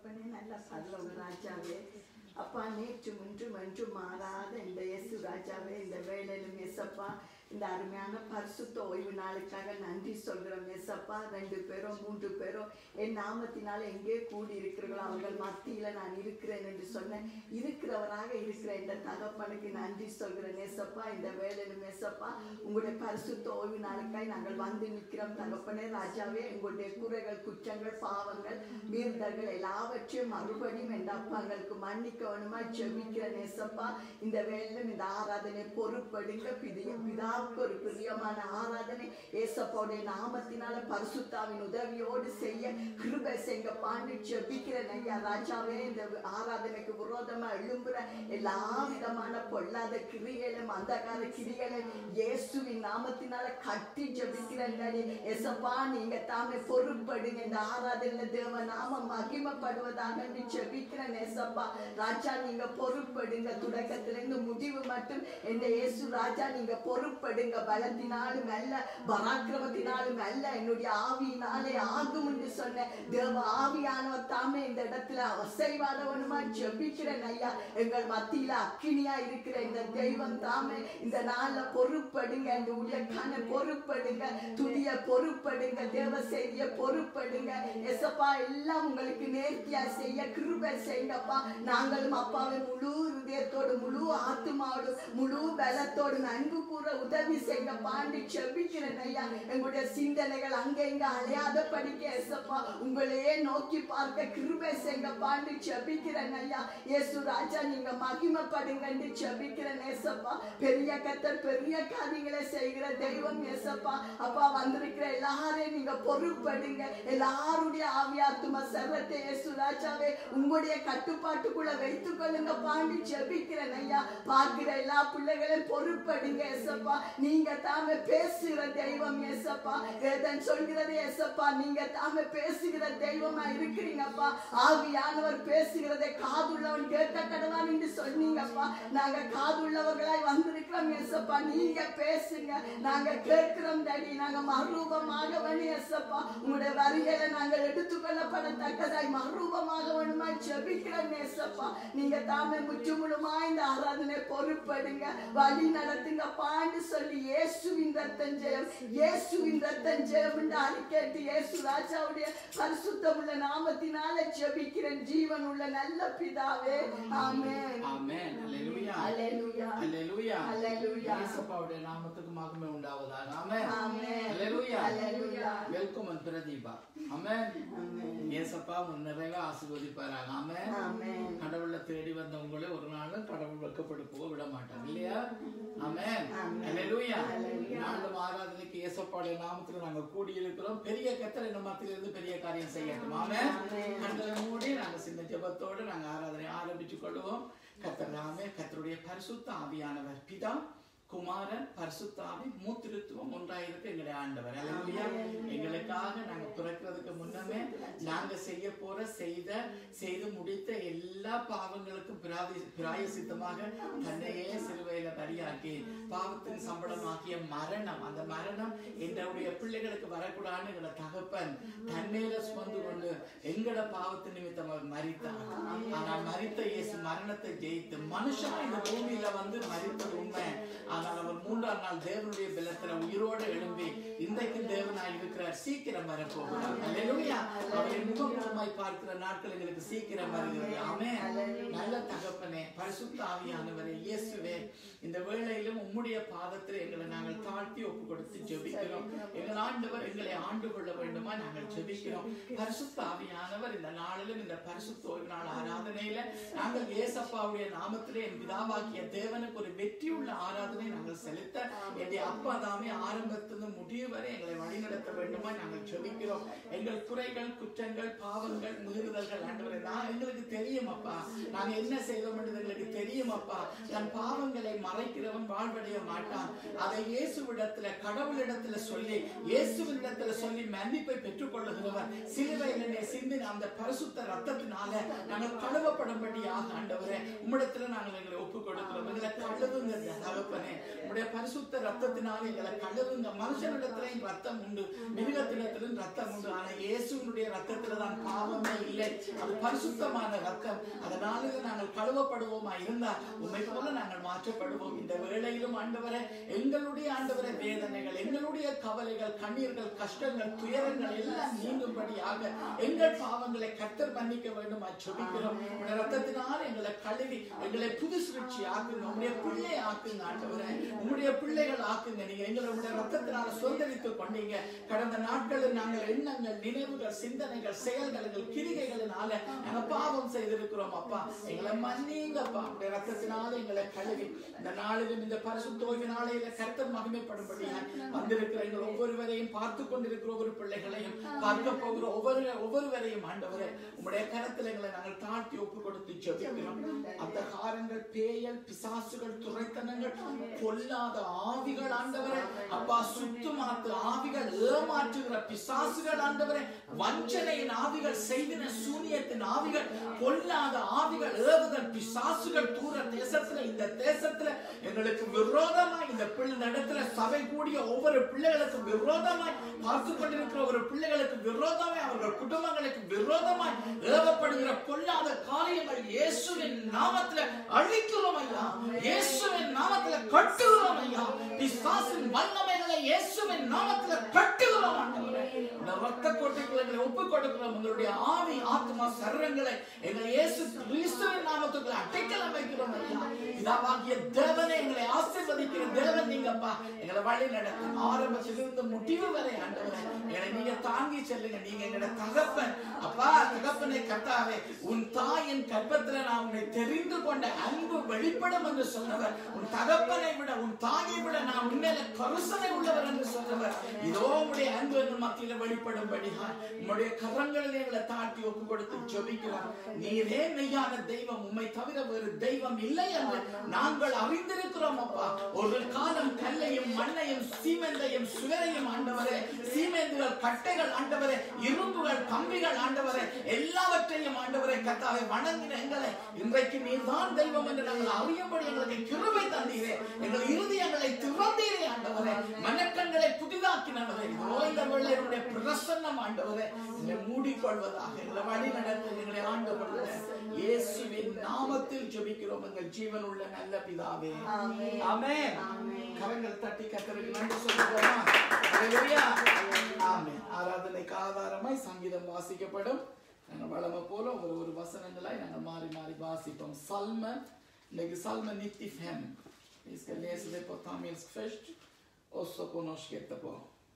தகப்பனே நல்ல நல்ல ராஜாவே அப்பா நேற்று முன்றும் என்றும் மாறாத இந்த இயேசு ராஜாவே இந்த வேலையிலும் எசப்பா இந்த அருமையான பரிசுத்த ஓய்வு நாளுக்காக நன்றி சொல்கிறோம் எசப்பா ரெண்டு பேரோ மூன்று பேரோ என் நாமத்தினால எங்கே கூடி இருக்கிறீர்களோ அவர்கள் மத்தியில நான் இருக்கிறேன் என்று சொன்னேன் இருக்கிறவராக இருக்கிற இந்த தகப்பனுக்கு நன்றி சொல்கிறேன் ஏசப்பா இந்த வேலையிலும் ஏசப்பா உங்களுடைய பரிசுத்த ஓய்வு நாளுக்காய் நாங்கள் வந்து நிற்கிறோம் தகப்பனே ராஜாவே உங்களுடைய குறைகள் குற்றங்கள் பாவங்கள் மீறுதல்கள் எல்லாவற்றையும் மறுபடியும் என் அப்பாங்களுக்கு மன்னிக்க வேணுமா ஜெபிக்கிற நேசப்பா இந்த வேலையிலும் இந்த ஆராதனை பொறுப்படுங்க பிதிய பிதாவுக்கு ஒரு பிரியமான ஆராதனை ஏசப்பாவுடைய நாமத்தினால பரிசுத்தாவின் உதவியோடு செய்ய கிருபை செய்ய பாண்டு ஜெபிக்கிறேன் ஐயா ராஜாவே இந்த ஆராதனைக்கு விரோதமா எழும்புற எல்லா விதமான பொல்லாத கிரிகளும் அந்தகார கிரிகளும் இயேசுவின் நாமத்தினால கட்டி ஜெபிக்கிறேன் டாடி. ஏசப்பா நீங்க தாமே பொறுப்படுங்க இந்த ஆராதனை தேவ நாம மகிமைப்படுவதாக என்று ஜெபிக்கிறேன் ஏசப்பா ராஜா நீங்க பொறுப்படுங்க தொடக்கத்திலிருந்து முடிவு மட்டும் இந்த இயேசு ராஜா நீங்க பொறுப்படுங்க பலத்தினாலும் அல்ல பராக்கிரமத்தினாலும் அல்ல என்னுடைய ஆவியினாலே ஆகும் என்று சொன்ன தேவ ஆவியானவர் தாமே இந்த இடத்துல அசைவாதவனுமா ஜெபிக்கிறேன் ஐயா எங்கள் மத்தியில அக்கினியா இருக்கிற இந்த தெய்வம் தாமே இந்த நாள்ல பொறுப்படுங்க இந்த ஊழியக்கான பொறுப்படுங்க துதிய பொறுப்படுங்க தேவ செய்திய பொறுப்படுங்க எசப்பா எல்லாம் உங்களுக்கு நேர்த்தியா செய்ய கிருபை செய்யுங்கப்பா நாங்களும் அப்பாவை முழு இதயத்தோடு முழு ஆத்மாவோடு முழு பலத்தோடு அன்பு கூற உதவி செய்ய பாண்டி செபிக்கிறேன் ஐயா எங்களுடைய சிந்தனைகள் அங்க இங்க அலையாத படிக்க எசப்பா உங்களையே நோக்கி பார்க்க கிருபை செய்ய பாண்டி செபிக்கிறேன் ஐயா இயேசு ராஜா நீங்க மகிமைப்படுங்கன்னு செபிக்கிறேன் ஏசப்பா பெரிய கத்தர் பெரிய காரியங்களை செய்கிற தெய்வம் ஏசப்பா அப்பா வந்திருக்கிற எல்லாரையும் நீங்க பொறுப்படுங்க எல்லாருடைய ஆவியாத்தும சர்வத்தை இயேசு ராஜாவே உங்களுடைய கட்டுப்பாட்டுக்குள்ள வைத்துக் கொள்ளுங்க பாண்டி ஜெபிக்கிறேன் ஐயா பார்க்கிற எல்லா பிள்ளைகளையும் பொறுப்படுங்க ஏசப்பா நீங்க தாமே பேசுகிற தெய்வம் ஏசப்பா வேதன் சொல்கிறது ஏசப்பா நீங்க தாமே பேசுகிற தெய்வமா இருக்கிறீங்கப்பா ஆவியானவர் பேசுகிறதை காதுள்ளவன் கேட்க கடவான் என்று சொன்னீங்கப்பா நாங்க காதுள்ளவர்களாய் வந்திருக்கிறோம் ஏசப்பா நீங்க பேசுங்க நாங்க கேட்கிறோம் தடி நாங்க மறுரூபமாக வேணும் ஏசப்பா உங்களுடைய வரிகளை நாங்கள் எடுத்துக்கொள்ளப்படத்தக்கதாய் மறுரூபமாக வேணுமா ஜெபிக்கிறோம் ஏசப்பா நீங்க தாமே முற்றுமுழுமா இந்த ஆராதனை பொறுப்படுங்க வழி நடத்துங்க பாண்டு சொல்லி இயேசுவின் ரத்தம் ஜெயம் இயேசுவின் ரத்தம் ஜெயம் என்று அறிக்கேட்டு இயேசு ராஜாவுடைய பரிசுத்தமுள்ள நாமத்தினால ஜெபிக்கிறேன் ஜீவன் உள்ள நல்ல பிதாவே ஆமென் ஆமென் அல்லேலூயா அல்லேலூயா அல்லேலூயா அல்லேலூயா. இயேசுப்பாவுடைய நாமத்துக்கு மகிமை உண்டாவதாக ஆமென் ஆமென். அல்லேலூயா அல்லேலூயா. வெல்கம் அண்ட் பிரதீபா ஆமென் ஆமென். இயேசப்பா உன் நிறைவா ஆசீர்வதிப்பாராக ஆமென் ஆமென். கடவுளை தேடி வந்தவங்களே ஒரு நாளும் கடவுள் வெக்கப்பட்டு போக விட மாட்டாங்க இல்லையா ஆமென் அல்லேலூயா நாளும் ஆராதனைக்கு இயேசப்பாவுடைய நாமத்துல நாங்க கூடி இருக்கிறோம் பெரிய கத்தர் இந்த மத்தியிலிருந்து பெரிய காரியம் செய்யட்டும் ஆமென் கண்களை மூடி நாங்க சின்ன ஜெபத்தோடு நாங்க ஆராதனை ஆரம்பித்துக் கொள்வோம் கத்தர் நாமே கத்தருடைய பரிசுத்த ஆவியானவர் பிதா குமாரன் பரிசுத்தாவி மூத்திருத்துவம் ஒன்றாயிருக்கு எங்களுடைய ஆண்டவர் அல்லேலூயா எங்களுக்காக நாங்க பிறக்கிறதுக்கு முன்னமே நாங்க செய்ய போற செய்த செய்து முடித்த எல்லா பாவங்களுக்கும் பிராதி பிராயசித்தமாக தன்னையே சிலுவையில பலியாக்கி பாவத்தின் சம்பளமாகிய மரணம் அந்த மரணம் எங்களுடைய பிள்ளைகளுக்கு வரக்கூடாதுன்னு எங்களை தகப்பன் தன்மையில சுமந்து கொண்டு எங்கட பாவத்து நிமித்தம் அவர் மரித்தார் ஆனால் மரித்த இயேசு மரணத்தை ஜெயித்து மனுஷன் இந்த பூமியில வந்து மரித்தது உண்மை ஆனால் அவர் மூன்றாம் நாள் தேவனுடைய பலத்துல உயிரோடு எழும்பி இன்றைக்கு தேவனாய் இருக்கிறார் சீக்கிரம் வரப்போகிறார் அல்லேலூயா அவரை முகமுகமாய் பார்க்கிற நாட்கள் எங்களுக்கு சீக்கிரம் வருகிறது ஆமென் நல்ல தகப்பனே பரிசுத்த ஆவியானவரே இயேசுவே இந்த வேளையிலும் உம்முடைய பாதத்தில் எங்களை நாங்கள் தாழ்த்தி ஒப்பு கொடுத்து ஜெபிக்கிறோம் எங்கள் ஆண்டவர் எங்களை ஆண்டு கொள்ள வேண்டுமா நாங்கள் ஜெபிக்கிறோம் பரிசுத்த ஆவியானவர் இந்த நாளிலும் இந்த பரிசுத்த ஓய்வு நாள் ஆராதனையில நாங்கள் ஏசப்பாவுடைய நாமத்திலே என் பிதாவாகிய தேவனுக்கு ஒரு வெற்றியுள்ள ஆராதனை நாங்கள் செலுத்த என்னுடைய அப்பா தாமே ஆரம்பத்திலிருந்து முடிவு வரை எங்களை வழிநடத்த வேண்டுமா நாங்கள் ஜெபிக்கிறோம் எங்கள் குறைகள் குற்றங்கள் பாவங்கள் மீறுதல்கள் ஆண்டவரே நான் எங்களுக்கு தெரியும் அப்பா நாங்க என்ன செய்தோம் என்று எங்களுக்கு தெரியும் அப்பா தன் பாவங்களை மறைக்கிறவன் வாழ்வடைய மாட்டான் அதை இயேசுவிடத்துல கடவுளிடத்துல சொல்லி இயேசுவின் இடத்துல சொல்லி மன்னிப்பை பெற்றுக் கொள்ளுகிறவர் சிலுவையில் என்னை சிந்தின அந்த பரிசுத்த ரத்தத்தினால நாங்கள் கழுவப்படும்படியாக ஆண்டவரே உம்மிடத்துல நாங்கள் எங்களை ஒப்புக் கொடுக்கிறோம் எங்களை கழுவுங்க தகப்பனே உம்முடைய பரிசுத்த ரத்தத்தினால எங்களை கழுவுங்க மனுஷனிடத்திலையும் ரத்தம் உண்டு மிருகத்திடத்திலும் ரத்தம் உண்டு ஆனா இயேசுனுடைய ரத்தத்துல தான் பாவமே இல்லை அது பரிசுத்தமான ரத்தம் அதனால நாங்கள் கழுவப்படுவோமா இருந்தா உண்மை போல நாங்கள் மாற்றப்படுவோம் இந்த வேளையிலும் ஆண்டவரே எங்களுடைய ஆண்டவரை வேதனைகள் எங்களுடைய கவலைகள் கண்ணீர்கள் கஷ்டங்கள் துயரங்கள் எல்லாம் நீங்கும்படியாக எங்கள் பாவங்களை கத்தர் மன்னிக்க வேண்டும் ஜெபிக்கிறோம் உடைய ரத்தத்தினால் எங்களை கழுவி எங்களை புது சிருட்சி ஆக்குங்க உங்களுடைய பிள்ளை ஆக்குங்க ஆண்டவரே உங்களுடைய பிள்ளைகள் ஆக்குங்க நீங்க எங்களை உடைய ரத்தத்தினால சுதந்திரித்து கொண்டீங்க கடந்த நாட்களில் நாங்கள் எண்ணங்கள் நினைவுகள் சிந்தனைகள் செயல்கள் கிரிகைகளினால நாங்க பாவம் செய்திருக்கிறோம் அப்பா எங்களை மன்னிங்கப்பா உடைய ரத்தத்தினால எங்களை கழுவி இந்த நாளிலும் இந்த பரிசுத்தோய்வு நாளையில கர்த்தர் மகிமைப்படும்படியா வந்திருக்கிற எங்கள் ஒவ்வொருவரையும் பார்த்து கொண்டிருக்கிற ஒவ்வொரு பிள்ளைகளையும் பார்க்க போகிற ஒவ்வொரு ஒவ்வொருவரையும் ஆண்டவரே உம்முடைய கரத்தில் எங்களை நாங்கள் தாழ்த்தி ஒப்பு கொடுத்து ஜெபிக்கிறோம் அந்த காரங்கள் பேயல் பிசாசுகள் துரைத்தனங்கள் பொல்லாத ஆவிகள் ஆண்டவரே அப்பா சுத்துமாத்து ஆவிகள் ஏமாற்றுகிற பிசாசுகள் ஆண்டவரே வஞ்சனையின் ஆவிகள் செய்தின சூனியத்தின் ஆவிகள் பொல்லாத ஆவிகள் ஏவுகள் பிசாசுகள் தூர தேசத்துல இந்த தேசத்துல எங்களுக்கு விரோதமாய் இந்த பிள்ளை நடத்துல சபை கூடிய ஒவ்வொரு பிள்ளைகளுக்கும் விரோதமாய் பார்த்து கொண்டிருக்கிற ஒரு பிள்ளைகளுக்கு விரோதமாய் அவர்கள் குடும்பங்களுக்கு விரோதமாய் ஏவப்படுகிற பொல்லாத காரியங்கள் இயேசுவின் நாமத்துல அழிக்கிறோம் ஐயா இயேசுவின் நாமத்துல கட்டுகிறோம் ஐயா பிசாசின் வல்லமைகளை இயேசுவின் நாமத்துல கட்டுகிறோம் ஆண்டவரே இந்த ரத்த கோட்டைகளை எங்களை ஒப்புக் கொடுக்கிறோம் உங்களுடைய ஆவி ஆத்மா சரங்களை எங்களை இயேசு கிறிஸ்துவின் நாமத்துக்குள்ள அடைக்கலம் வைக்கிறோம் ஐயா பிதாவாகிய தேவனை எங்களை ஆசீர்வதிக்கிற தேவன் நீங்கப்பா எங்களை வழி நடத்தும் ஆரம்பத்திலிருந்து முடிவு வரை ஆண்டவரே எங்களை நீங்க தாங்கி செல்லுங்க நீங்க எங்களோட தகப்பன் அப்பா தகப்பனை கத்தாவே உன் தாயின் கர்ப்பத்துல நான் உன்னை தெரிந்து கொண்ட அன்பு வெளிப்படும் என்று சொன்னவர் உன் தகப்பனை விட உன் தாயை விட நான் உண்மையில கருசனை உள்ளவர் என்று சொன்னவர் இதோ உடைய அன்பு எங்கள் மத்தியில வெளிப்படும்படியா உம்முடைய கரங்களில் எங்களை தாழ்த்தி ஒப்பு கொடுத்து ஜெபிக்கிறோம் நீரே மெய்யான தெய்வம் உம்மை தவிர வேறு தெய்வம் இல்லை என்று நாங்கள் அறிந்திருக்கிறோம் அப்பா ஒரு காலம் கல்லையும் மண்ணையும் சீமெந்தையும் சுவரையும் ஆண்டவரே சீமெந்துகள் கட்டைகள் ஆண்டவரே இரும்புகள் கம்பிகள் ஆண்டவரே எல்லாவற்றையும் ஆண்டவரை கத்தாவை வணங்கின எங்களை இன்றைக்கு நீர்தான் தெய்வம் என்று நாங்கள் அறியும்படி எங்களுக்கு கிருபை தந்தீரே எங்கள் இருதயங்களை திறந்தீரே ஆண்டவரே மனக்கண்களை புதிதாக்கினவரே இதோ இந்த வெள்ளையருடைய பிரசன்னம் ஆண்டவரே எங்களை மூடிக்கொள்வதாக எங்களை வழி நடத்த எங்களை ஆண்டு கொள்ளுங்க இயேசுவின் நாமத்தில் ஜெபிக்கிறோம் எங்கள் ஜீவனுள்ள நல்ல பிதாவே ஆமென். ஆமென் ஆமென். கரங்கள் தட்டி கத்தருக்கு நன்றி சொல்லுவோமா ஹalleluya ஆமென் ஆராதனைக்கு ஆதாரமாய் சங்கீதம் வாசிக்கப்படும் நாங்கள் வளமை போல ஒரு ஒரு வசனங்களாய் நாங்கள் மாறி மாறி வாசிப்போம் சல்ம இன்னைக்கு சல்ம நித்தி ஃபேம் Vi ska läsa det på tamilsk först och så på norska etterpå.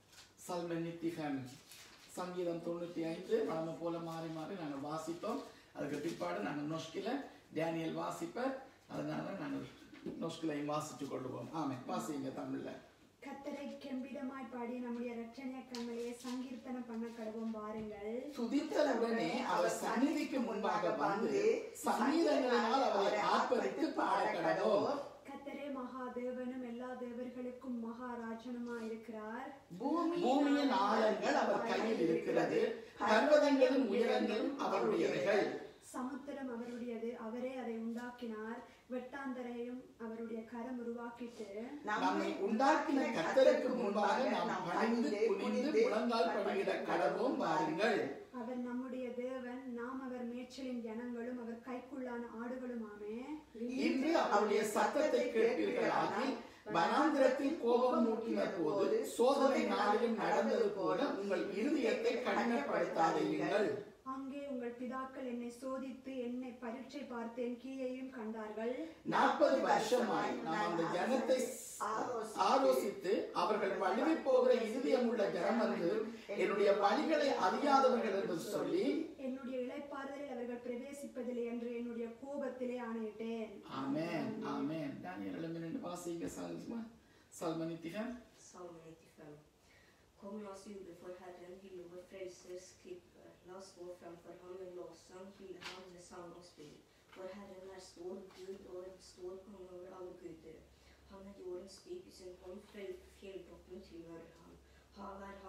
Salmen 95. சங்கீதம் தொண்ணூற்றி ஐந்து வளமை போல மாறி மாறி நாங்கள் வாசிப்போம் அதுக்கு பிற்பாடு நாங்கள் நொஷ்கில டேனியல் வாசிப்பர் அதனால நாங்கள் நொஷ்கிலையும் வாசித்து கொள்வோம் ஆமே வாசிங்க தமிழ்ல கத்தரை கெம்பிடமாய் பாடி நம்முடைய ரட்சணிய கண்மலையை சங்கீர்த்தனம் பண்ண கடவும் வாருங்கள் துதித்தலுடனே அவர் சந்நிதிக்கு முன்பாக வந்து சங்கீதங்களினால் அவரை ஆர்ப்பரித்து பாட கடவோம் கத்தரே மகா தேவனும் எல்லா தேவர்களுக்கும் மகாராஜனுமாய் இருக்கிறார் பூமியின் ஆழங்கள் அவர் கையில் இருக்கிறது பர்வதங்களும் உயரங்களும் அவருடையவைகள் சமுத்திரம் அவருடையது அவரே அதை உண்டாக்கினார் வெட்டாந்தரையும் அவருடைய கரம் உருவாக்கிட்டு நம்மை உண்டாக்கின கர்த்தருக்கு முன்பாக நாம் பணிந்து குனிந்து முழங்கால் படியிட கடவோம் வாருங்கள் அவர் நம்முடைய தேவன் நாம் அவர் மேய்ச்சலின் ஜனங்களும் அவர் கைக்குள்ளான ஆடுகளுமாமே இன்று அவருடைய சத்தத்தை கேட்பீர்களாகி வனாந்திரத்தில் கோபம் மூட்டின போது சோதனை நாளிலும் நடந்தது போல உங்கள் இருதயத்தை கடினப்படுத்தாதீர்கள் அங்கே உங்கள் பிதாக்கள் என்னை சோதித்து என்னை பரீட்சை பார்த்தேன் கீயையும் கண்டார்கள் நாற்பது வருஷமாய் நாம் அந்த ஜனத்தை ஆலோசித்து அவர்கள் வழுவி போகிற இருதயம் உள்ள ஜனம் என்று என்னுடைய வழிகளை அறியாதவர்கள் என்று சொல்லி என்னுடைய இளைப்பாறுதலில் அவர்கள் பிரவேசிப்பதில்லை என்று என்னுடைய கோபத்திலே ஆணையிட்டேன் ஆமென் ஆமென் தானியல் எழுந்து நின்று வாசிங்க சால்மா சால்மா நித்திகம் Psalm 95. Kom, la oss juble for Herren, hylle vår frelsers keeper. La oss gå framfor ham med lovsang, hylle ham med sang og spill. For Herren er stor Gud og en stor konge over alle guder. Han er jordens dyp i sin hånd, fjell- fjelltoppene tilhører ham. Havet er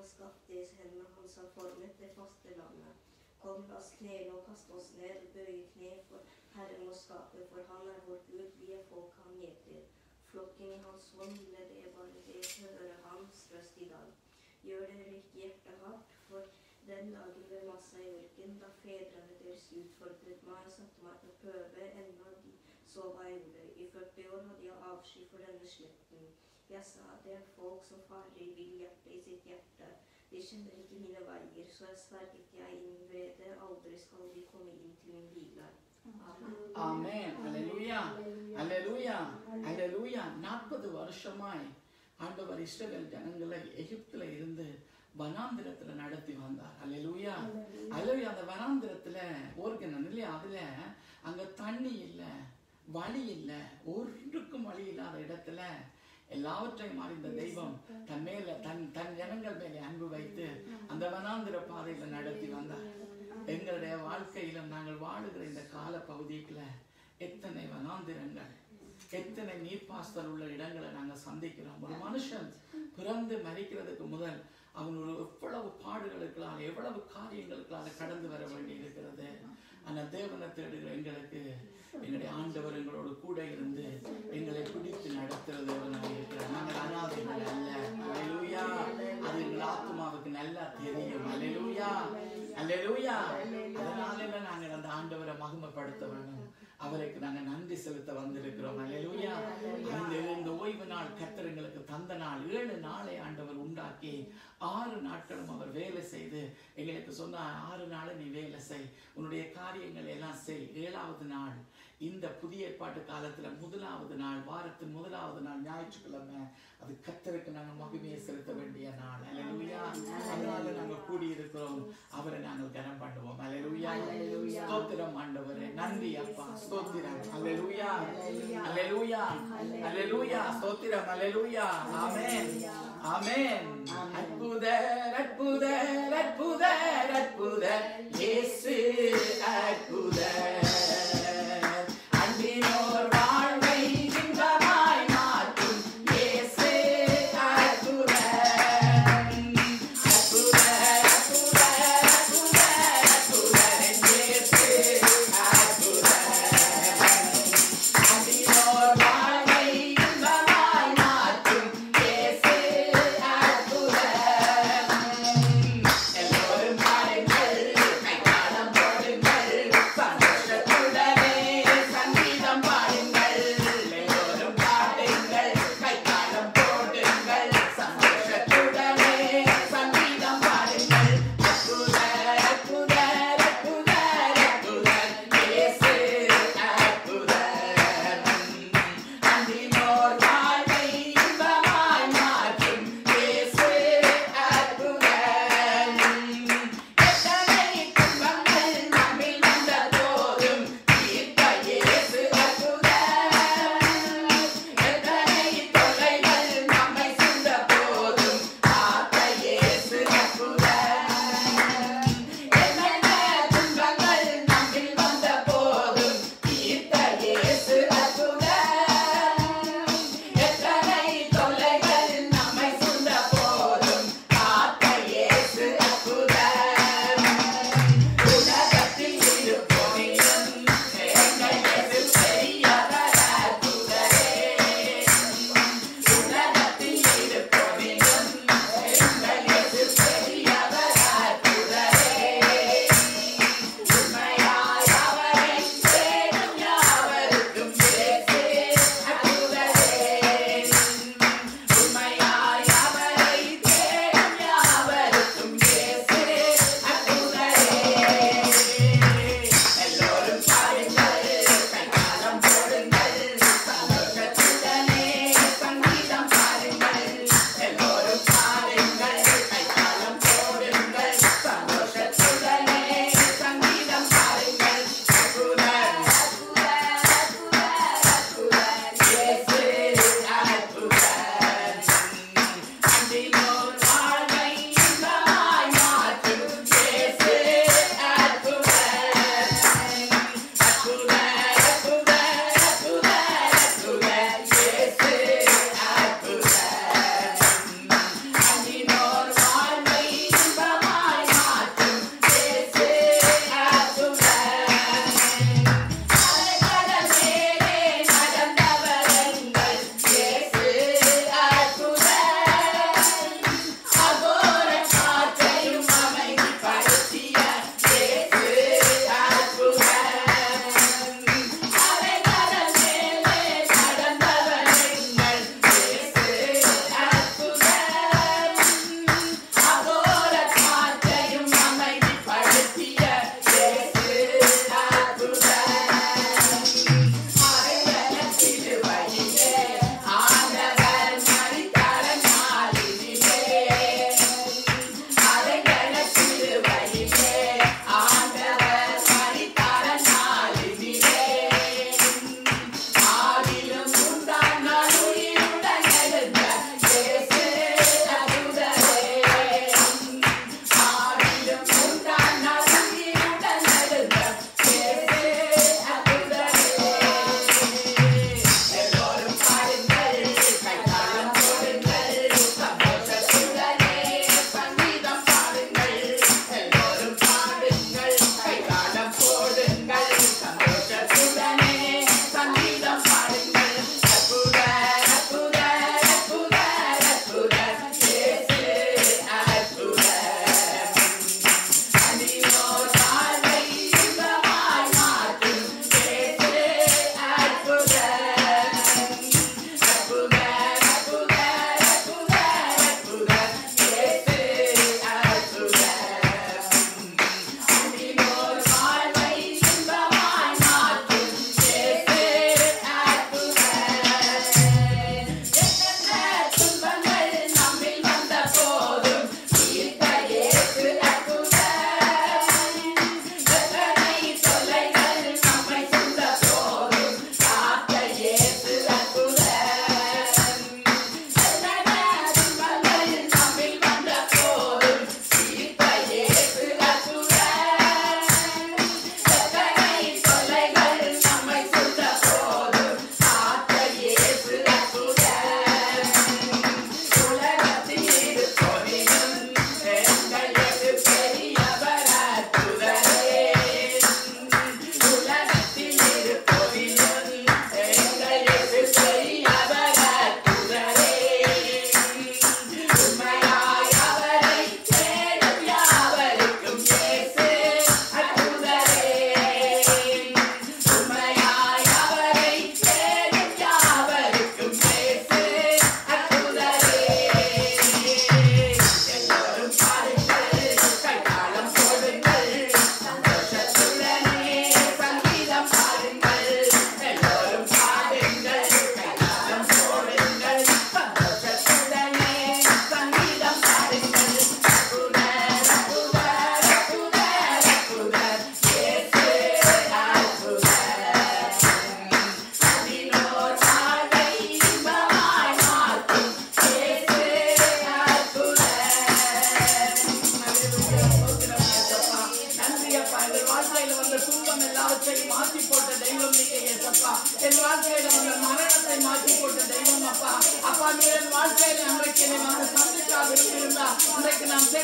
skaptes henne, han som formet det faste landet. Kom, la oss knele og kaste oss ned, bøye kne for Herren må skape, for han er vår Gud, vi er folk han gjeter. Flokken i hans hånd, ville det bare det høre hans røst i dag. Gjør dere ikke hjertet hardt, for den dagen ved massa i ørken, da fedrene deres utfordret meg og satte meg på prøve, enda de så hva jeg gjorde. I 40 år hadde jeg avsky for denne slekten. Jeg sa det er folk som farer i vill hjerte i sitt hjerte. De kjenner ikke mine veier, så jeg sverget jeg i min vrede, aldri skal de komme inn til min hvile. Amen. ஆமென் அல்லேலூயா அல்லேலூயா அல்லேலூயா நாற்பது வருஷமாய் ஆண்டவர் இஸ்ரவேல் ஜனங்களை எகிப்துல இருந்து வனாந்திரத்துல நடத்தி வந்தார் அல்லேலூயா அல்லேலூயா அந்த வனாந்திரத்துல ஓர்கனன் இல்லையா அதுல அங்க தண்ணி இல்ல வழி இல்ல ஒன்றுக்கும் வழி இல்லாத இடத்துல எல்லாவற்றையும் அறிந்த தெய்வம் தன் மேல தன் தன் ஜனங்கள் மேலே அன்பு வைத்து அந்த வனாந்திர பாதையில நடத்தி வந்தார் எங்களுடைய வாழ்க்கையிலும் நாங்கள் வாழுகிற இந்த கால பகுதிக்குள்ள எத்தனை வனாந்திரங்கள் எத்தனை நீர்ப்பாசல் உள்ள இடங்களை நாங்க சந்திக்கிறோம் ஒரு மனுஷன் பிறந்து மறிக்கிறதுக்கு முதல் அவன் ஒரு எவ்வளவு பாடுகளுக்களால் எவ்வளவு காரியங்களுக்களால் கடந்து வர வேண்டி இருக்கிறது ஆனா தேவனை தேடுகிற எங்களுக்கு எங்களுடைய ஆண்டவர் எங்களோடு கூட இருந்து எங்களை பிடித்து நடத்துகிற தேவனாக இருக்கிறார் நாங்கள் அனாதைகள் அல்ல அல்லேலூயா அது எங்கள் ஆத்மாவுக்கு நல்லா தெரியும் அல்லேலூயா அல்லேலூயா அதனால நாங்கள் அந்த ஆண்டவரை மகிமைப்படுத்த வேணும் அவருக்கு நாங்க நன்றி செலுத்த வந்திருக்கிறோம் அல்லேலூயா அந்த இந்த ஓய்வு நாள் கர்த்தர் எங்களுக்கு தந்த நாள் ஏழு நாளை ஆண்டவர் உண்டாக்கி ஆறு நாட்களும் அவர் வேலை செய்து எங்களுக்கு சொன்னார் ஆறு நாள் நீ வேலை செய் உன்னுடைய காரியங்கள் எல்லாம் செய் ஏழாவது நாள் இந்த புதிய ஏற்பாட்டு காலத்துல முதலாவது நாள் வாரத்தின் முதலாவது நாள் ஞாயிற்றுக்கிழமை அது கத்தருக்கு நாங்க மகிமையை செலுத்த வேண்டிய நாள் அல்லேலூயா அதனால நாங்க கூடி இருக்கிறோம் அவரை நாங்கள் கனம் பண்ணுவோம் அல்லேலூயா ஸ்தோத்திரம் ஆண்டவரே நன்றி அப்பா ஸ்தோத்திரம் அல்லேலூயா அல்லேலூயா அல்லேலூயா ஸ்தோத்திரம் அல்லேலூயா ஆமென் ஆமென் அற்புதர் அற்புதர் அற்புதர் அற்புதர் இயேசு அற்புதர் அன்பினோர் வாழ்வை இன்பமாய் மாற்றும் இயேசு அற்புதர் அற்புதர் அற்புதர் அற்புதர் அற்புதர் இயேசு அற்புதர் அன்பினோர் வாழ்வை இன்பமாய் மாற்றும் இயேசு அற்புதர்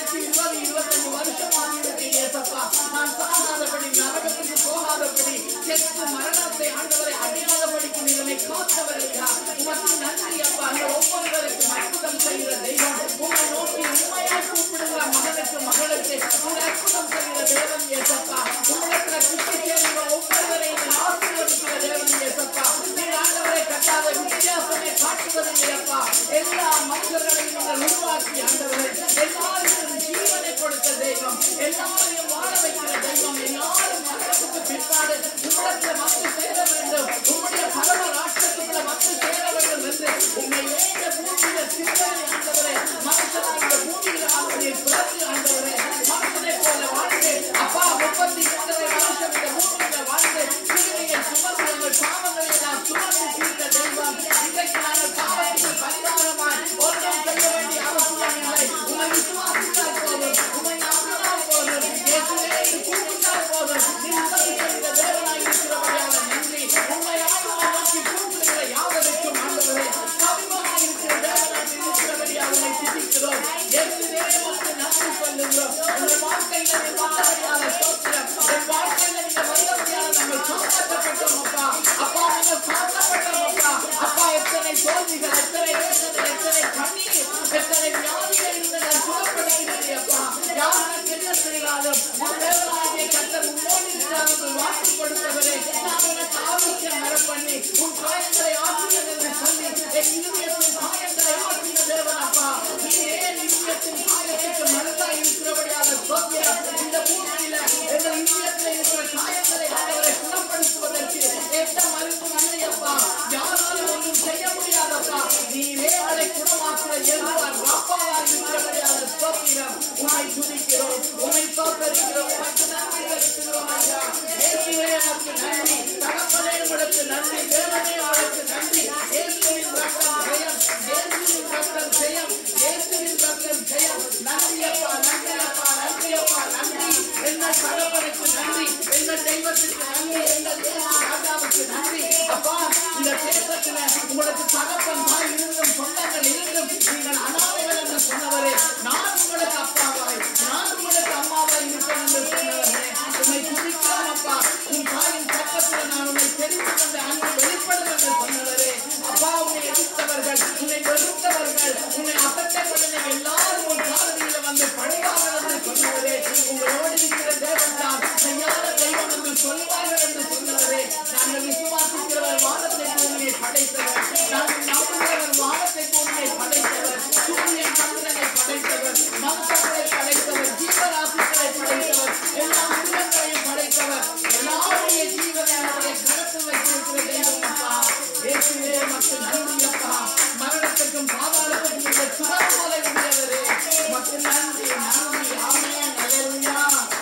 எனக்கு இருபது இருபத்தஞ்சு வருஷம் ஆகியிருக்கு ஏசப்பா நான் சாகாதபடி நரகத்துக்கு போகாதபடி செத்து மரணத்தை ஆண்டவரை அடையாதபடிக்கு நீர் என்னை காத்தவர் ஐயா உமக்கு நன்றி அப்பா அந்த ஒவ்வொருவருக்கும் அற்புதம் செய்கிற தெய்வம் உங்களை நோக்கி உண்மையா கூப்பிடுகிற மகனுக்கு மகளுக்கு ஒரு அற்புதம் செய்கிற தேவன் ஏசப்பா உங்களிடத்துல கிட்டி சேருகிற ஒவ்வொருவரையும் நீர் ஆசீர்வதிக்கிற தேவன் ஏசப்பா நீர் ஆண்டவரை கட்டாத வித்தியாசமே காட்டுவதில்லையப்பா எல்லா மனிதர்களையும் நீங்கள் உருவாக்கி ஆண்டவரை எல்லாருக்கும் ஜீவனை கொடுத்த தெய்வம் எல்லாரையும் வாழ வைக்கிற தெய்வம் எல்லாரும் மரணத்துக்கு பிற்பாடு உம்மிடத்துல வந்து சேர வேண்டும் உம்முடைய பரம ராஷ்டிரத்துல வந்து சேர வேண்டும் என்று உண்மையிலே இந்த பூமியில சிந்தனை ஆண்டவரே மனுஷனாக இந்த பூமியில அவருடைய பிறகு ஆண்டவரே மனுஷனை போல வாழ்ந்து அப்பா முப்பத்தி மூன்றரை வருஷம் இந்த பூமியில வாழ்ந்து சிறுமியை சுமந்து எங்கள் பாவங்களை நான் சுமந்து தீர்த்த தெய்வம் இன்றைக்கு நாங்கள் பாவத்துக்கு பரிகாரமாய் ஒன்றும் செய்ய வேண்டிய அவசியம் இல்லை உங்களை விசுவாசித்தால் போதும் உங்களை நம்பினால் போதும் இயேசுவே என்று கூப்பிட்டால் போதும் நீ உதவி செய்த தேவனாய் இருக்கிறபடியால் நன்றி உண்மையாய் உம்மை நோக்கி கூப்பிடுகிற யாவருக்கும் ஆண்டவரே சமீபமாய் இருக்கிற தேவனாய் இருக்கிறபடியால் உம்மை துதிக்கிறோம் இயேசுவே உமக்கு நன்றி சொல்லுகிறோம் உங்கள் வாழ்க்கையில நீ வந்தபடியால ஸ்தோத்திரம் என் வாழ்க்கையில நீங்க வந்தபடியால நாங்கள் காப்பாற்றப்பட்டோம் அப்பா அப்பா நாங்கள் காப்பாற்றப்பட்டோம் அப்பா அப்பா எத்தனை தோல்விகள் எத்தனை வேதனை எத்தனை கண்ணீர் எத்தனை வியாதிகள் இருந்து நான் சுகப்படுத்தினேன் அப்பா யார் எனக்கு என்ன செய்தாலும் உன் தேவனாகிய கர்த்தர் உன்னோடு இருக்கிறார் என்று வாக்கு கொடுத்தவரே நான் உனக்கு ஆரோக்கியம் வர பண்ணி உன் காயங்களை ஆற்றுங்கள் என்று சொல்லி என் இருதயத்தின் காயங்களை ஆற்றின தேவன் அப்பா நீரே இருதயத்தின் காயத்துக்கு மனதாய் இருக்கிறபடியால ஸ்தோத்திரம் இந்த பூமியில எங்கள் இருதயத்தில் இருக்கிற காயங்களை ஆண்டவரை குணப்படுத்துவதற்கு எந்த மருந்தும் இல்லை அப்பா யாராலும் ஒன்றும் செய்ய முடியாதப்பா நீரே அதை குணமாக்குற இயல்பார் வாப்பாவாக இருக்கிறபடியால ஸ்தோத்திரம் உம்மை துதிக்கிறோம் உம்மை தோற்கடிக்கிறோம் உமக்கு நன்றி செலுத்துகிறோம் ஐயா இயேசுவே உமக்கு நன்றி தகப்பனே உங்களுக்கு நன்றி தேவனே அவருக்கு நன்றி இயேசுவின் ரத்தம் ஜெயம் இயேசுவின் ரத்தம் ஜெயம் இயேசுவின் ரத்தம் ஜெயம் நன்றி அப்பா நன்றி அப்பா நன்றி அப்பா நன்றி எங்கள் தகப்பனுக்கு நன்றி எங்கள் தெய்வத்துக்கு நன்றி எங்கள் தேச ராஜாவுக்கு நன்றி அப்பா இந்த தேசத்துல உங்களுக்கு தகப்பன் தாய் இருந்தும் சொந்தங்கள் இருந்தும் நீங்கள் அனாதைகள் என்று சொன்னவரே நான் உங்களுக்கு அப்பாவாய் நான் உங்களுக்கு அம்மாவாய் இருப்பேன் என்று சொன்னவரே உன்னை துதிக்கலாம் அப்பா உன் தாயின் பக்கத்தில் நான் உன்னை தெரிந்து கொண்ட அன்பு வெளிப்படும் என்று சொன்னவரே அப்பா உன்னை எதிர்த்தவர்கள் உன்னை வெறுத்தவர்கள் உன்னை அசட்டப்பட்ட எல்லாரும் உன் காலடியில வந்து படைவார்கள் என்று சொன்னவரே உங்களோடு இருக்கிற தேவன் தான் மெய்யான தெய்வம் என்று சொல்வார்கள் என்று சொன்னவரே நாங்கள் விசுவாசிக்கிறவர் வானத்தை பூமியை படைத்தவர் நாங்கள் நம்புகிறவர் வானத்தை பூமியை படைத்தவர் சூரியன் சந்திரனை படைத்தவர் மனுஷர்களை படைத்தவர் ஜீவராசிகளை படைத்தவர் எல்லா மிருகங்களையும் படைத்தவர் எல்லாருடைய ஜீவனை அவருடைய கருத்தில் வைத்திருக்கிற தெய்வம் அப்பா இயேசுவே மக்கள் நன்றி அப்பா மரணத்துக்கும் பாதாளத்துக்கும் இந்த சுகம் போல உடையவரே மக்கள் நன்றி நன்றி ஆமென் அல்லேலூயா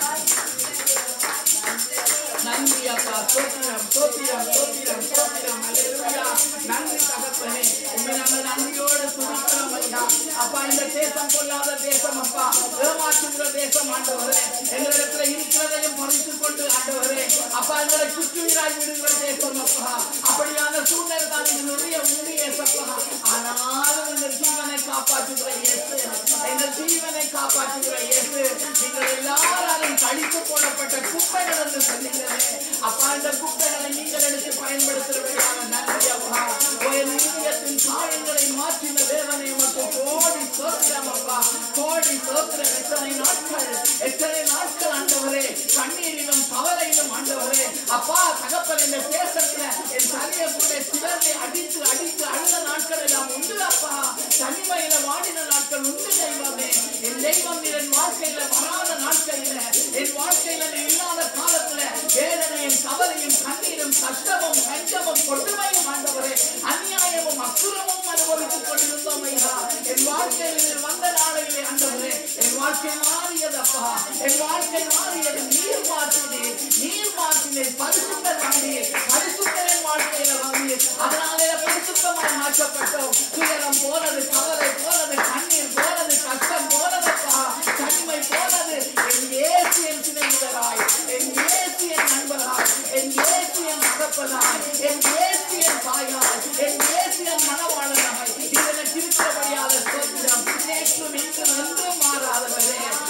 நன்றி அப்பா சோத்திரம் சோத்திரம் சோத்திரம் சோத்திரம் அல்லேலூயா நன்றி தகப்பனே உண்மை நாங்கள் நன்றியோடு துதிக்கிறோம் ஐயா அப்பா இந்த தேசம் கொள்ளாத தேசம் அப்பா ஏமாற்றுகிற தேசம் ஆண்டவரே எங்களிடத்துல இருக்கிறதையும் பறித்துக் கொண்டு ஆண்டவரே அப்பா எங்களை சுற்றுயிராய் விடுகிற தேசம் அப்பா அப்படியான சூழ்நிலை தான் எங்களுடைய உண்டு ஏசப்பா ஆனாலும் எங்கள் ஜீவனை காப்பாற்றுகிற இயேசு எங்கள் ஜீவனை காப்பாற்றுகிற இயேசு நீங்கள் எல்லாராலும் கழித்து போடப்பட்ட குப்பைகள் என்று சொல்லுகிறேன் அப்பா இந்த குப்பைகளை நீங்கள் எடுத்து பயன்படுத்துகிறவர்களாக நன்றி அப்பா என் இருதயத்தின் காயங்களை மாற்றின தேவனை உமக்கு கோடி சோத்திரம் அப்பா கோடி சோத்திரம் எத்தனை நாட்கள் எத்தனை நாட்கள் ஆண்டவரே கண்ணீரிலும் கவலையிலும் ஆண்டவரே அப்பா தகப்பன் இந்த தேசத்துல என் தலையக்குள்ளே சிலரை அடித்து அடித்து அழுத நாட்கள் எல்லாம் உண்டு அப்பா தனிமையில வாடின நாட்கள் உண்டு தெய்வமே என் தெய்வம் நீர் என் வாழ்க்கையில வராத நாட்களில என் வாழ்க்கையில நீ இல்லாத காலத்துல வேதனையும் கவலையும் கண்ணீரும் கஷ்டமும் கஞ்சமும் கொடுமையும் ஆண்டவரே அநியாயமும் அசுரமும் அனுபவித்துக் கொண்டிருந்தோம் ஐயா என் வாழ்க்கையில் நீர் வந்த நாளையிலே ஆண்டவரே என் வாழ்க்கை மாறியதப்பா என் வாழ்க்கை மாறியது நீர் மாற்றினீர் நீர் மாற்றினீர் பரிசுத்தர் வந்தீர் பரிசுத்தரின் வாழ்க்கையில வந்தீர் அதனாலே பரிசுத்தமாய் மாற்றப்பட்டோம் துயரம் போனது கவலை போனது கண்ணீர் போனது கஷ்டம் போனதப்பா தனிமை போனது என் ஏசு என் சிநேகிதராய் என் ஏசு என் நண்பராய் என் ஏசு என் மகப்பனாய் என் ஏசு என் தாயாய் என் ஏசு என் மனவாளனாய் இதனை திருத்தபடியாத சோத்திரம் நேற்றும் இன்றும் என்றும் மாறாதவரே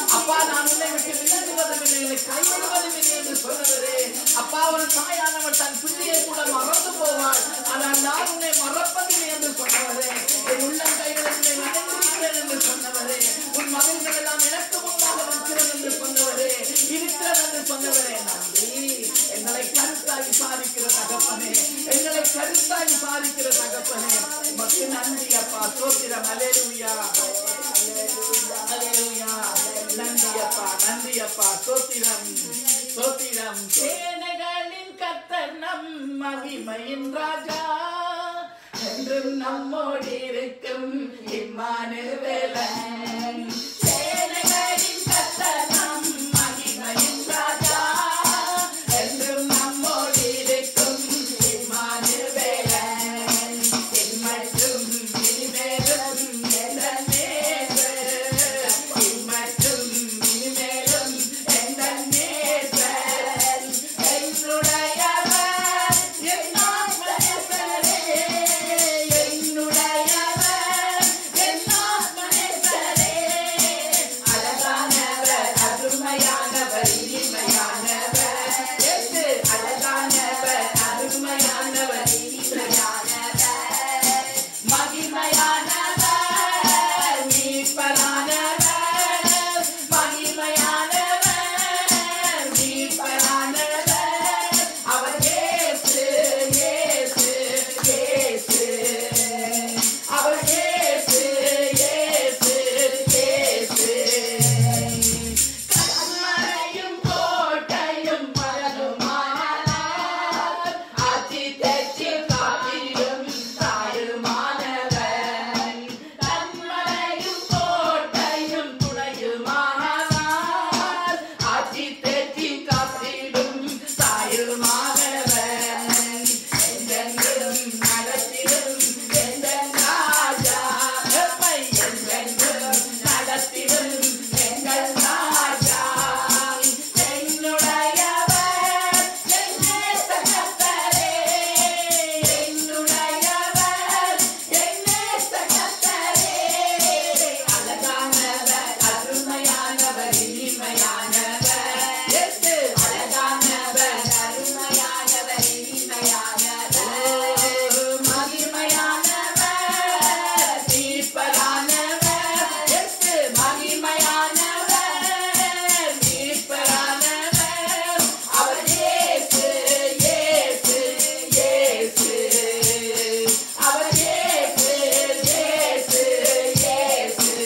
என்னை கைவிடுவதும் இல்லை என்று சொன்னவரே அப்பா ஒரு தாயானவள் தன் பிள்ளையை கூட மறந்து போவாள் ஆனால் நான் உன்னை மறப்பதில்லை என்று சொன்னவரே என் உள்ளம் கைகளில் நடந்திருக்கிறேன் என்று சொன்னவரே உன் மகன்கள் எல்லாம் எனக்கு முன்னாக இருக்கிறது என்று சொன்னவரே இருக்கிறது என்று சொன்னவரே நன்றி எங்களை கருத்தாய் விசாரிக்கிற தகப்பனே எங்களை கருத்தாய் விசாரிக்கிற தகப்பனே உமக்கு நன்றி அப்பா சோத்திரம் அலேலுயா அலேலுயா நன்றி அப்பா நன்றி அப்பா சோத்திரம் சோத்திரம் சேனைகளின் கர்த்தர் நம் மகிமையின் ராஜா என்றும் நம்மோடு இருக்கும் இம்மானுவேலன் சேனைகளின் கர்த்தர் நம் மகிமையின் ராஜா என்றும் நம்மோடு இருக்கும் இம்மானுவேலன் இம்மட்டும் இனிமேலும் எந்தன் நேசர் இம்மட்டும் இனிமேலும் எந்தன் நேசர் என்னுடையவர் என் ஆத்மநேசரே என்னுடையவர் என் ஆத்மநேசரே அழகானவர் அருமையானவர் இனிமையானவர் எது அழகானவர் அருமையானவர் இனிமையானவர் மகிமையானவர் மீட்பரானவர் மகிமையானவர் மீட்பரானவர் அவர் இயேசு இயேசு இயேசு அவர் இயேசு இயேசு இயேசு கண்மலையும் கோட்டையும் மரணுமானார் ஆட்சி தெற்றி காத்திடும் தாயுமானவர் கண்மலையும் கோட்டையும் துணையுமானார் ஆட்சி தெற்றி காத்திடும் தாயுமானவர் என்றென்றும் நடத்திடும் எங்கள் ராஜா எம்மை என்றென்றும் நடத்திடும் எங்கள் ராஜா என்னுடையவர் என் நேசகர்த்தரே என்னுடையவர் என் நேசகர்த்தரே அழகானவர் அருமையானவர் இனிமையானவர் எது அழகானவர் அருமையானவர் இனிமையானவர் மகிமையானவர் மீட்பரானவர் எது மகிமையானவர் மீட்பரானவர் அவர் இயேசு இயேசு இயேசு அவர் இயேசு இயேசு இயேசு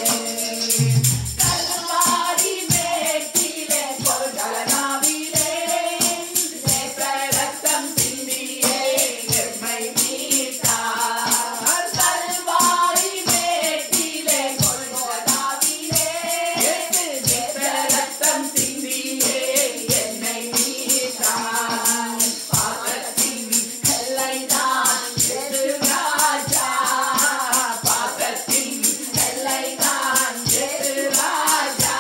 கல்வாரி மேட்டிலே பொருளானாவிலே நேச ரத்தம் சிந்தியே எம்மை மீட்டார் கல்வாரி மேட்டிலே பொருளானாவிலே நேச ரத்தம் சிந்தியே என்னை மீட்டார் பாசத்தின் எல்லைதான் எது ராஜா பாசத்தின் எல்லைதான் எது ராஜா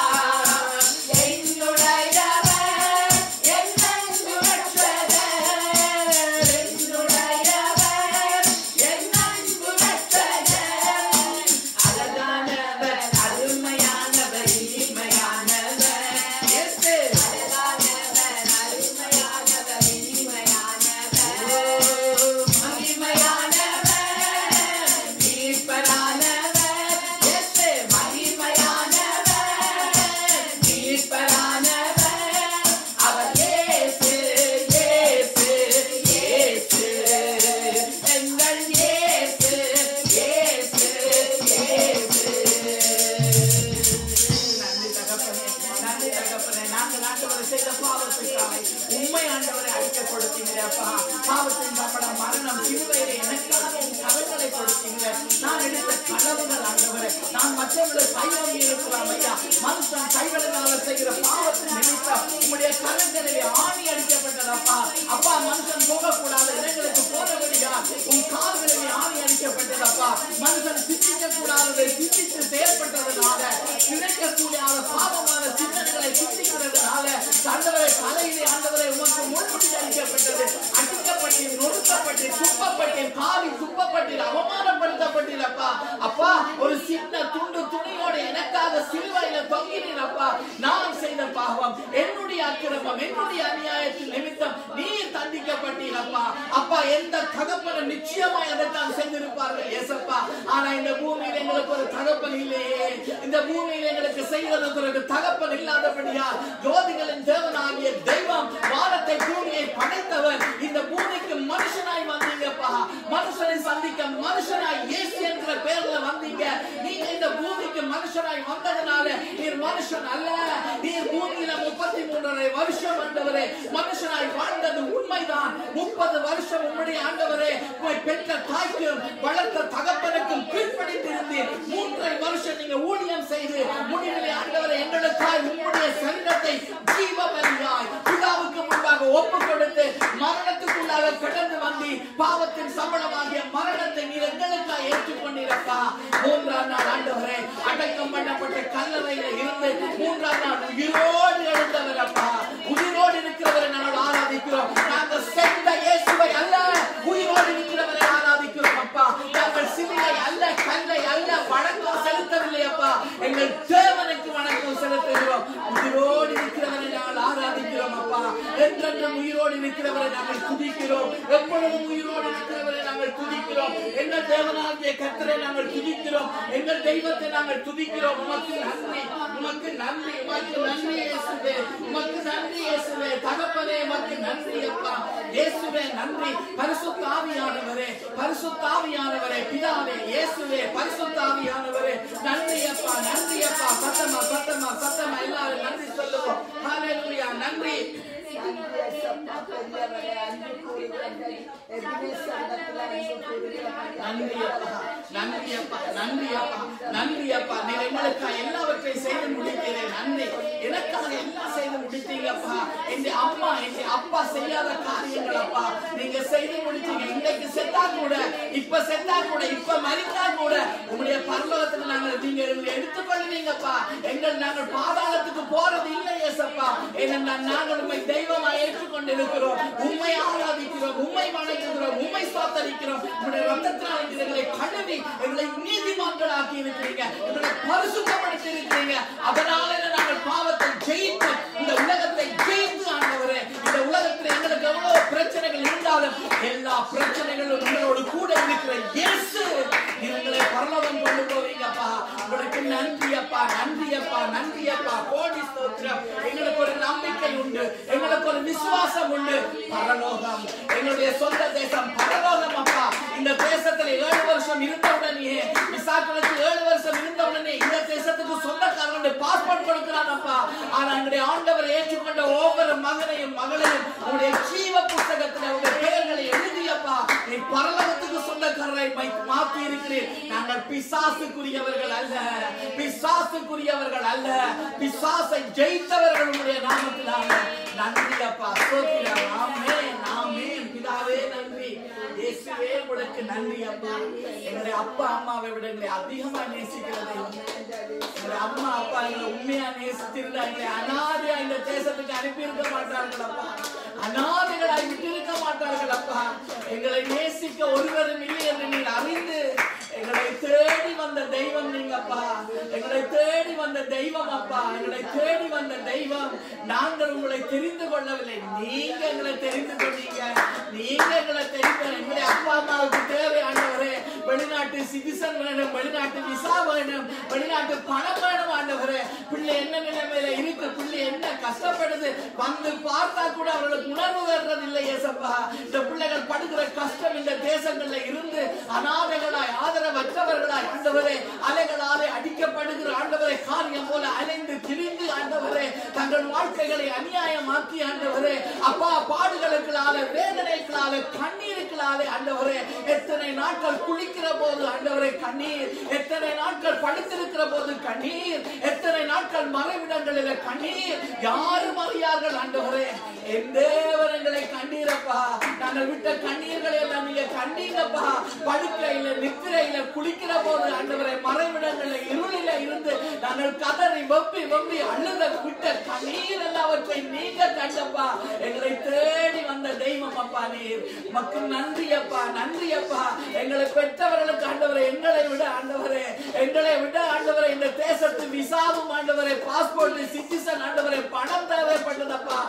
என்னுடையவர் என்னன்புரட்சகர் என்னுடையவர் என்னன்புரட்சகர் அழகானவர் அருமையானவர் இனிமையானவர் எது அழகானவர் அருமையானவர் இனிமையானவர் மகிமையானவர் மீட்பரானவர் எது மகிமையானவர் மீட்பரானவர் அவர் இயேசு இயேசு இயேசு எங்கள் இயேசு இயேசு இயேசு நன்றி தகப்பனே நன்றி தகப்பனே நாங்கள் ஆண்டவரை செய்த பாவத்துக்காக உண்மை ஆண்டவரை அழைக்கப்படுத்தீங்களேப்பா பாவத்தின் சம்பளம் மரணம் சிலுவையிலே எனக்காக உன் கரங்களை கொடுத்தீங்க நான் எடுத்த கனவுகள் ஆண்டவரை நான் மற்றவர்களை கைவாங்கி இருக்கிறான் ஐயா மனுஷன் கைகளினால செய்கிற பாவத்தின் நிமித்தம் உங்களுடைய கரங்களிலே ஆணி அடிக்கப்பட்டதப்பா அப்பா மனுஷன் போகக்கூடாத இடங்களுக்கு போனபடியா உன் கால்களிலே ஆணி அடிக்கப்பட்டதப்பா மனுஷன் சிந்திக்க கூடாததை சிந்தித்து செயல்பட்டதனால கிடைக்கக்கூடிய பாவமான சிந்தனைகளை சிந்திக்கிறதுனால ஆண்டவரை தலையிலே ஆண்டவரை உமக்கு முன்முடி அளிக்கப்பட்டது அடிக்கப்பட்டு நொறுக்கப்பட்டு துப்பப்பட்டு காரி துப்பப்பட்டு அவமானப்படுத்தப்பட்டீரப்பா அப்பா ஒரு சின்ன துண்டு துணியோட எனக்காக சிலுவையில தொங்கினீரப்பா நான் செய்த பாவம் என்னுடைய அக்கிரமம் என்னுடைய அநியாயத்தின் நிமித்தம் நீர் தண்டிக்கப்பட்டீரப்பா அப்பா எந்த தகப்பனும் நிச்சயமாய் அதைத்தான் செய்திருப்பார்கள் ஏசப்பா ஆனா இந்த பூமியில் எங்களுக்கு ஒரு தகப்பன் இல்லையே இந்த பூமியில் எங்களுக்கு செய்வதற்கு ஒரு தகப்பன் இல்லாதபடியா ஜோதிகளின் தேவனாகிய தெய்வம் வானத்தை பூமியை படைத்தவர் இந்த பூமிக்கு மனுஷனாய் வந்தீங்கப்பா மனுஷனை சந்திக்க மனுஷனாய் இயேசு என்ற பேர்ல வந்தீங்க நீங்க இந்த பூமிக்கு மனுஷனாய் வந்ததுனால நீர் மனுஷன் அல்ல நீர் பூமியில முப்பத்தி மூன்றரை வருஷம் ஆண்டவரே மனுஷனாய் வாழ்ந்தது உண்மைதான் முப்பது வருஷம் உம்முடைய ஆண்டவரே உம்மை பெற்ற தாய்க்கும் வளர்த்த தகப்பனுக்கும் கீழ்ப்படித்திருந்தீர் மூன்றரை வருஷம் நீங்க ஊழியம் செய்து முடிவிலே ஆண்டவரை எங்களுக்காய் உம்முடைய சரீரத்தை ஜீவ பலியாய் பிதாவுக்கு முன்பாக ஒப்பு கொடுத்து மரணத்துக்குள்ளாக கடந்து வந்து பாவத்தின் சம்பளமாகிய மரணத்தை நீர் எங்களுக்காய் ஏற்றுக்கொண்டீரப்பா மூன்றாம் நாள் ஆண்டவரே அடக்கம் பண்ணப்பட்ட கல்லறையில இருந்து மூன்றாம் நாள் உயிரோடு எழுந்தவர் அப்பா உயிரோடு இருக்கிறவரை நாங்கள் ஆராதிக்கிறோம் நாங்கள் சென்ற இயேசுவை அல்ல உயிரோடு இருக்கிறவரை ஆராதிக்கிறோம் அப்பா நாங்கள் சிலையை அல்ல கல்லை அல்ல வணக்கம் செலுத்தவில்லை அப்பா எங்கள் தேவனுக்கு வணக்கம் செலுத்துகிறோம் உயிரோடு இருக்கிறவரை நாங்கள் ஆராதிக்கிறோம் அப்பா என்றென்றும் உயிரோடு இருக்கிறவரை நாங்கள் துதிக்கிறோம் எப்பொழுதும் உயிரோடு இருக்கிறவரை நாங்கள் துதிக்கிறோம் எங்கள் தேவனாகிய கர்த்தரை நாங்கள் துதிக்கிறோம் எங்கள் தெய்வத்தை நாங்கள் துதிக்கிறோம் உமக்கு நன்றி உமக்கு நன்றி உமக்கு நன்றி இயேசுவே உமக்கு நன்றி இயேசுவே தகப்பனே உமக்கு நன்றி அப்பா இயேசுவே நன்றி பரிசுத்த ஆவியானவரே பரிசுத்த ஆவியானவரே பிதாவே இயேசுவே பரிசுத்த ஆவியானவரே நன்றி அப்பா நன்றி அப்பா சத்தமா சத்தமா சத்தமா எல்லாரும் நன்றி சொல்லுவோம் ஹalleluya நன்றி நன்றி ஏசப்பா பெரியவரே அன்பு கூறுகிறவர்கள் எபினேசரிடத்தில் அன்பு கூறுகிறவர்கள் நன்றி அப்பா நன்றி அப்பா நன்றி அப்பா நன்றி அப்பா நீ எங்களுக்காக எல்லாவற்றையும் செய்து முடித்தீரே நன்றி எனக்காக எல்லாம் செய்து முடித்தீங்கப்பா என் அம்மா என் அப்பா செய்யாத காரியங்கள் அப்பா நீங்க செய்து முடிச்சீங்க இன்னைக்கு செத்தா கூட இப்ப செத்தா கூட இப்ப மறித்தா கூட உங்களுடைய பரலோகத்துல நாங்கள் நீங்க எங்களை எடுத்துக்கொள்வீங்கப்பா எங்கள் நாங்கள் பாதாளத்துக்கு போறது இல்லை ஏசப்பா ஏனென்றால் நாங்கள் உண்மை தெய்வமா ஏற்றுக்கொண்டு இருக்கிறோம் உண்மை ஆராதிக்கிறோம் உண்மை வணங்குகிறோம் உண்மை ஸ்தோத்தரிக்கிறோம் உங்களுடைய ரத்தத்தினால் எங்களை கழுவி எங்களை நீதிமான்களாக்கி இருக்கிறீங்க எங்களை பரிசுத்தப்படுத்தி இருக்கிறீங்க அதனால நாங்கள் பாவத்தை ஜெயித்து இந்த உலகத்தை ஜெயித்து ஆண்டவரே இந்த உலகத்தில் எங்களுக்கு எவ்வளவு பிரச்சனைகள் இருந்தாலும் எல்லா பிரச்சனைகளும் உங்களோடு கூட இருக்கிற இயேசு எங்களை பரலோகம் கொண்டு போவீங்கப்பா உங்களுக்கு நன்றி அப்பா நன்றி அப்பா நன்றி அப்பா கோடி ஸ்தோத்திரம் எங்களுக்கு ஒரு நம்பிக்கை உண்டு எங்களுக்கு ஒரு விசுவாசம் உண்டு பரலோகம் எங்களுடைய சொந்த தேசம் பரலோகம் அப்பா இந்த தேசத்துல ஏழு வருஷம் இருந்தவுடனே விசாக்களுக்கு ஏழு வருஷம் இருந்தவுடனே இந்த தேசத்துக்கு சொந்தக்காரனுடைய பாஸ்போர்ட் கொடுக்கிறான் அப்பா ஆனா எங்களுடைய ஆண்டவர் ஏற்றுக்கொண்ட ஒவ்வொரு மகனையும் மகளையும் உங்களுடைய ஜீவ புத்தகத்துல உங்களுடைய பெயர்களை எழுதியப்பா நீ பரலோகத்துக்கு சொந்தக்காரரை மை- மாற்றி இருக்கிறேன் நாங்கள் பிசாசுக்குரியவர்கள் அல்ல பிசாசுக்குரியவர்கள் அல்ல பிசாசை ஜெயித்தவர்கள் உங்களுடைய நாமத்தினால நன்றி அப்பா ஸ்தோத்திரம் ஆமென் ஆமென் பிதாவே நன்றி இயேசுவே உங்களுக்கு நன்றி அப்பா எங்களுடைய அப்பா அம்மாவை விட எங்களை அதிகமா நேசிக்கிறது எங்களுடைய அம்மா அப்பா எங்களை உண்மையா நேசித்திருந்தா எங்களை அனாதையா இந்த தேசத்துக்கு அனுப்பி இருக்க மாட்டார்கள் அப்பா அனாதைகளாய் விட்டிருக்க மாட்டார்கள் அப்பா எங்களை நேசிக்க ஒருவரும் இல்லை என்று நீர் அறிந்து எங்களை தேடி வந்த தெய்வம் நீங்கப்பா எங்களை தேடி வந்த தெய்வம் அப்பா எங்களை தேடி வந்த தெய்வம் நாங்கள் உங்களை தெரிந்து கொள்ளவில்லை நீங்க எங்களை தெரிந்து கொண்டீங்க நீங்க எங்களை தெரிந்து எங்களுடைய அப்பா அம்மாவுக்கு தேவையானவரே வெளிநாட்டு சிட்டிசன் வேணும் வெளிநாட்டு விசா வேணும் வெளிநாட்டு பணம் வேணும் ஆண்டவரே பிள்ளை என்ன நிலைமையில இருக்கு பிள்ளை என்ன கஷ்டப்படுது வந்து பார்த்தா கூட அவர்களுக்கு உணர்வு வர்றது இல்லை ஏசப்பா இந்த பிள்ளைகள் படுகிற கஷ்டம் இந்த தேசங்கள்ல இருந்து அனாதைகளாய் ஆதரவற்றவர்களாய் ஆண்டவரே அலைகளாலே அடிக்கப்படுகிற ஆண்டவரே காரியம் போல அலைந்து திரிந்து ஆண்டவரே தங்கள் வாழ்க்கைகளை அநியாயமாக்கி ஆண்டவரே அப்பா பாடுகளுக்களால வேதனைகளால கண்ணீருக்களாலே ஆண்டவரே எத்தனை நாட்கள் குளிக்கிற போது ஆண்டவரே கண்ணீர் எத்தனை நாட்கள் படுத்திருக்கிற போது கண்ணீர் எத்தனை நாட்கள் மறைவிடங்களில கண்ணீர் யாரும் அறியார்கள் ஆண்டவரே என் தேவன் எங்களை கண்ணீரப்பா நாங்கள் விட்ட கண்ணீர்களை எல்லாம் நீங்க கண்டீங்கப்பா படுக்கையில நித்திரையில குளிக்கிற போது ஆண்டவரை மறைவிடங்கள்ல இருளில இருந்து நாங்கள் கதறி வெப்பி வெப்பி அழுத விட்ட கண்ணீர் எல்லாவற்றை நீங்க கண்டப்பா எங்களை தேடி வந்த தெய்வம் அப்பா நீர் மக்கு நன்றி அப்பா நன்றி அப்பா எங்களை பெற்றவர்களுக்கு ஆண்டவரை எங்களை விட ஆண்டவரே எங்களை விட ஆண்டவரை இந்த தேசத்து விசாவும் ஆண்டவரை பாஸ்போர்ட் சிட்டிசன் ஆண்டவரை பணம் தேவைப்பட்டதப்பா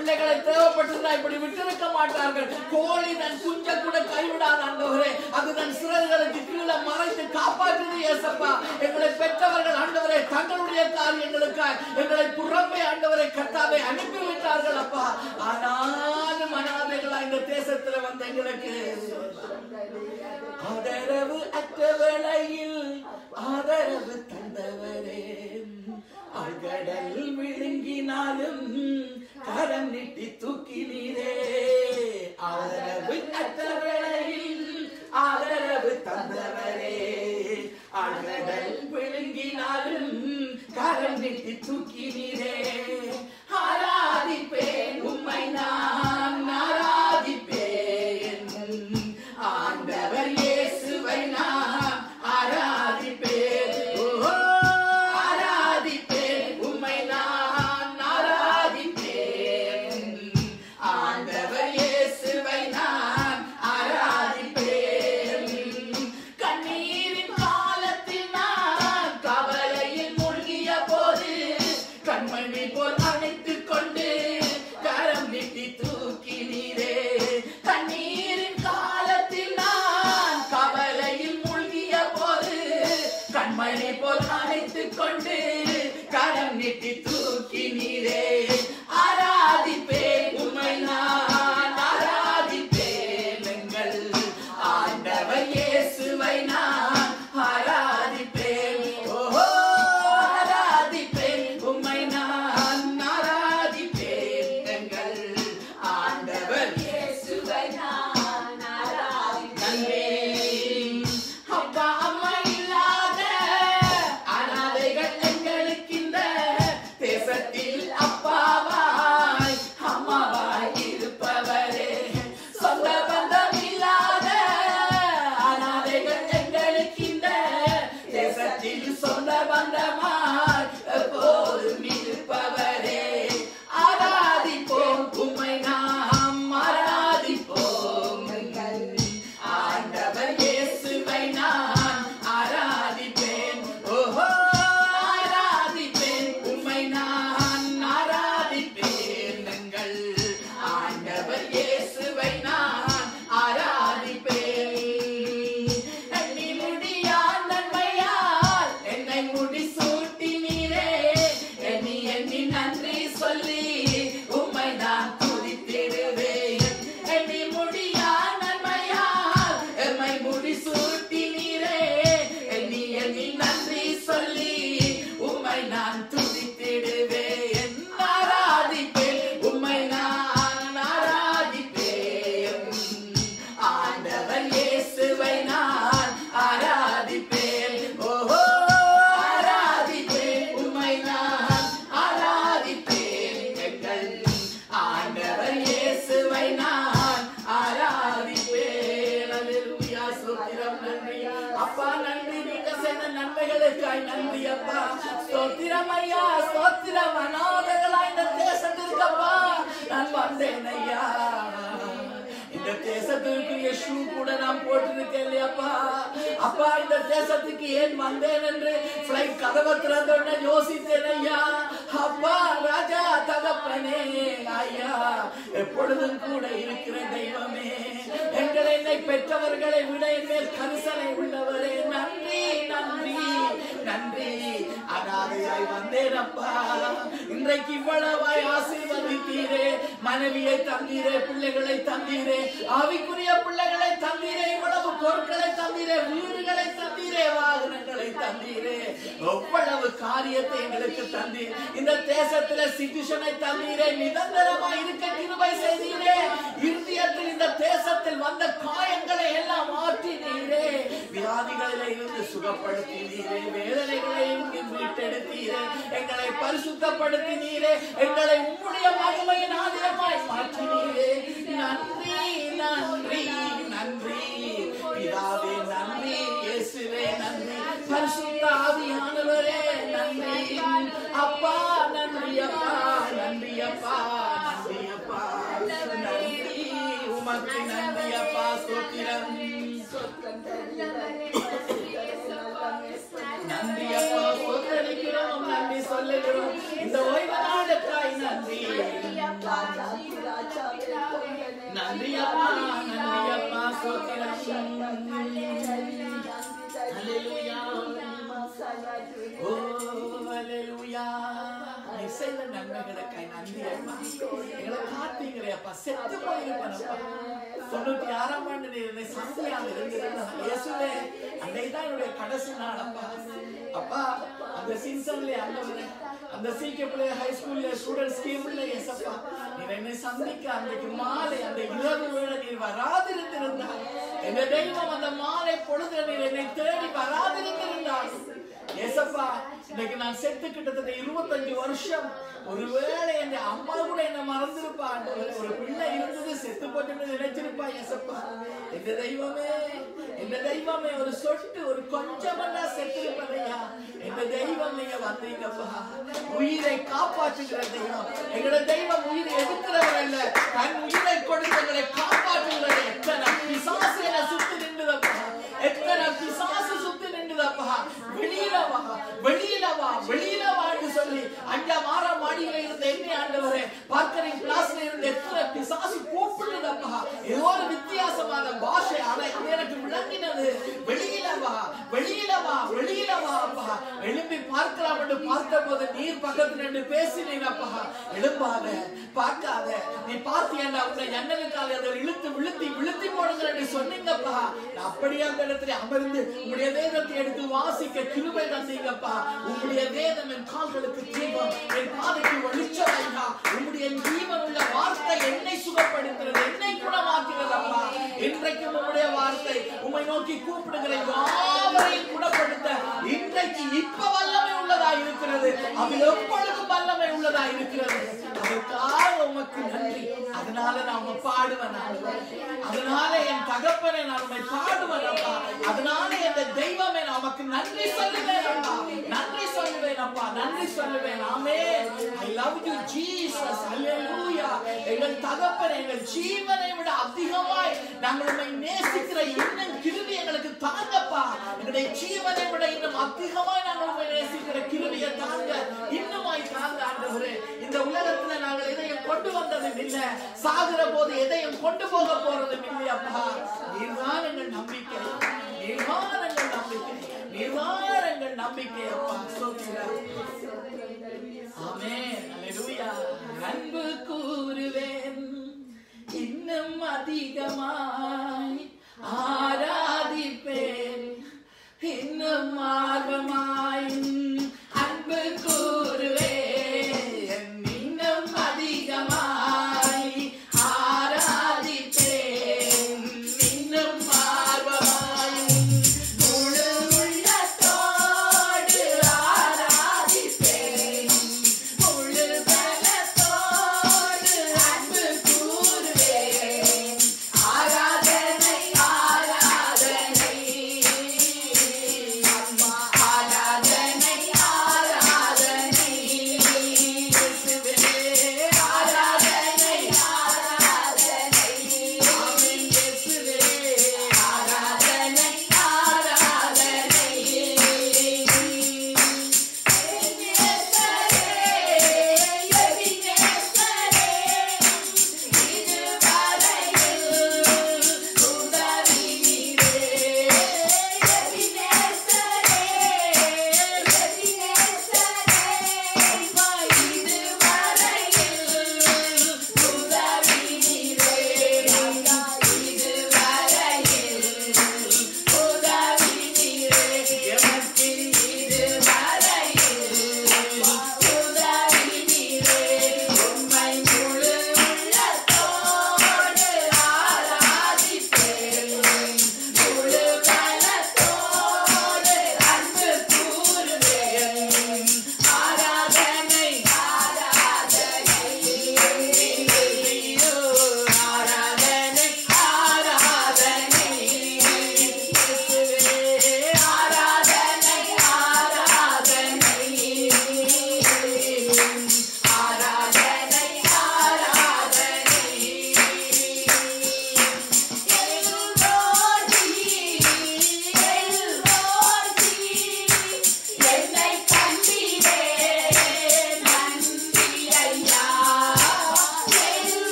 பிள்ளைகளை தேவைப்பட்டிருந்தா இப்படி விட்டிருக்க மாட்டார்கள் கோழி தன் குஞ்ச கூட கைவிடாத ஆண்டவரே அது தன் சிறகுகளுக்கு கீழே மறைத்து காப்பாற்றுது ஏசப்பா எங்களை பெற்றவர்கள் ஆண்டவரே தங்களுடைய காரியங்களுக்காய் எங்களை புறம்பே ஆண்டவரை கத்தாவை அனுப்பிவிட்டார்கள் அப்பா ஆனாலும் அனாதைகளா இந்த தேசத்துல வந்த எங்களுக்கு ஆதரவு அற்ற வேளையில் ஆதரவு தந்தவரே அகடல் விழுங்கினாலும் கரம் நீட்டி தூக்கினீரே ஆதரவு அற்ற வேளையில் ஆதரவு தந்தவரே அகடல் விழுங்கினாலும் கரம் நீட்டி தூக்கினீரே ஆராதிப்பேன் உம்மை நான் ஆராதிப்பேன் ஆண்டவர் இயேசுவை நான் ஆராதிப்பேன் ஓ, ஆராதிப்பேன் உம்மை நான் ஆராதிப்பேன் ஆண்டவர் இயேசுவை நான் ஆராதிப்பேன் கண்ணீரின் காலத்தில் நான் கவலையில் மூழ்கிய போது கண்மணி போல் அணைத்துக் கொண்டு கரம் நீட்டி தூக்கினீரே கண்ணீரின் காலத்தில் நான் கவலையில் மூழ்கிய போது கண்மணி போல் அணைத்துக் கொண்டு கரம் நீட்டி தூக்கினீரே ஆராதிப்பேன் உம்மை நான் ஆராதிப்பேன் எங்கள் ஆண்டவர் இயேசுவை நான் ஆராதிப்பேன் ஓஹோ ஆராதிப்பேன் உம்மை நான் ஆராதிப்பேன் எங்கள் ஆண்டவர் இயேசுவை நான் ஆராதிப்பேன் அப்பா அம்மா இல்லாத அனாதைகள் எங்களுக்கு இந்த தேசத்தில் அப்பாவாய் அம்மாவாய் இருப்பவரே சொந்த பந்தம் இல்லாத அனாதைகள் எங்களுக்கு இந்த தேசத்தில் சொந்த பந்தமாய் எப்போதும் இருப்பவரே ஆராதிப்போம் உம்மை நாம் ஆராதிப்போம் ஆண்டவர் இயேசுவை நான் ஆராதிப்பேன் ஓஹோ ஆராதிப்பேன் உம்மை நான் ஆராதிப்பேன் எங்கள் ஆண்டவர் இயேசுவை நான் ஆராதிப்பேன் எண்ணி முடியா நன்மையால் என்னை முடி சூட்டினீரே எண்ணி எண்ணி நன்றி சொல்லி உம்மை நான் துதித்திடுவேன் எண்ணி முடியா நன்மையால் எம்மை முடி சூட்டினீரே எண்ணி எண்ணி நன்றி சொல்லி உம்மை நான் துதித்திடுவேன் ஆராதிப்பேன் உம்மை நான் ஆராதிப்பேன் ஆண்டவர் இயேசுவை நான் ஆராதிப்பேன் ஓஹோ ஆராதிப்பேன் உம்மை நான் ஆராதிப்பேன் எங்கள் ஆண்டவர் இயேசுவை நான் ஆராதிப்பேன் அல்லேலூயா ஸ்தோத்திரம் நன்றி அப்பா நன்றி நீங்க செய்த நன்மைகளுக்காய் நன்றி அப்பா ஸ்தோத்திரம் ஐயா ஸ்தோத்திரம் அநாதர்களா இந்த தேசத்திற்கு அப்பா நான் வந்தேன் ஐயா இந்த தேசத்திற்கு யேசு கூட நான் போட்டிருக்கேன் இல்லையாப்பா அப்பா இந்த தேசத்துக்கு ஏன் வந்தேன் என்று பிளைட் கதவை திறந்தோட யோசித்தேன் ஐயா அப்பா ராஜா தகப்பனே ஐயா எப்பொழுதும் கூட இருக்கிற தெய்வமே எங்களை என்னை பெற்றவர்களை விட என் மேல் கரிசனை உள்ளவரே நன்றி நன்றி நன்றி அனாதையாய் வந்தேன் அப்பா இன்றைக்கு இவ்வளவாய் ஆசீர்வதித்தீரே மனைவியை தந்தீரே பிள்ளைகளை தந்தீரே ஆவிக்குரிய பிள்ளைகளை தந்தீரே இவ்வளவு பொருட்களை தந்தீரே வீடுகளை தந்தீரே வாகனங்களை தந்தீரே எவ்வளவு காரியத்தை எங்களுக்கு தந்தீர் இந்த தேசத்துல சிட்டிசனை தந்தீரே நிரந்தரமா இருக்க கிருபை செய்தீரே இறுதியத்தில் இந்த தேசத்தில் வந்த காயங்களை எல்லாம் மாற்றினீரே வியாதிகளில இருந்து சுகப்படுத்தினீரே வேதனைகளை இருந்து மீட்டெடுத்தீரே எங்களை பரிசுத்தப்படுத்தினீரே எங்களை உம்முடைய மகிமையின் ஆதிரமாய் மாற்றினீரே நன்றி நன்றி நன்றி பிதாவே நன்றி இயேசுவே நன்றி பரிசுத்த ஆவியானவரே நன்றி அப்பா நன்றி அப்பா நன்றி அப்பா நன்றி அப்பா நன்றி உமக்கு நன்றி அப்பா சோத்திரம் நன்றி அப்பா சோத்தரிக்கிறோம் நன்றி சொல்லுகிறோம் இந்த ஓய்வு நாளுக்காய் நன்றி நன்றி அப்பா நன்றி அப்பா சோத்திரம் அல்லேலூயா ஓ அல்லேலூயா நீ செய்த நன்மைகளுக்காய் நன்றி அப்பா எங்களை காத்தீங்களே அப்பா செத்து போயிருப்பனப்பா தொண்ணூத்தி ஆறாம் ஆண்டு நீ என்னை சந்தியாக இருந்திருந்தால் இயேசுவே அன்னைதான் என்னுடைய கடைசி நாள் அப்பா அப்பா அந்த சின்சன்ல ஆண்டவரே அந்த சீக்கிரப்பிள்ளை ஹை ஸ்கூல்ல ஸ்டூடெண்ட் ஸ்கீம்ல எசப்பா நீ என்னை சந்திக்க அன்றைக்கு மாலை அந்த இரவு வேளை நீர் வராதிருந்திருந்தால் எங்க தெய்வம் அந்த மாலை பொழுது நீர் என்னை தேடி வராதிருந்திருந்தால் ஏசப்பா இன்னைக்கு நான் செத்து கிட்டத்தட்ட இருபத்தஞ்சு வருஷம் ஒருவேளை என் அம்மா கூட என்ன மறந்திருப்பா ஆண்டவரே. ஒரு பிள்ளை இருந்தது செத்து போட்டுன்னு நினைச்சிருப்பா ஏசப்பா எந்த தெய்வமே எந்த தெய்வமே ஒரு சொட்டு ஒரு கொஞ்சமெல்லாம் செத்திருப்பதையா எந்த தெய்வம் நீங்க வந்தீங்கப்பா உயிரை காப்பாற்றுகிற தெய்வம் எங்களோட தெய்வம் உயிரை எடுக்கிறவர் அல்ல தன் உயிரை கொடுத்து எங்களை காப்பாற்றுகிறது எத்தனை பிசாசு என சுத்தி நின்றுதப்பா எத்தனை பிசாசு சுத்தி நின்றுதப்பா வெளியில வா வெளியில வா வெளியில வான்னு சொல்லி அஞ்சாம் ஆறாம் மாடியில இருந்த என்ன ஆண்டவரே பார்க்கரிங் கிளாஸ்ல இருந்த எத்தனை பிசாசு கூப்பிடுதப்பா ஏதோ ஒரு வித்தியாசமான பாஷை ஆனா அது எனக்கு விளங்கினது வெளியில வா வெளியில வா வெளியில வா அப்பா எழும்பி பார்க்கலாம் என்று பார்த்த போது நீர் பக்கத்துல நின்று பேசினீங்கப்பா எழும்பாத பார்க்காத நீ பார்த்தியண்டா உன்னை ஜன்னலுக்கால அதை இழுத்து விழுத்தி விழுத்தி போடுங்க என்று சொன்னீங்கப்பா நான் அப்படியே அந்த இடத்துல அமர்ந்து உங்களுடைய வேதத்தை எடுத்து வாசிக்க கிருபை தந்தீங்கப்பா உங்களுடைய வேதம் என் கால்களுக்கு தீபம் என் பாதைக்கு வெளிச்சம் ஐயா உங்களுடைய ஜீவன் உள்ள வார்த்தை என்னை சுகப்படுத்துகிறது என்னை குணமாக்குகிறது அப்பா இன்றைக்கும் உங்களுடைய வார்த்தை உம்மை நோக்கி கூப்பிடுகிற யாவரையும் குணப்படுத்த இன்றைக்கு இப்ப வல்லமை உள்ளதா இருக்கிறது அது எப்பொழுதும் வல்லமை உள்ளதா இருக்கிறது அதற்காக உமக்கு நன்றி அதனால நான் உம்மை பாடுவேன் ஆண்டவரே. அதனால என் தகப்பனை நான் உம்மை பாடுவேன் அப்பா அதனால என் தெய்வமே நான் உமக்கு நன்றி சொல்லுவேன் அப்பா நன்றி சொல்லுவேன் அப்பா நன்றி சொல்லுவேன் ஆமே ஐ லவ் யூ ஜீசஸ் ஹalleluya எங்கள் தகப்பன் எங்கள் ஜீவனை விட அதிகமாய் நாங்கள் உம்மை நேசிக்கிற இன்னும் கிருபி எங்களுக்கு தாங்கப்பா எங்களுடைய ஜீவனை விட இன்னும் அதிகமாய் நாங்கள் உம்மை நேசிக்கிற கிருபியை தாங்க இன்னுமாய் தாங்க ஆண்டவரே இந்த உலகத்துல நாங்கள் எதையும் கொண்டு வந்ததும் இல்ல சாகுற போது எதையும் கொண்டு போக போறதும் இல்லையப்பா நீர்தான் எங்கள் நம்பிக்கை நீர்தான் எங்கள் நம்பிக்கை நீர்தான் எங்கள் நம்பிக்கை அப்பா சோத்திரம் ஆமென் அல்லேலூயா அன்பு கூறுவேன் இன்னும் அதிகமாய் ஆராதிப்பேன் இன்னும் ஆர்வமாய் அன்பு கூறுவேன் இன்னும் அதிகமாய் ஆராதிப்பேன் இன்னும் ஆர்வமாய் முழு உள்ளத்தோடு ஆராதிப்பேன்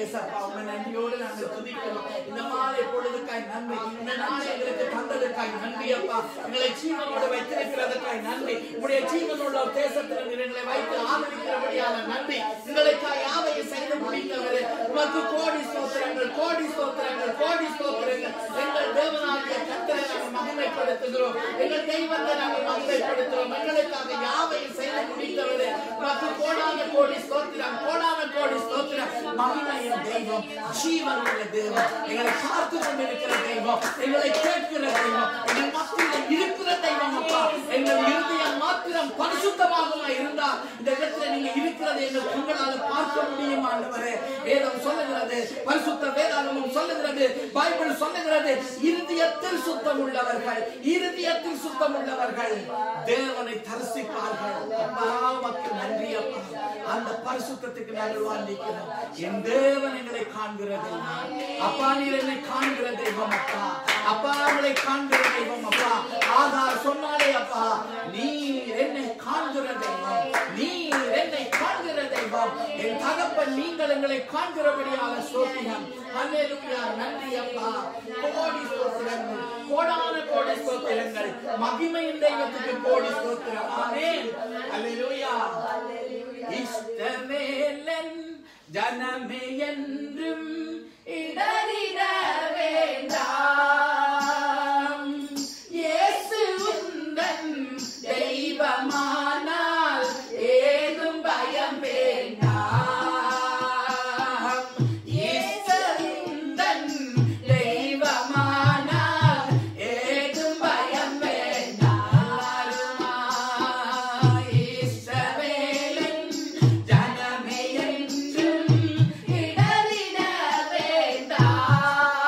ஏசப்பா உண்மை நன்றியோடு நாங்கள் துதிக்கிறோம் இந்த மாலை பொழுதுக்காய் நன்றி இந்த நாளை எங்களுக்கு தந்ததுக்காய் நன்றி அப்பா எங்களை ஜீவனோடு வைத்திருக்கிறதுக்காய் நன்றி உடைய ஜீவனுள்ள ஒரு தேசத்தில் நீர் எங்களை வைத்து ஆதரிக்கிறபடியான நன்றி எங்களுக்காய் யாவையும் செய்து முடித்தவரே உமக்கு கோடி ஸ்தோத்திரங்கள் கோடி ஸ்தோத்திரங்கள் கோடி ஸ்தோத்திரங்கள் எங்கள் தேவனாகிய கர்த்தரை நாங்கள் மகிமைப்படுத்துகிறோம் எங்கள் தெய்வத்தை நாங்கள் மகிமைப்படுத்துகிறோம் எங்களுக்காக யாவையும் செய்து முடித்தவரே உமக்கு கோடான கோடி ஸ்தோத்திரம் கோடான கோடி ஸ்தோத்திரம் மகிமைய தெய்வம் ஜீவனுள்ள தெய்வம் எங்களை பார்த்து கொண்டிருக்கிற தெய்வம் எங்களை கேட்கிற தெய்வம் எங்கள் மத்தியில் இருக்கிற தெய்வம் அப்பா எங்கள் இருதயம் மாத்திரம் பரிசுத்தமாக இருந்தால் இந்த இடத்துல நீங்க இருக்கிறதை எங்கள் கண்களால் பார்க்க முடியும் ஆண்டவரே வேதம் சொல்லுகிறது பரிசுத்த வேதாகமும் சொல்லுகிறது பைபிள் சொல்லுகிறது இருதயத்தில் சுத்தம் உள்ளவர்கள் இருதயத்தில் சுத்தம் உள்ளவர்கள் தேவனை தரிசிப்பார்கள் அப்பா உமக்கு நன்றி அப்பா அந்த பரிசுத்தத்துக்கு நாங்கள் வாண்டிக்கிறோம் என் தேவன் எங்களை காண்கிற தெய்வம் அப்பா நீர் என்னை காண்கிற தெய்வம் அப்பா அப்பா எங்களை காண்கிற தெய்வம் அப்பா ஆதார் சொன்னாலே அப்பா நீர் என்னை காண்கிற தெய்வம் நீர் என்னை காண்கிற தெய்வம் என் தகப்பன் நீங்கள் எங்களை காண்கிறபடியாக ஸ்தோத்திரம் அல்லேலூயா நன்றி அப்பா கோடி ஸ்தோத்திரங்கள் கோடான கோடி ஸ்தோத்திரங்கள் மகிமையின் தெய்வத்துக்கு கோடி ஸ்தோத்திரம் ஆமென் அல்லேலூயா இஷ்டமேலன் ஜனமே என்றும் இடறிட வேண்டாம் இயேசு உந்தன் தெய்வமானால் ஏதும் பயம் வேண்டாம் இயேசு உந்தன் தெய்வமானால் ஏதும் பயம் வேண்டாம் இஸ்ரவேலின் ஜனமே என்றும் இடறிட வேண்டாம்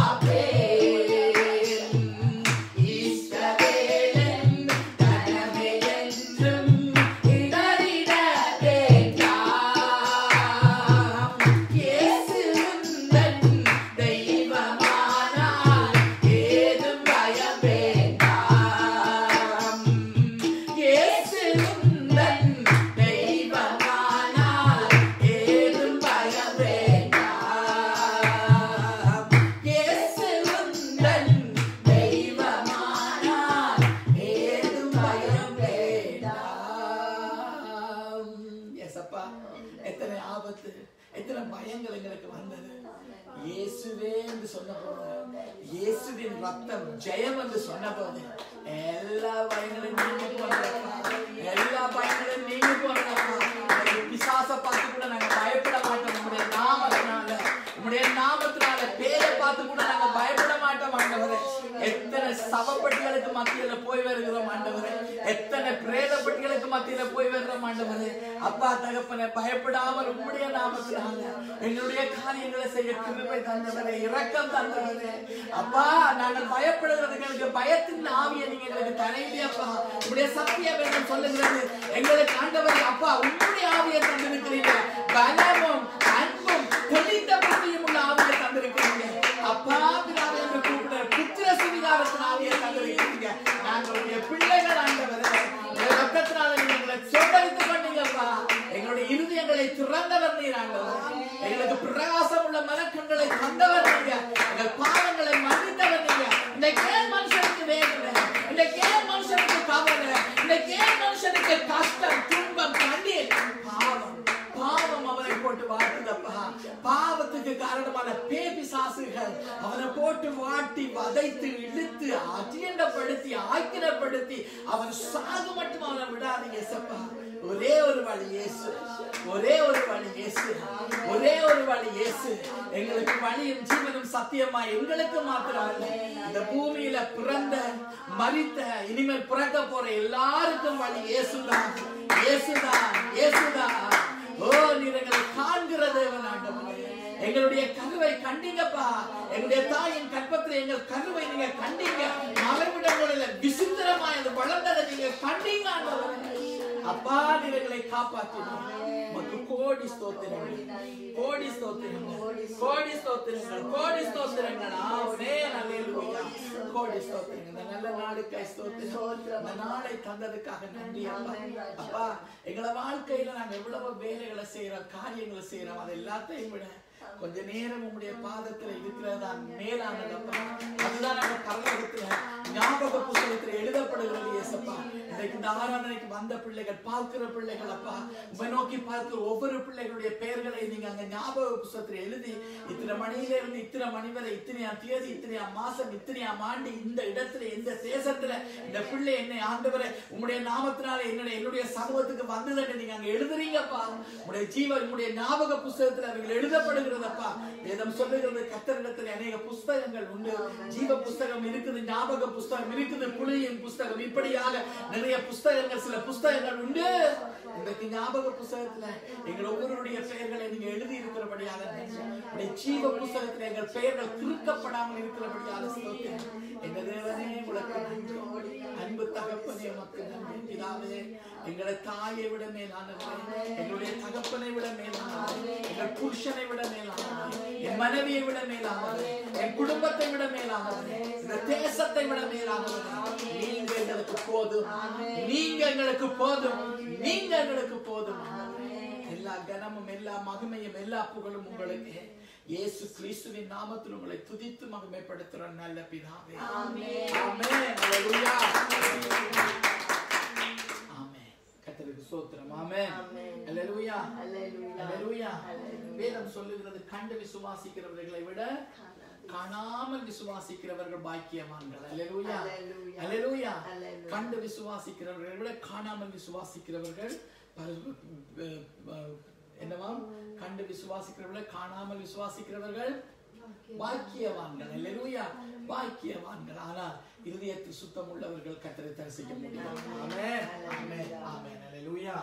இஸ்ரவேலின் கனவே என்றும் இடறிட வேண்டாம். இயேசு உந்தன் தெய்வமானார் ஏதும் பயம் வேண்டாம். இயேசு உந்தன் தெய்வமானார் ஏதும் பயம் வேண்டாம். இயேசு உந்தன் தெய்வமானார் ஏதும் பயம் வேண்டாம். ஏசப்பா, எத்தனை ஆபத்து எத்தனை பயங்கள் எங்களுக்கு வந்தது இயேசுவே என்று சொன்ன போது இயேசுவின் ரத்தம் ஜெயம் என்று சொன்ன போது எல்லா பயங்களும் நீங்க போனதப்பா எல்லா பயங்களும் நீங்க போனதப்பா பிசாச பார்த்து கூட நாங்க பயப்பட மாட்டோம் உங்களுடைய நாமத்தினால உங்களுடைய நாமத்தினால பேரை பார்த்து கூட நாங்க பயப்பட மாட்டோம் ஆண்டவரே எத்தனை சவப்பட்டிகளுக்கு மத்தியில போய் வருகிறோம் ஆண்டவரே எத்தனை பிரேத பட்டிகளுக்கு மத்தியில போய் வருகிறோம் ஆண்டவரே அப்பா தகப்பனை பயப்படாமல் உம்முடைய நாமத்தினால எங்களுடைய காரியங்களை செய்ய கிருபை தந்தவரே இரக்கம் தந்தவரே அப்பா நாங்கள் பயப்படுகிறது எங்களுக்கு பயத்தின் ஆவியை நீங்க எங்களுக்கு தரையிலே அப்பா உடைய சத்திய வேதம் சொல்லுகிறது எங்களுக்கு ஆண்டவரே அப்பா உம்முடைய ஆவியை தந்திருக்கிறீங்க பலமும் அன்பும் தெளிந்த புத்தியும் உள்ள ஆவியை தந்திருக்கிறீங்க அப்பா பிதாவே என்று கூப்பிட புத்திர சுவிகாரத்தின் ஆவியை தந்திருக்கிறீங்க நாங்களுடைய பிள்ளைகள் ஆண்டவரே உடைய ரத்தத்தினால நீங்க எங்களை சொந்தரித்து பண்ணீங்கப்பா எங்களுடைய இருதயங்களை திறந்தவர் நீர் ஆண்டவர் எங்களுக்கு பிரகாசம் உள்ள மனக்கண்களை தந்தவர் நீங்க எங்கள் பாவங்களை மன்னித்தவர் நீங்க இந்த கேள் மனுஷனுக்கு வேதனை இந்த கேள் மனுஷனுக்கு கவலை இந்த கேள் மனுஷனுக்கு கஷ்டம் துன்பம் கண்ணீர் பாவம் பாவம் அவனை போட்டு வாட்டுதப்பா பாவத்துக்கு காரணமான பேபி சாசுகள் அவனை போட்டு வாட்டி வதைத்து இழுத்து அஜீண்டப்படுத்தி ஆக்கிரப்படுத்தி அவன் சாகு மட்டும் அவனை விடாதீங்க ஏசப்பா ஒரே ஒரு வழி இயேசு ஒரே ஒரு வழி இயேசு ஒரே ஒரு வழி இயேசு எங்களுக்கு வழியும் ஜீவனும் சத்தியமா எங்களுக்கு மாத்திரமல்ல இந்த பூமியில பிறந்த மரித்த இனிமேல் பிறக்க போற எல்லாருக்கும் வழி இயேசுதான் இயேசுதான் இயேசுதான் ஓ நீர் எங்களை காண்கிற தேவன் ஆண்டவரே எங்களுடைய கருவை கண்டீங்கப்பா எங்களுடைய தாயின் கற்பத்தில் எங்கள் கருவை நீங்க கண்டீங்க மறைவிடங்களில் விசித்திரமா அது வளர்ந்ததை நீங்க கண்டீங்க ஆண்டவரே அப்பா நீர் எங்களை காப்பாற்றினோம் உமக்கு கோடி ஸ்தோத்திரங்கள் கோடி ஸ்தோத்திரங்கள் கோடி ஸ்தோத்திரங்கள் கோடி ஸ்தோத்திரங்கள் ஆமே நல்லேலூயா கோடி ஸ்தோத்திரங்கள் இந்த நல்ல நாளுக்காய் ஸ்தோத்திரம் இந்த நாளை தந்ததுக்காக நன்றி அப்பா அப்பா எங்களை வாழ்க்கையில நாங்க எவ்வளவு வேலைகளை செய்யறோம் காரியங்களை செய்யறோம் அது எல்லாத்தையும் விட கொஞ்ச நேரம் உங்களுடைய பாதத்துல இருக்கிறதா மேலானதப்பா அதுதான் நம்ம பரலோகத்துல ஞாபக புத்தகத்துல எழுதப்படுகிறது இயேசப்பா இன்றைக்கு இந்த ஆராதனைக்கு வந்த பிள்ளைகள் பார்க்கிற பிள்ளைகள் அப்பா உமை நோக்கி பார்க்கிற ஒவ்வொரு பிள்ளைகளுடைய பெயர்களை நீங்க அங்க ஞாபக புத்தகத்துல எழுதி இத்தனை மணியில இருந்து இத்தனை மணி வரை இத்தனையாம் தேதி இத்தனையாம் மாசம் இத்தனையாம் ஆண்டு இந்த இடத்துல இந்த தேசத்துல இந்த பிள்ளை என்னை ஆண்டவரை உம்முடைய நாமத்தினால என்னுடைய என்னுடைய சமூகத்துக்கு வந்ததுன்னு நீங்க அங்க எழுதுறீங்கப்பா உங்களுடைய ஜீவ உங்களுடைய ஞாபக புஸ்தகத்துல அவைகள் எழுதப்படுகிறதப்பா வேதம் சொல்லுகிறது கத்தரிடத்தில் அநேக புஸ்தகங்கள் உண்டு ஜீவ புஸ்தகம் இருக்குது ஞாபக புஸ்தகம் இருக்குது புலியின் புஸ்தகம் இப்படியாக நிறைய புஸ்தகங்கள் சில புஸ்தகங்கள் உண்டு இன்றைக்கு ஞாபக புஸ்தகத்துல எங்கள் ஒவ்வொருடைய பெயர்களை நீங்க எழுதி இருக்கிறபடியாக உடைய ஜீவ புஸ்தகத்துல எங்கள் பெயர்கள் திருக்கப்படாமல் இருக்கிறபடியாக ஸ்தோத்திரம் எங்க தேவனே உங்களுக்கு நன்றி அன்பு தகப்பனே உமக்கு நன்றி பிதாவே எங்களை தாயை விட மேலானவரே எங்களுடைய தகப்பனை விட மேலானவரே எங்கள் புருஷனை விட மேலானவரே என் மனைவியை விட மேலானவரே என் குடும்பத்தை விட மேலானவரே இந்த தேசத்தை விட மேலானவரே நீங்க எங்களுக்கு போதும் நீங்க எங்களுக்கு போதும் நீங்க எங்களுக்கு போதும் எல்லா கனமும் எல்லா மகிமையும் எல்லா புகழும் உங்களுக்கு இயேசு கிறிஸ்துவின் நாமத்தில் உங்களை துதித்து மகிமைப்படுத்துற நல்ல பிதாவே ஆமென் ஹalleluya ஆமென் கர்த்தருக்கு ஸ்தோத்திரம் ஆமென் ஹalleluya ஹalleluya வேதம் சொல்லுகிறது கண்டு விசுவாசிக்கிறவர்களை விட காணாமல் விசுவாசிக்கிறவர்கள் பாக்கியவான்கள் ஹalleluya Hallelujah. ஹalleluya Hallelujah. கண்டு விசுவாசிக்கிறவர்களை விட காணாமல் விசுவாசிக்கிறவர்கள் பரி- ப- ப- என்னவாம் கண்டு விசுவாசிக்கிறவர்களை காணாமல் விசுவாசிக்கிறவர்கள் பாக்கியவான்கள் ஹalleluya பாக்கியவான்கள் ஆனால் இருதயத்தில் சுத்தம் உள்ளவர்கள் கத்தரை தரிசிக்க முடியும் ஆமென் ஆமென் ஆமென் ஹalleluya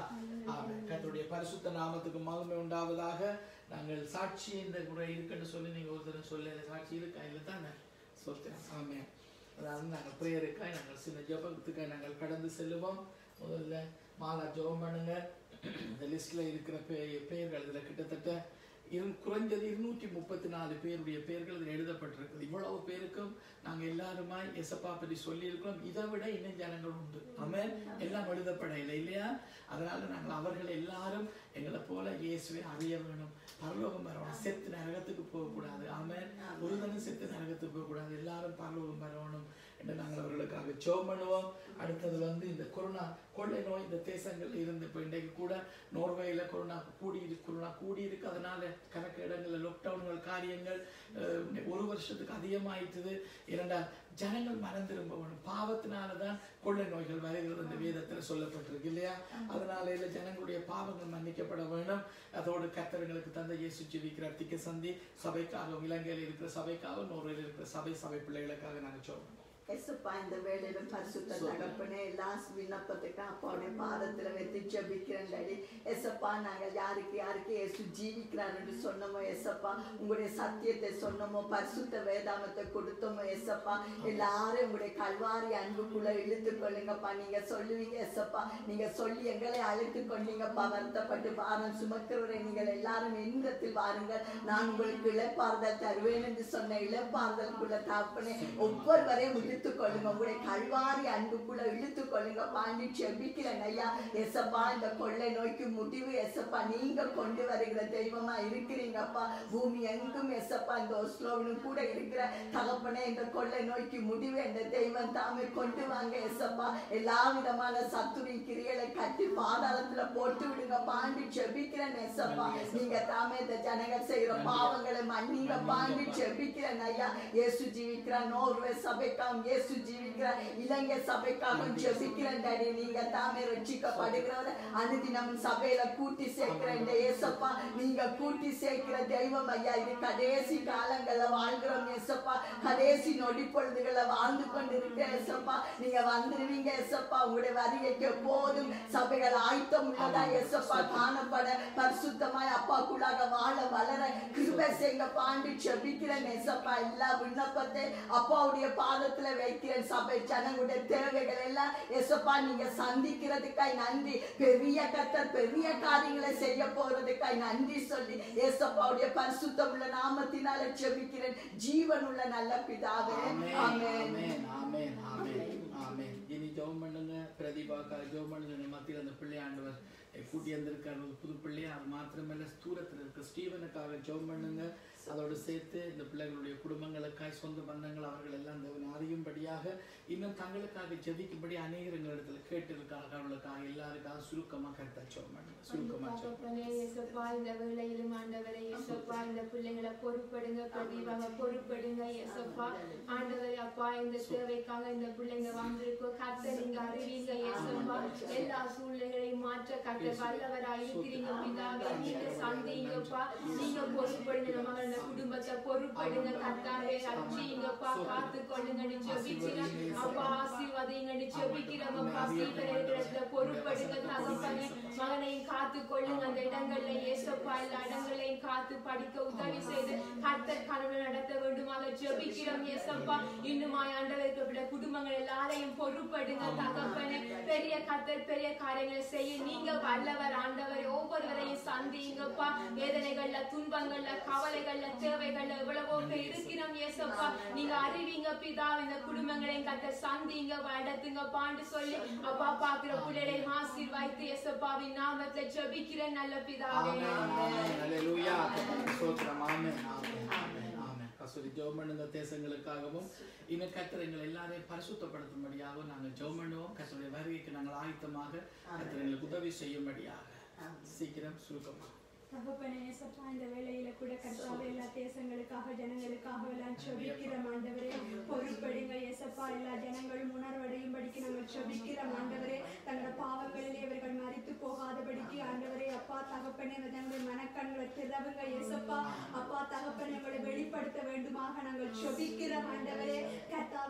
ஆமென் கர்த்தருடைய பரிசுத்த நாமத்துக்கு மகிமை உண்டாவதாக நாங்கள் சாட்சி இந்த முறை இருக்குன்னு சொல்லி நீங்க ஒருத்தர் சொல்ல சாட்சி இருக்கா இல்லை தானே சொல்றேன் ஆமென் அதாவது நாங்கள் ப்ரேயருக்காய் நாங்கள் சின்ன ஜெபத்துக்காய் நாங்கள் கடந்து செல்லுவோம் முதல்ல மாலா ஜெபம் பண்ணுங்க இந்த லிஸ்ட்ல இருக்கிற பே பெயர்கள் இதுல கிட்டத்தட்ட இரு குறைஞ்சது இருநூற்றி முப்பத்தி நாலு பேருடைய பெயர்கள் இதில் எழுதப்பட்டிருக்குது இவ்வளவு பேருக்கும் நாங்க எல்லாருமா எசப்பா பற்றி சொல்லியிருக்கிறோம் இதை விட இன்னும் ஜனங்கள் உண்டு ஆமென் எல்லாம் எழுதப்படையில இல்லையா அதனால நாங்கள் அவர்கள் எல்லாரும் எங்களை போல இயேசுவை அறிய வேணும் பரலோகம் வரணும் செத்து நரகத்துக்கு போகக்கூடாது ஆமென் ஒருதனும் செத்து நரகத்துக்கு போகக்கூடாது எல்லாரும் பரலோகம் வரணும் என்று நாங்கள் அவர்களுக்காக ஜெபம் பண்ணுவோம் அடுத்தது வந்து இந்த கொரோனா கொள்ளை நோய் இந்த தேசங்கள்ல இருந்து இப்போ இன்றைக்கு கூட நோர்வேயில கொரோனா கூடி இருக்கு கொரோனா கூடி இருக்கு அதனால கணக்கு இடங்கள்ல லாக்டவுன்கள் காரியங்கள் அஹ், ஒரு வருஷத்துக்கு அதிகமாயிட்டுது இரண்டா ஜனங்கள் மனம் திரும்ப வேணும் பாவத்தினால தான் கொள்ளை நோய்கள் வருகிறது இந்த வேதத்துல சொல்லப்பட்டிருக்கு இல்லையா அதனால இல்ல ஜனங்களுடைய பாவங்கள் மன்னிக்கப்பட வேணும் அதோடு கத்தவங்களுக்கு தந்த இயேசு ஜீவிக்கிற திக்க சந்தி சபைக்காகவும் இலங்கையில் இருக்கிற சபைக்காகவும் நோர்வேயில் இருக்கிற சபை சபை பிள்ளைகளுக்காக நாங்கள் சொல்றோம் எஸ்ப்பா இந்த வேளையில பரிசுத்த தகப்பனே எல்லா விண்ணப்பத்துக்கு அப்பாவுடைய பாதத்துல வைத்து ஜெபிக்கிறேன் டாடி எஸ்ப்பா நாங்கள் யாருக்கு யாருக்கு இயேசு ஜீவிக்கிறார் என்று சொன்னோமோ எஸ்ப்பா உங்களுடைய சத்தியத்தை சொன்னோமோ பரிசுத்த வேதாமத்தை கொடுத்தோமோ எஸ்ப்பா எல்லாரும் உங்களுடைய கல்வாரி அன்புக்குள்ள இழுத்து கொள்ளுங்கப்பா நீங்க சொல்லுவீங்க எஸ்ப்பா நீங்க சொல்லி எங்களை அழைத்து கொண்டீங்கப்பா வருத்தப்பட்டு பாரம் சுமக்கிறவரை நீங்கள் எல்லாரும் என்னிடத்தில் வாருங்கள் நான் உங்களுக்கு இழப்பாறுதல் தருவேன் என்று சொன்ன இழப்பாறுதலுக்குள்ள தாப்பனே ஒவ்வொருவரையும் இழுத்து கொள்ளுங்க உங்களுடைய கல்வாரி அன்புக்குள்ள இழுத்து கொள்ளுங்க பாண்டி செபிக்கிறேன் ஐயா எசப்பா இந்த கொள்ளை நோய்க்கு முடிவு எசப்பா நீங்க கொண்டு வருகிற தெய்வமா இருக்கிறீங்கப்பா பூமி எங்கும் எசப்பா இந்த ஒஸ்லோவிலும் கூட இருக்கிற தகப்பனே இந்த கொள்ளை நோய்க்கு முடிவு இந்த தெய்வம் தாமே கொண்டு வாங்க எசப்பா எல்லா விதமான சத்துரி கிரியலை கட்டி பாதாளத்துல போட்டு விடுங்க பாண்டி செபிக்கிறேன் எசப்பா நீங்க தாமே இந்த ஜனங்கள் செய்யற பாவங்களை மன்னிங்க பாண்டி செபிக்கிறேன் ஐயா இயேசு ஜீவிக்கிறார் நோர்வே சபைக்காகவும் இயேசு ஜீவிக்கிறார் இலங்கை சபைக்காகவும் ஜெபிக்கிறேன் டாடி நீங்க தாமே ரட்சிக்கப்படுகிறவர அனுதினம் சபையில கூட்டி சேர்க்கிற இந்த ஏசப்பா நீங்க கூட்டி சேர்க்கிற தெய்வம் ஐயா இது கடைசி காலங்கள்ல வாழ்கிறோம் ஏசப்பா கடைசி நொடி பொழுதுகளை வாழ்ந்து கொண்டிருக்க ஏசப்பா நீங்க வந்துருவீங்க ஏசப்பா உங்களுடைய வருகைக்கு போதும் சபைகள் ஆயத்தம் உள்ளதா ஏசப்பா காணப்பட பரிசுத்தமாய் அப்பாக்குள்ளாக வாழ வளர கிருபை செய்யுங்க பாண்டி செபிக்கிறேன் ஏசப்பா எல்லா விண்ணப்பத்தை அப்பாவுடைய பாதத்துல வைக்கிறேன் சபை ஜனங்களுடைய தேவைகள் எல்லாம் ஏசப்பா நீங்க சந்திக்கிறதுக்காய் நன்றி பெரிய கத்தர் பெரிய காரியங்களை செய்ய போறதுக்காய் நன்றி சொல்லி ஏசப்பாவுடைய பரிசுத்தம் உள்ள நாமத்தினால செபிக்கிறேன் ஜீவன் உள்ள நல்ல பிதாவே ஆமென் ஆமென் ஆமென் ஆமென் ஆமென் ஆமென் இனி ஜெபம் பண்ணுங்க பிரதிபாக்கா ஜெபம் பண்ணுங்க மத்தியில் அந்த பிள்ளை ஆண்டவர் கூட்டி வந்திருக்கார் ஒரு புது பிள்ளை அது மாத்திரமல்ல தூரத்தில் இருக்க ஸ்டீவனுக்காக ஜெபம் பண்ணுங்க அதோடு சேர்த்து இந்த பிள்ளைகளுடைய குடும்பங்களுக்காய் சொந்த பந்தங்கள் அவர்கள் எல்லாம் தேவனை அறியும்படியாக இன்னும் தங்களுக்காக ஜெபிக்கும்படி அநேகர் எங்களிடத்துல கேட்டு இருக்காங்க அவர்களுக்காக எல்லாருக்காக சுருக்கமா கருத்தா ஜெபம் பண்ணுங்க சுருக்கமா ஜெபம் தகப்பனே, இயேசுப்பா, இந்த வேளையிலும் ஆண்டவரே, இயேசுப்பா, இந்த பிள்ளைங்களை பொறுப்படுங்க பிரதீபாவை பொறுப்படுங்க இயேசுப்பா. ஆண்டவரே, அப்பா இந்த தேவைக்காக இந்த பிள்ளைங்க வந்திருக்கோம் கர்த்தர் நீங்க அறிவீங்க இயேசுப்பா. எல்லா சூழ்நிலைகளையும் மாற்ற கர்த்தர் வல்லவராய் இருக்கிறீங்க பிதாவே நீங்க சந்திங்கப்பா நீங்க பொறுப்படுங்க நம்ம மகளோட குடும்பத்தை பொறுப்படுங்க கர்த்தாவே ரட்சிங்கப்பா காத்து கொள்ளுங்கன்னு ஜெபிக்கிறேன் அப்பா ஆசீர்வதிங்கன்னு ஜெபிக்கிறோம் அப்பா சீக்கிரம் இருக்கிற பொறுப்படுங்க தகப்பனே மகனையும் காத்து கொள்ளுங்க அந்த இடங்கள்ல இயேசப்பா எல்லா இடங்களையும் காத்து படிக்க உதவி செய்து கர்த்தர் கனவு நடத்த வேண்டுமாக ஜெபிக்கிறோம் இயேசப்பா இன்னுமாய் ஆண்டவருக்கு விட குடும்பங்கள் எல்லாரையும் பொறுப்படுங்க தகப்பனே பெரிய கர்த்தர் பெரிய காரியங்களை செய்ய நீங்க வல்லவர் ஆண்டவர் ஒவ்வொருவரையும் சந்திங்கப்பா வேதனைகள்ல துன்பங்கள்ல கவலைகள்ல தேவைகள்ல எவ்வளவோ பேர் இருக்கிறோம் இயேசப்பா நீங்க அறிவீங்க பிதா இந்த குடும்பங்களையும் கத்த சந்திங்க வடத்துங்க பாண்டு சொல்லி அப்பா பாக்குற பிள்ளைகளை ஆசீர்வாய்த்து இயேசப்பாவின் நாமத்துல ஜெபிக்கிறேன் நல்ல பிதாவே ஆமென். ஹalleluya. கர்த்தருக்கு ஸ்தோத்திரம். ஆமென். ஆமென். ஆமென். ஆமென். கர்த்தருடைய ஜெபம் பண்ணுங்க தேசங்களுக்காகவும் இன்னும் கர்த்தர் எங்களை எல்லாரையும் பரிசுத்தப்படுத்தும்படியாகவும் நாங்கள் ஜெபம் பண்ணுவோம் கர்த்தருடைய வருகைக்கு நாங்கள் ஆயத்தமாக கர்த்தர் எங்களுக்கு உதவி செய்யும்படியாக சீக்கிரம் சுருக்கமாக தகப்பனே ஏசப்பா இந்த வேளையில கூட கர்த்தாவே எல்லா தேசங்களுக்காக ஜனங்களுக்காக எல்லாம் செபிக்கிறோம் ஆண்டவரே பொறுப்படுங்க ஏசப்பா எல்லா ஜனங்களும் உணர்வடையும்படிக்கு நாங்கள் செபிக்கிறோம் ஆண்டவரே தங்களோட பாவங்களிலே இவர்கள் மறித்து போகாதபடிக்கு ஆண்டவரே அப்பா தகப்பனே தங்களுடைய மனக்கண்களை திறவுங்க ஏசப்பா அப்பா தகப்பனே எங்களை வெளிப்படுத்த வேண்டுமாக நாங்கள் செபிக்கிறோம் ஆண்டவரே கர்த்தாவே பொறுப்பு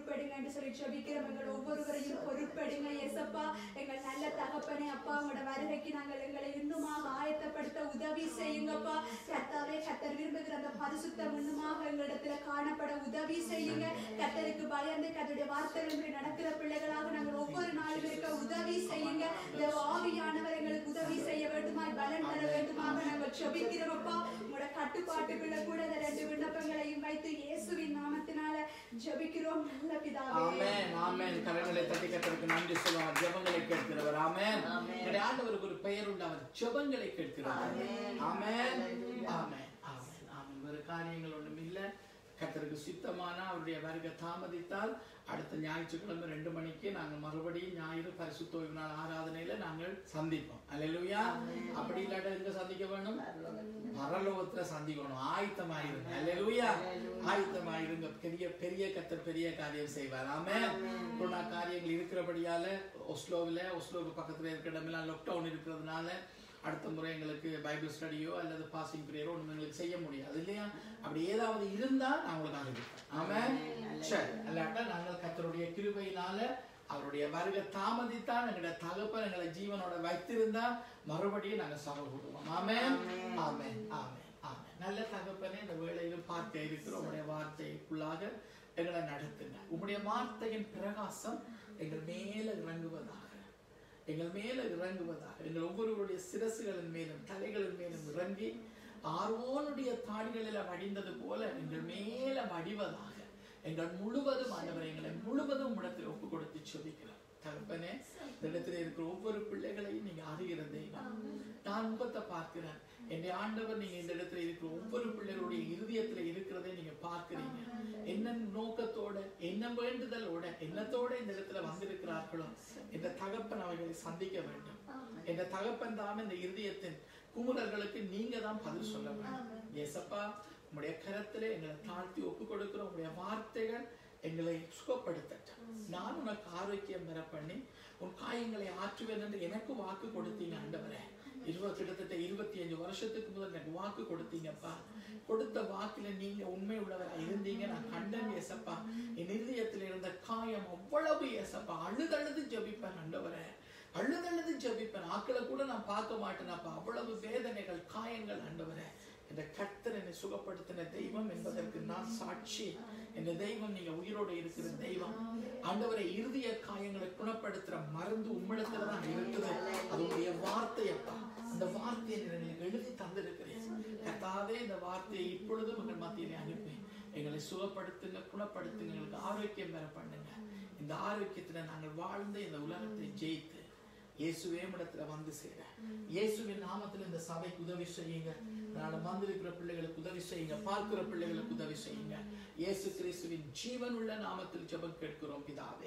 பொறுப்பெடுங்க என்று சொல்லி ஜெபிக்கிறோம் எங்கள் ஒவ்வொருவரையும் பொறுப்பெடுங்க ஏசப்பா எங்கள் நல்ல தகப்பனே அப்பா உங்களோட வருகைக்கு நாங்கள் எங்களை இன்னுமாக ஆயத்தப்படுத்த உதவி செய்யுங்கப்பா கர்த்தாவே கத்தர் விரும்புகிற அந்த பரிசுத்தம் இன்னுமாக எங்களிடத்துல காணப்பட உதவி செய்யுங்க கத்தருக்கு பயந்து கத்தருடைய வார்த்தைகள் நடக்கிற பிள்ளைகளாக நாங்கள் ஒவ்வொரு நாளும் இருக்க உதவி செய்யுங்க இந்த ஆவியானவர் எங்களுக்கு உதவி செய்ய வேண்டுமாய் பலன் தர வேண்டுமாக நாங்கள் ஜெபிக்கிறோம்ப்பா உங்களோட கட்டுப்பாட்டுக்குள்ள கூட இந்த ரெண்டு விண்ணப்பங்களையும் வைத்து இயேசுவின் நாமத்தினால ஜெபிக்கிறோம் நல்ல பிதாவே ஆமென் ஆமென் கரங்களை தட்டி கத்தருக்கு நன்றி சொல்லுவார் ஜெபங்களை கேட்கிறவர் ஆமென் என்னுடைய ஆண்டவருக்கு ஒரு பெயர் உண்டு அவர் ஜெபங்களை கேட்கிறவர் ஆமென். ஆமென் Hallelujah. ஆமென் ஆமென் ஆமென் வேறு காரியங்கள் ஒன்றும் இல்ல கத்தருக்கு சித்தமான அவருடைய வருகை தாமதித்தால் அடுத்த ஞாயிற்றுக்கிழமை ரெண்டு மணிக்கு நாங்கள் மறுபடியும் ஞாயிறு பரிசுத்த ஓய்வு நாள் ஆராதனையில நாங்கள் சந்திப்போம் அல்லேலூயா அப்படி இல்லாட்ட எங்க சந்திக்க வேணும் பரலோகத்துல சந்திக்கணும் ஆயத்தமாயிருங்க அல்லேலூயா ஆயத்தமாயிருங்க பெரிய பெரிய கத்தர் பெரிய காரியம் செய்வார் ஆமே கொரோனா காரியங்கள் இருக்கிறபடியால ஒஸ்லோவில் ஒஸ்லோவுக்கு பக்கத்துல இருக்கிற இடமெல்லாம் லாக்டவுன் இருக்கிறதுனால அடுத்த முறை எங்களுக்கு பைபிள் ஸ்டடியோ அல்லது பாசிங் ப்ரேயரோ ஒன்றும் எங்களுக்கு செய்ய முடியாது இல்லையா அப்படி ஏதாவது இருந்தா நான் உங்களுக்கு அறிவிப்பேன் ஆமே சரி அல்லாட்டா நாங்கள் கத்தருடைய கிருபையினால அவருடைய வருகை தாமதித்தான் எங்களுடைய தகப்பன் எங்களை ஜீவனோட வைத்திருந்தா மறுபடியும் நாங்க சபை கூடுவோம் ஆமே ஆமே ஆமே ஆமே நல்ல தகப்பனே இந்த வேளையிலும் பார்க்க இருக்கிற உங்களுடைய வார்த்தைக்குள்ளாக எங்களை நடத்துங்க உங்களுடைய வார்த்தையின் பிரகாசம் எங்கள் மேல இறங்குவதாக எங்கள் மேல இறங்குவதாக எங்கள் ஒவ்வொருவருடைய சிரசுகளின் மேலும் தலைகளின் மேலும் இறங்கி ஆர்வோனுடைய தாடிகளில் வடிந்தது போல எங்கள் மேல வடிவதாக எங்கள் முழுவதும் ஆண்டவர் எங்களை முழுவதும் இடத்தில் ஒப்பு கொடுத்து சொல்லிக்கிறோம் தகப்பனே இந்த இடத்துல இருக்கிற ஒவ்வொரு பிள்ளைகளையும் நீங்க அறிகிற தெய்வம் நான் முகத்தை பார்க்கிறேன் என்னுடைய ஆண்டவர் நீங்க இந்த இடத்துல இருக்கிற ஒவ்வொரு பிள்ளைகளுடைய இருதயத்துல இருக்கிறதை நீங்க பார்க்கிறீங்க என்ன நோக்கத்தோட என்ன வேண்டுதலோட என்னத்தோட இந்த இடத்துல வந்திருக்கிறார்களோ இந்த தகப்பன் அவர்களை சந்திக்க வேண்டும் இந்த தகப்பன் தான் இந்த இருதயத்தின் குமுறல்களுக்கு நீங்க தான் பதில் சொல்ல வேண்டும் ஏசப்பா உங்களுடைய கரத்திலே எங்களை தாழ்த்தி ஒப்பு கொடுக்கிறோம் உங்களுடைய வார்த்தைகள் எங்களை சுகப்படுத்தட்டும் நான் உனக்கு ஆரோக்கியம் பெற பண்ணி உன் காயங்களை ஆற்றுவேன் என்று எனக்கு வாக்கு கொடுத்தீங்க ஆண்டவரே இருபது கிட்டத்தட்ட இருபத்தி அஞ்சு வருஷத்துக்கு முதல் எனக்கு வாக்கு கொடுத்தீங்கப்பா கொடுத்த வாக்குல நீங்க உண்மை உள்ளவரா இருந்தீங்க நான் கண்டேன் ஏசப்பா என் இதயத்தில் இருந்த காயம் அவ்வளவு ஏசப்பா அழுதழுது ஜெபிப்பேன் ஆண்டவரே அழுதழுது ஜெபிப்பேன் ஆக்களை கூட நான் பார்க்க மாட்டேனப்பா அவ்வளவு வேதனைகள் காயங்கள் ஆண்டவரே இந்த கர்த்தர் என்னை சுகப்படுத்தின தெய்வம் என்பதற்கு நான் சாட்சி இந்த தெய்வம் நீங்க உயிரோடு இருக்கிற தெய்வம் ஆண்டவரை இறுதிய காயங்களை குணப்படுத்துற மருந்து உம்மிடத்துல தான் இருக்குது அது உடைய வார்த்தையப்பா அந்த வார்த்தையை நீர் எங்களுக்கு எழுதி தந்திருக்கிறேன் கர்த்தாவே இந்த வார்த்தையை இப்பொழுதும் உங்கள் மத்தியிலே அனுப்பி எங்களை சுகப்படுத்துங்க குணப்படுத்துங்க எங்களுக்கு ஆரோக்கியம் பெற பண்ணுங்க இந்த ஆரோக்கியத்துல நாங்கள் வாழ்ந்து இந்த உலகத்தை ஜெயித்து இயேசுவே இடத்துல வந்து சேர இயேசுவின் நாமத்தில் இந்த சபைக்கு உதவி செய்யுங்க நான் வந்திருக்கிற பிள்ளைகளுக்கு உதவி செய்யுங்க பார்க்கிற பிள்ளைகளுக்கு உதவி செய்யுங்க இயேசு கிறிஸ்துவின் ஜீவன் உள்ள நாமத்தில் ஜெபம் கேட்கிறோம் பிதாவே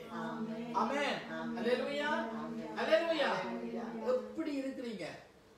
ஆமென் அல்லேலூயா அல்லேலூயா எப்படி இருக்கிறீங்க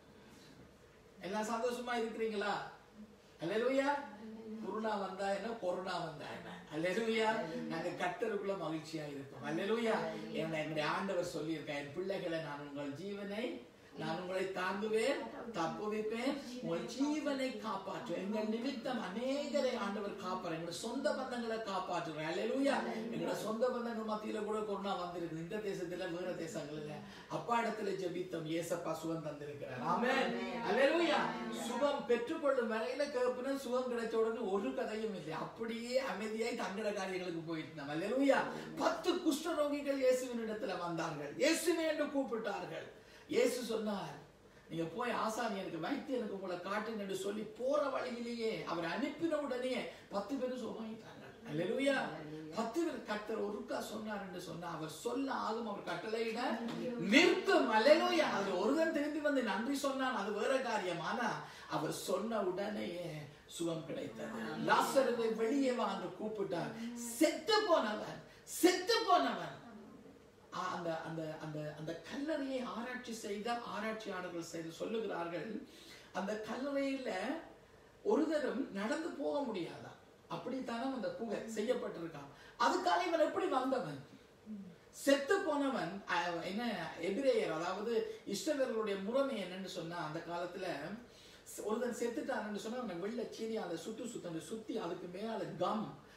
எல்லாம் சந்தோஷமா இருக்கிறீங்களா அல்லேலூயா கொரோனா வந்தா என்ன கொரோனா வந்தா என்ன அல்லேலூயா நாங்க கத்தருக்குள்ள மகிழ்ச்சியா இருப்போம் அல்லேலூயா என்ன எங்களுடைய ஆண்டவர் சொல்லியிருக்கேன் என் பிள்ளைகளை நான் உங்கள் ஜீவனை நான் உங்களை தாங்குவேன் தப்புவிப்பேன் உங்கள் ஜீவனை காப்பாற்றுவேன் எங்கள் நிமித்தம் அநேகரை ஆண்டவர் காப்பார் எங்களோட சொந்த பந்தங்களை காப்பாற்றுவேன் அல்லேலூயா எங்களோட சொந்த பந்தங்கள் மத்தியில கூட கொரோனா வந்திருக்கு இந்த தேசத்துல வேற தேசங்கள்ல அப்பா இடத்துல ஜெபித்தோம் ஏசப்பா சுகம் தந்திருக்கிறார் ஆமென் அல்லேலூயா சுகம் பெற்றுக்கொள்ளும் வரையில கேப்புனா சுகம் கிடைச்ச உடனே ஒரு கதையும் இல்லை அப்படியே அமைதியாய் தங்கட காரியங்களுக்கு போயிட்டு இருந்தாங்க அல்லேலூயா பத்து குஷ்டரோகிகள் இயேசுவின் இடத்துல வந்தார்கள் இயேசுவே என்று கூப்பிட்டார்கள் இயேசு சொன்னார் நீங்க போய் ஆசாரியனுக்கு வைத்தியனுக்கு உங்களை காட்டுங்க என்று சொல்லி போற வழியிலேயே அவர் அனுப்பின உடனே பத்து பேரும் சுகமாயிட்டாங்க அல்லேலூயா பத்து பேர் கர்த்தர் ஒருக்கா சொன்னார் என்று சொன்னா அவர் சொல்ல ஆகும் அவர் கட்டளையிட நிற்கும் அல்லேலூயா அது ஒருவன் திரும்பி வந்து நன்றி சொன்னான் அது வேற காரியம் ஆனா அவர் சொன்ன உடனேயே சுகம் கிடைத்தது லாசருவை வெளியே வா என்று கூப்பிட்டார் செத்து போனவன் செத்து போனவன் ஆ, அந்த அந்த அந்த அந்த கல்லறையை ஆராய்ச்சி செய்த ஆராய்ச்சியாளர்கள் செய்து சொல்லுகிறார்கள் அந்த கல்லறையில ஒரு தரம் நடந்து போக முடியாதா அப்படித்தானே அந்த புகை செய்யப்பட்டிருக்கான் அதுக்காக இவன் எப்படி வந்தவன் செத்து போனவன் அஹ், என்ன எபிரேயர் அதாவது இஸ்ரவேலர்களுடைய முறைமை என்னன்னு சொன்னா அந்த காலத்துல ஒருத்தன் செத்துட்டான்னு சொன்னா அவனை வெள்ள சீனி அதை சுட்டு சுத்தம் சுத்தி அதுக்கு மேல கம்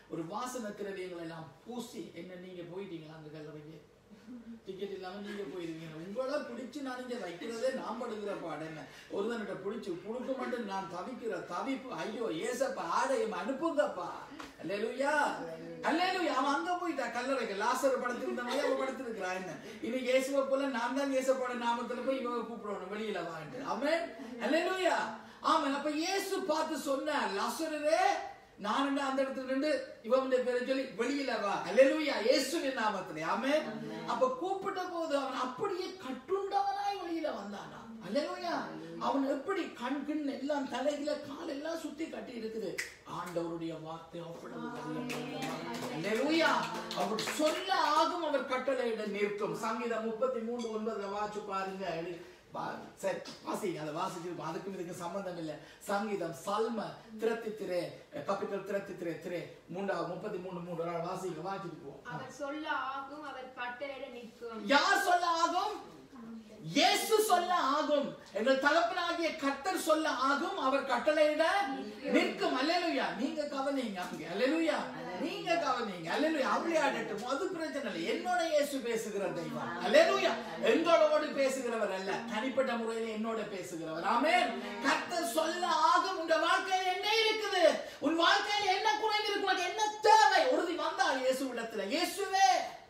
ஒரு வாசனை திரவியங்களை எல்லாம் பூசி என்ன நீங்க போயிட்டீங்களா அந்த கல்லறைக்கு டிக்கெட் இல்லாம நீங்க போயிருவீங்க உங்களை பிடிச்சு நான் இங்க வைக்கிறதே நான் படுகிற பாடு என்ன ஒருத்தன்கிட்ட பிடிச்சு புடுக்க மட்டும் நான் தவிக்கிற தவிப்பு ஐயோ ஏசப்பா ஆடையும் அனுப்புங்கப்பா அல்லேலூயா அல்லேலூயா அவன் அங்க போயிட்டா கல்லறைக்கு லாசர் படத்திருந்த மாதிரி அவன் படுத்திருக்கிறா என்ன இனி இயேசுவை போல நான் தான் இயேசப்போட நாமத்துல போய் இவங்க கூப்பிடணும் வெளியில வான்ட்டு ஆமென் அல்லேலூயா ஆமென் அப்ப இயேசு பார்த்து சொன்னார் லாசரவே நான் என்ன அந்த இடத்துல நின்று இவன் பேரை சொல்லி வெளியில வா அல்லேலூயா இயேசுவின் நாமத்திலே ஆமென் அப்ப கூப்பிட்ட போது அவன் அப்படியே கட்டுண்டவனாய் வெளியில வந்தானா அல்லேலூயா அவன் எப்படி கண் கண் எல்லாம் தலையில கால் எல்லாம் சுத்தி கட்டி இருக்குது ஆண்டவருடைய வார்த்தை அவ்வளவு வல்லமையுள்ளது. அல்லேலூயா அவர் சொல்ல ஆகும் அவர் கட்டளையிட நிற்கும் சங்கீதம் முப்பத்தி மூன்று ஒன்பதுல வாச்சு பாருங்க பா- சரி வாசிங்க அதை வாசிச்சு அதுக்கும் இதுக்கு சம்பந்தம் இல்லை சங்கீதம் சல்ம திரத்தி திரே கபிட்டல் திரத்தி திரே திரே மூன்றாவது முப்பத்தி மூணு மூன்று நாள் வாசிங்க வாசிட்டு போவோம் அவர் சொல்ல ஆகும் அவர் கட்டளையிட நிற்கும் யார் சொல்ல ஆகும் இயேசு சொல்ல ஆகும் எங்கள் தகப்பனாகிய கர்த்தர் சொல்ல ஆகும் அவர் கட்டளையிட நிற்கும் அல்லேலூயா நீங்க கவனிங்க அங்க அல்லேலூயா நீங்க கவனிங்க அல்லேலூயா அப்படி ஆடட்டும் அது பிரச்சனை இல்லை என்னோட இயேசு பேசுகிற தெய்வம் அல்லேலூயா எங்களோடு பேசுகிறவர் அல்ல தனிப்பட்ட முறையில் என்னோட பேசுகிறவர் ஆமென் கர்த்தர் சொல்ல ஆகும் உங்க வாழ்க்கையில் என்ன இருக்குது உன் வாழ்க்கையில் என்ன குறைந்திருக்கு உனக்கு என்ன தேவை உறுதி வந்தால் இயேசு இடத்துல இயேசுவே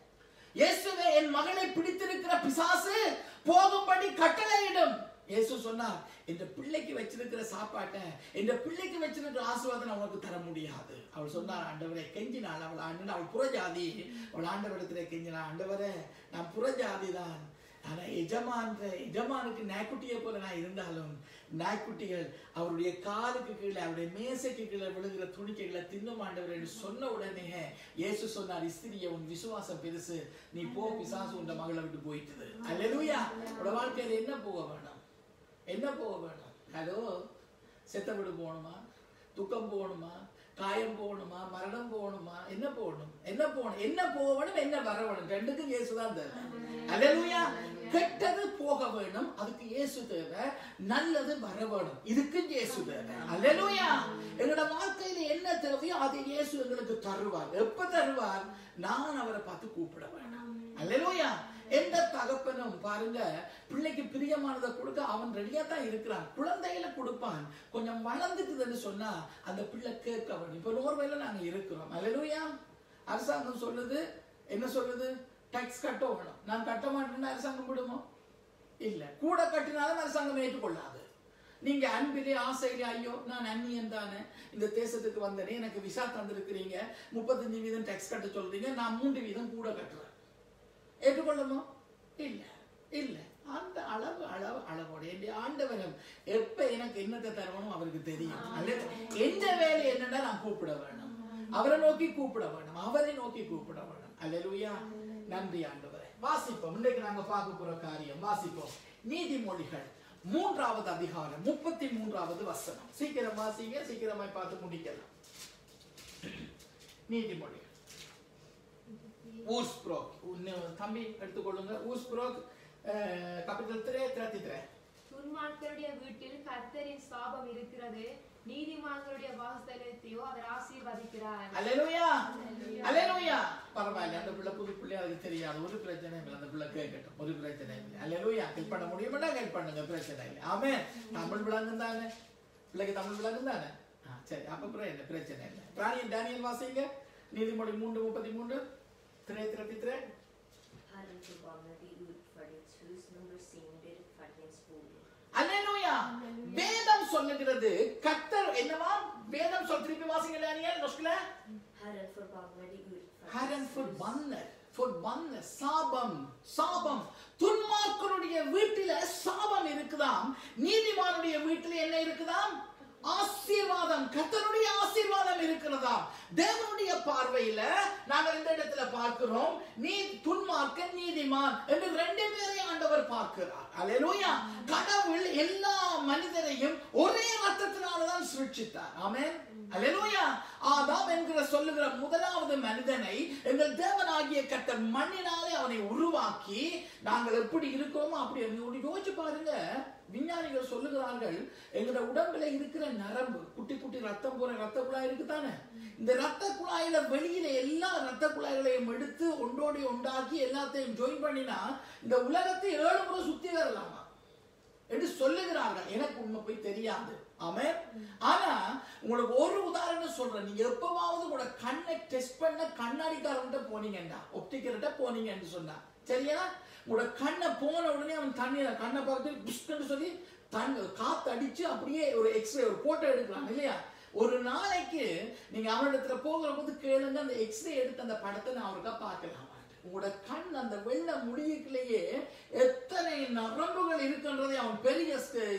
இயேசுவே என் மகளை பிடித்திருக்கிற பிசாசு போகும்படி கட்டளையிடும் இயேசு சொன்னார் இந்த பிள்ளைக்கு வச்சிருக்கிற சாப்பாட்டை இந்த பிள்ளைக்கு வச்சிருக்கிற ஆசீர்வாதம் நான் உனக்கு தர முடியாது அவள் சொன்னார் ஆண்டவரே கெஞ்சினாள் அவள் ஆண்டு அவள் புறஜாதி அவள் ஆண்டவரிடத்துல கெஞ்சினாள் ஆண்டவரே நான் புறஜாதி தான் ஆனா எஜமான் எஜமானுக்கு நாய்க்குட்டியை போல நான் இருந்தாலும் நாய்க்குட்டிகள் அவருடைய காலுக்கு கீழே அவருடைய மேசைக்கு கீழே விழுகிற துணிக்கைகளை தின்னும் ஆண்டவர் என்று சொன்ன உடனே இயேசு சொன்னார் இஸ்திரியை உன் விசுவாசம் பெருசு நீ போ பிசாசு உன் மகளை விட்டு போயிட்டது அல்லேலூயா உட வாழ்க்கையில என்ன போக வேண்டாம் என்ன போக வேண்டாம் ஹலோ செத்த வீடு போகணுமா துக்கம் போகணுமா காயம் போகணுமா மரணம் போகணுமா என்ன போகணும் என்ன போகணும் என்ன போகணும் என்ன வர வேணும் ரெண்டுக்கும் இயேசு தான் தேவை அல்லேலூயா கெட்டது போக வேணும் அதுக்கு இயேசு தேவை நல்லது வர வேணும் இதுக்கும் இயேசு தேவை அல்லேலூயா எங்களோட வாழ்க்கையில என்ன தேவையோ அது இயேசு எங்களுக்கு தருவார் எப்ப தருவார் நான் அவரை பார்த்து கூப்பிட வேணும் அல்லேலூயா எந்த தகப்பனும் பாருங்க பிள்ளைக்கு பிரியமானதை கொடுக்க அவன் ரெடியா தான் இருக்கிறான் குழந்தையில கொடுப்பான் கொஞ்சம் வளர்ந்துட்டுதுன்னு சொன்னா அந்த பிள்ளை கேட்க வேணும் இப்ப நோர்வேல நாங்க இருக்கிறோம் அல்லேலூயா அரசாங்கம் சொல்லுது என்ன சொல்லுது டாக்ஸ் கட்ட வேணும் நான் கட்ட மாட்டேன்னு அரசாங்கம் விடுமோ இல்ல கூட கட்டினாலும் அரசாங்கம் ஏற்றுக்கொள்ளாது நீங்க அன்பிலே ஆசையிலே ஐயோ நான் அந்நியன் தானே இந்த தேசத்துக்கு வந்தேனே எனக்கு விசா தந்திருக்கிறீங்க முப்பத்தஞ்சு வீதம் டேக்ஸ் கட்ட சொல்றீங்க நான் மூன்று வீதம் கூட கட்டுறேன் ஏற்றுக்கொள்ளுமோ இல்ல இல்ல அந்த அளவு அளவு அளவோட என் ஆண்டவரம் எப்ப எனக்கு என்னத்தை தரணும் அவருக்கு தெரியும் அல்லது எந்த வேலை என்னன்னா நான் கூப்பிட வேணும் அவரை நோக்கி கூப்பிட வேணும் அவரை நோக்கி கூப்பிட வேணும் அல்லேலூயா நன்றி ஆண்டவரே வாசிப்போம் இன்றைக்கு நாங்க பார்க்க போற காரியம் வாசிப்போம் நீதிமொழிகள் மூன்றாவது அதிகாரம் முப்பத்தி மூன்றாவது வசனம் சீக்கிரம் வாசிங்க சீக்கிரமாய் பார்த்து முடிக்கலாம் நீதிமொழிகள் ஊஸ்ப்ரோக் தம்பி எடுத்துக்கொள்ளுங்க ஊஸ்ப்ரோக் கபிட்டல் திரே திரத்தி திரே துன்மார்க்கருடைய வீட்டில் கர்த்தரின் சாபம் இருக்கிறது நீதிமான்களுடைய வாசலத்தையோ அவர் ஆசீர்வதிக்கிறார் அல்லேலூயா அல்லேலூயா பரவாயில்ல அந்த பிள்ளை புது பிள்ளை அதுக்கு தெரியாது ஒரு பிரச்சனை இல்லை அந்த பிள்ளை கேட்கட்டும் ஒரு பிரச்சனை இல்லை அல்லேலூயா ஹெல்ப் பண்ண முடியுமாடா ஹெல்ப் பண்ணுங்க பிரச்சனை இல்லை ஆமே தமிழ் விளங்கும் தானே பிள்ளைக்கு தமிழ் விளங்கும் தானே ஆ, சரி அப்ப அப்புறம் என்ன பிரச்சனை இல்லை ராணியன் டேனியல் வாசிங்க நீதிமொழி மூன்று முப்பத்தி மூன்று திரை திரட்டி திரை Herren förbannar dig ut för ditt hus, nummer sin rättfärdighetens boning. அல்லேலூயா வேதம் சொல்லுகிறது கத்தர் என்னவா வேதம் சொல் திருப்பி வாசிங்க டேனியல் நொஸ்கில Herren förbannar dig ut för Herren ditt hus. förbannar, förbannar, சாபம் சாபம் துன்மார்க்கனுடைய வீட்டில சாபம் இருக்குதாம் நீதிமானுடைய வீட்டில என்ன இருக்குதாம் ஆசீர்வாதம் கர்த்தருடைய ஆசீர்வாதம் இருக்கிறதா தேவனுடைய பார்வையில நாங்கள் இந்த இடத்துல பார்க்கிறோம் நீ துன்மார்க்கன் நீதிமான் என்று ரெண்டு பேரையும் ஆண்டவர் பார்க்கிறார் அல்லேலூயா கடவுள் எல்லா மனிதரையும் ஒரே ரத்தத்தினாலதான் சிருஷ்டித்தார் ஆமென் அல்லேலூயா ஆதாம் என்கிற சொல்லுகிற முதலாவது மனிதனை எங்கள் தேவனாகிய தேவனாகிய கர்த்தர் மண்ணினாலே அவனை உருவாக்கி நாங்கள் எப்படி இருக்கோமோ அப்படி நீங்க யோசிச்சு பாருங்க விஞ்ஞானிகள் சொல்லுகிறார்கள் எங்களோட உடம்புல இருக்கிற நரம்பு குட்டி குட்டி ரத்தம் போற ரத்த குழாய் இருக்குதானே இந்த ரத்த குழாயில வெளியில எல்லா ரத்த குழாய்களையும் எடுத்து ஒன்றோடி உண்டாக்கி எல்லாத்தையும் ஜாயின் பண்ணினா இந்த உலகத்தை ஏழு முறை சுத்தி வரலாமா என்று சொல்லுகிறார்கள் எனக்கு உண்மை போய் தெரியாது ஆமே ஆனா உங்களுக்கு ஒரு உதாரணம் சொல்றேன் நீங்க எப்பவாவது உங்களோட கண்ணை டெஸ்ட் பண்ண கண்ணாடிக்காரன்ட்ட போனீங்கன்னா ஒப்டிக்கர்கிட்ட போனீங்கன்னு சொன்னா சரியா உங்களோட கண்ணை போன உடனே அவன் தண்ணியில கண்ணை பார்த்து புஷ்கன்னு சொல்லி தன் காத்து அடிச்சு அப்படியே ஒரு எக்ஸ்ரே ஒரு போட்டோ எடுக்கலாம் இல்லையா ஒரு நாளைக்கு நீங்க அவனிடத்துல போகிற போது கேளுங்க அந்த எக்ஸ்ரே எடுத்து அந்த படத்தை நான் அவருக்கா பார்க்கலாம் உங்களோட கண் அந்த வெள்ள முடியுக்குள்ளேயே எத்தனை நரம்புகள் இருக்கின்றதை அவன் பெரிய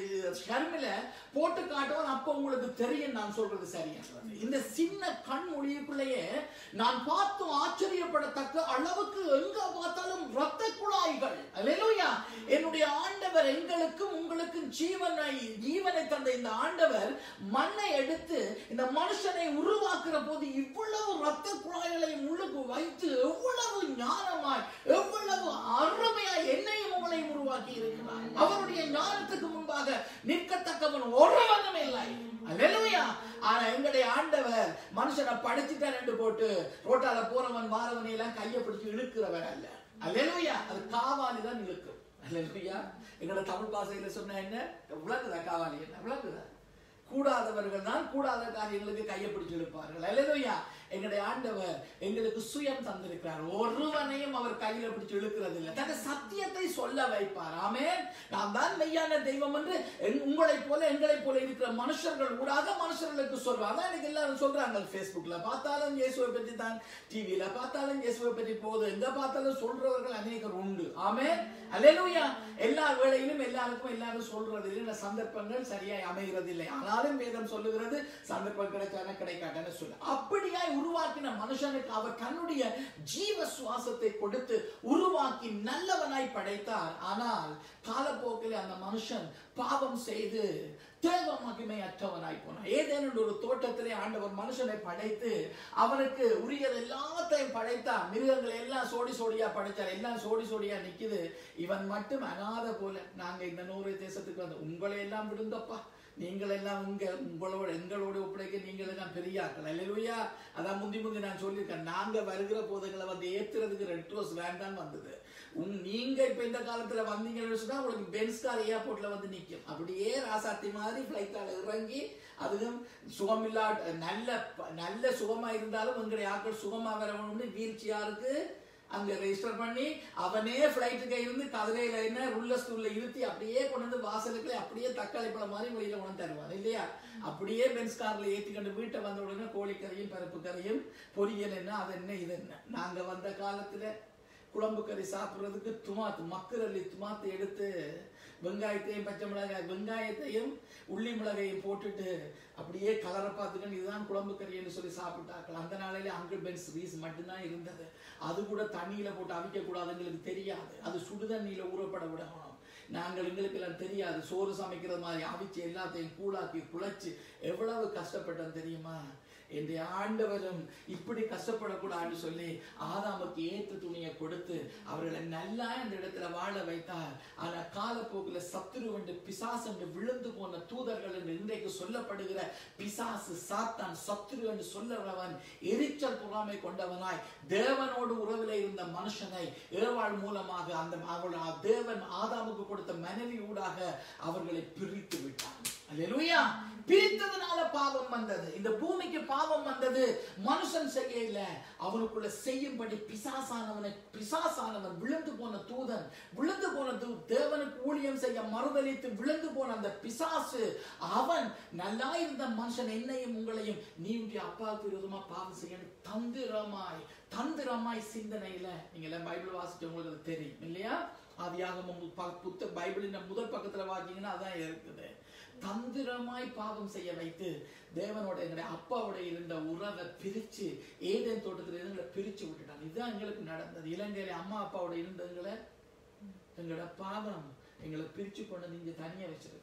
ஷர்மில போட்டு காட்டுவான் அப்ப உங்களுக்கு தெரியும் நான் சொல்றது சரியா இந்த சின்ன கண் முடியுக்குள்ளேயே நான் பார்த்தும் ஆச்சரியப்படத்தக்க அளவுக்கு எங்க பார்த்தாலும் ரத்த குழாய்கள் அல்லேலூயா என்னுடைய ஆண்டவர் எங்களுக்கும் உங்களுக்கும் ஜீவனை ஜீவனை தந்த இந்த ஆண்டவர் மண்ணை எடுத்து இந்த மனுஷனை உருவாக்குற போது இவ்வளவு ரத்த குழாய்களை உள்ளுக்கு வைத்து எவ்வளவு ஞானமாய் எவ்வளவு அருமையாய் என்னையும் உங்களையும் உருவாக்கி இருக்கிறார் அவருடைய ஞானத்துக்கு முன்பாக நிற்கத்தக்கவன் ஒருவனும் இல்லை அல்லேலூயா ஆனா எங்களுடைய ஆண்டவர் மனுஷனை படிச்சுட்டார் என்று போட்டு ரோட்டால போறவன் வாரவனை எல்லாம் கையை பிடிச்சு இழுக்கிறவன் அல்ல அல்லேலூயா அது காவாலி தான் இழுக்கும் அல்லேலூயா எங்களோட தமிழ் பாஷையில சொன்ன என்ன விளக்குதா காவாலி என்ன விளக்குதா கூடாதவர்கள் தான் கூடாத காரியங்களுக்கு கையை பிடிச்சு இழுப்பார்கள் அல்லேலூயா எங்களுடைய ஆண்டவர் எங்களுக்கு சுயம் தந்திருக்கிறார் ஒருவனையும் அவர் கையில பிடிச்சு இழுக்கிறது இல்லை தன் சத்தியத்தை சொல்ல வைப்பார் ஆமே நாம் தான் மெய்யான தெய்வம் என்று எங்- உங்களைப் போல எங்களைப் போல இருக்கிற மனுஷர்கள் கூடாத மனுஷர்களுக்கு சொல்வார் அதான் எனக்கு எல்லாரும் சொல்றாங்க ஃபேஸ்புக்ல பார்த்தாலும் இயேசுவை பற்றி தான் டிவியில பார்த்தாலும் இயேசுவை பற்றி போகுது எங்க பார்த்தாலும் சொல்றவர்கள் அநேகர் உண்டு ஆமே அல்லேலூயா எல்லா வேளையிலும் எல்லாருக்கும் எல்லாரும் சொல்றது இல்லை சந்தர்ப்பங்கள் சரியாய் அமைகிறது இல்லை ஆனாலும் வேதம் சொல்லுகிறது சந்தர்ப்பம் கிடைச்சாலும் கிடைக்காட்டான்னு சொல்லு அப்படியாய் உருவாக்கின மனுஷனுக்கு அவர் தன்னுடைய ஜீவ சுவாசத்தை கொடுத்து உருவாக்கி நல்லவனாய் படைத்தார் ஆனால் காலப்போக்கில் அந்த மனுஷன் பாவம் செய்து தேவ மகிமை அற்றவனாய் போனான் ஏதேனும் ஒரு தோட்டத்திலே ஆண்டவர் மனுஷனை படைத்து அவனுக்கு உரியது எல்லாத்தையும் படைத்தான் மிருகங்களை எல்லாம் சோடி சோடியா படைச்சார் எல்லாம் சோடி சோடியா நிக்குது இவன் மட்டும் அனாத போல நாங்க இந்த நூறு தேசத்துக்கு வந்து உங்களை எல்லாம் விடுங்கப்பா நீங்கள் எல்லாம் உங்க உங்களோட எங்களோட ஒப்படைக்க நீங்கள் எல்லாம் பெரிய ஆட்கள் அல்லேலூயா அதான் முந்தி முந்தி நான் சொல்லியிருக்கேன் நாங்க வருகிற போதுங்களை வந்து ஏத்துறதுக்கு ரெட் ரோஸ் வேண்டாம் வந்தது உங் நீங்க இப்ப இந்த காலத்துல வந்தீங்கன்னு சொன்னா உங்களுக்கு பென்ஸ் கார் ஏர்போர்ட்ல வந்து நிக்கும் அப்படியே ராசாத்தி மாதிரி பிளைட்டால இறங்கி அதுவும் சுகமில்லா நல்ல நல்ல சுகமா இருந்தாலும் உங்களுடைய ஆட்கள் சுகமா வரணும்னு வீல் சேருக்கு அங்க ரெஜிஸ்டர் பண்ணி அவனே ஃபிளைட்டுக்கு இருந்து கதிரையில என்ன உள்ள ஸ்டூல்ல இருத்தி அப்படியே கொண்டு வந்து வாசலுக்குள்ள அப்படியே தக்காளி பழம் மாதிரி வெளியில கொண்டு வந்து தருவான் இல்லையா அப்படியே பென்ஸ் கார்ல ஏத்தி கொண்டு வீட்டை வந்த உடனே கோழிக்கறியும் பருப்பு கறியும் பொரியல் என்ன அது என்ன இது என்ன நாங்க வந்த காலத்துல குழம்பு கறி சாப்பிடுறதுக்கு துமாத்து மக்கரல்லி துமாத்து எடுத்து வெங்காயத்தையும் பச்சை மிளகாய் வெங்காயத்தையும் உள்ளி மிளகையும் போட்டுட்டு அப்படியே கலரை பார்த்துக்கணும் இதுதான் குழம்பு கறின்னு சொல்லி சாப்பிட்டாக்கள் அந்த நாளையில அங்கிள் பென்ஸ் ரீஸ் மட்டும்தான் இருந்தது அது கூட தண்ணியில போட்டு அவிக்க கூடாது எங்களுக்கு தெரியாது அது சுடுதண்ணியில ஊறப்பட விடணும் நாங்கள் எங்களுக்கு எல்லாம் தெரியாது சோறு சமைக்கிறது மாதிரி அவிச்சு எல்லாத்தையும் கூழாக்கி குழைச்சு எவ்வளவு கஷ்டப்பட்டோம் தெரியுமா என்னுடைய ஆண்டவரும் இப்படி கஷ்டப்படக்கூடாதுன்னு சொல்லி ஆதாமுக்கு ஏற்ற துணியை கொடுத்து அவர்களை நல்லா இந்த இடத்துல வாழ வைத்தார் ஆனா காலப்போக்கில் சத்துரு என்று பிசாசு என்று விழுந்து போன தூதர்கள் என்று இன்றைக்கு சொல்லப்படுகிற பிசாசு சாத்தான் சத்துரு என்று சொல்லுறவன் எரிச்சல் பொறாமை கொண்டவனாய் தேவனோடு உறவிலே இருந்த மனுஷனை ஏவாள் மூலமாக அந்த அவள் தேவன் ஆதாமுக்கு கொடுத்த மனைவி ஊடாக அவர்களை பிரித்து விட்டான் அல்லேலூயா பிரித்ததுனால பாவம் வந்தது இந்த பூமிக்கு பாவம் வந்தது மனுஷன் செய்யல அவனுக்குள்ள செய்யும்படி பிசாசானவனை பிசாசானவன் விழுந்து போன தூதன் விழுந்து போன தூ தேவனுக்கு ஊழியம் செய்ய மறுதலித்து விழுந்து போன அந்த பிசாசு அவன் நல்லா இருந்த மனுஷன் என்னையும் உங்களையும் நீ உடைய அப்பாவுக்கு விரோதமா பாவம் செய்யணும் தந்திரமாய் தந்திரமாய் சிந்தனையில நீங்க எல்லாம் பைபிள் வாசிச்சு உங்களுக்கு அது தெரியும் இல்லையா ஆதியாகமம் ப- புத்த பைபிளின் முதல் பக்கத்துல வாசிங்கன்னா அதான் இருக்குது தந்திரமாய் பாவம் செய்ய வைத்து தேவனோட எங்களுடைய அப்பாவோட இருந்த உறவை பிரிச்சு ஏதேன் தோட்டத்துல இருந்து பிரிச்சு விட்டுட்டாங்க இதுதான் எங்களுக்கு நடந்தது இலங்கையில அம்மா அப்பாவோட இருந்தவங்களை எங்களோட பாவம் எங்களை பிரிச்சு கொண்டு நீங்க தனியா வச்சிருக்குது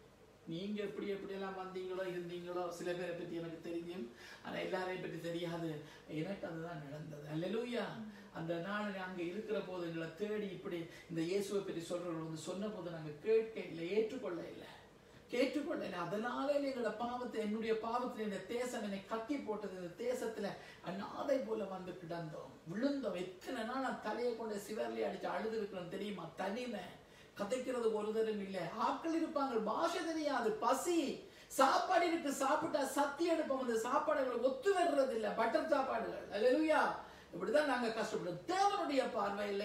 நீங்க எப்படி எப்படி எல்லாம் வந்தீங்களோ இருந்தீங்களோ சில பேரை பத்தி எனக்கு தெரியும் ஆனா எல்லாரையும் பற்றி தெரியாது எனக்கு அதுதான் நடந்தது அல்லேலூயா அந்த நாள் அங்க இருக்கிற போது எங்களை தேடி இப்படி இந்த இயேசுவை பற்றி சொல்றவர்கள் வந்து சொன்ன போது நாங்க கேட்க இல்லை ஏற்றுக்கொள்ள இல்லை கேட்டுக்கொள்ள இல்லை அதனாலே எங்களோட பாவத்தை என்னுடைய பாவத்தில் இந்த தேசம் என்னை கட்டி போட்டது இந்த தேசத்துல அநாதை போல வந்து கிடந்தோம் விழுந்தோம் எத்தனை நாள் நான் தலையை கொண்டு சிவர்லி அடிச்சு அழுது இருக்கிறேன் தெரியுமா தனிமை கதைக்கிறது ஒரு தரம் இல்லை ஆட்கள் இருப்பாங்க பாஷை தெரியாது பசி சாப்பாடு இருக்கு சாப்பிட்டா சத்தி எடுப்போம் அந்த சாப்பாடுகள் ஒத்து வர்றது இல்ல பட்டர் சாப்பாடுகள் அல்லேலூயா இப்படிதான் நாங்க கஷ்டப்படுறோம் தேவனுடைய பார்வையில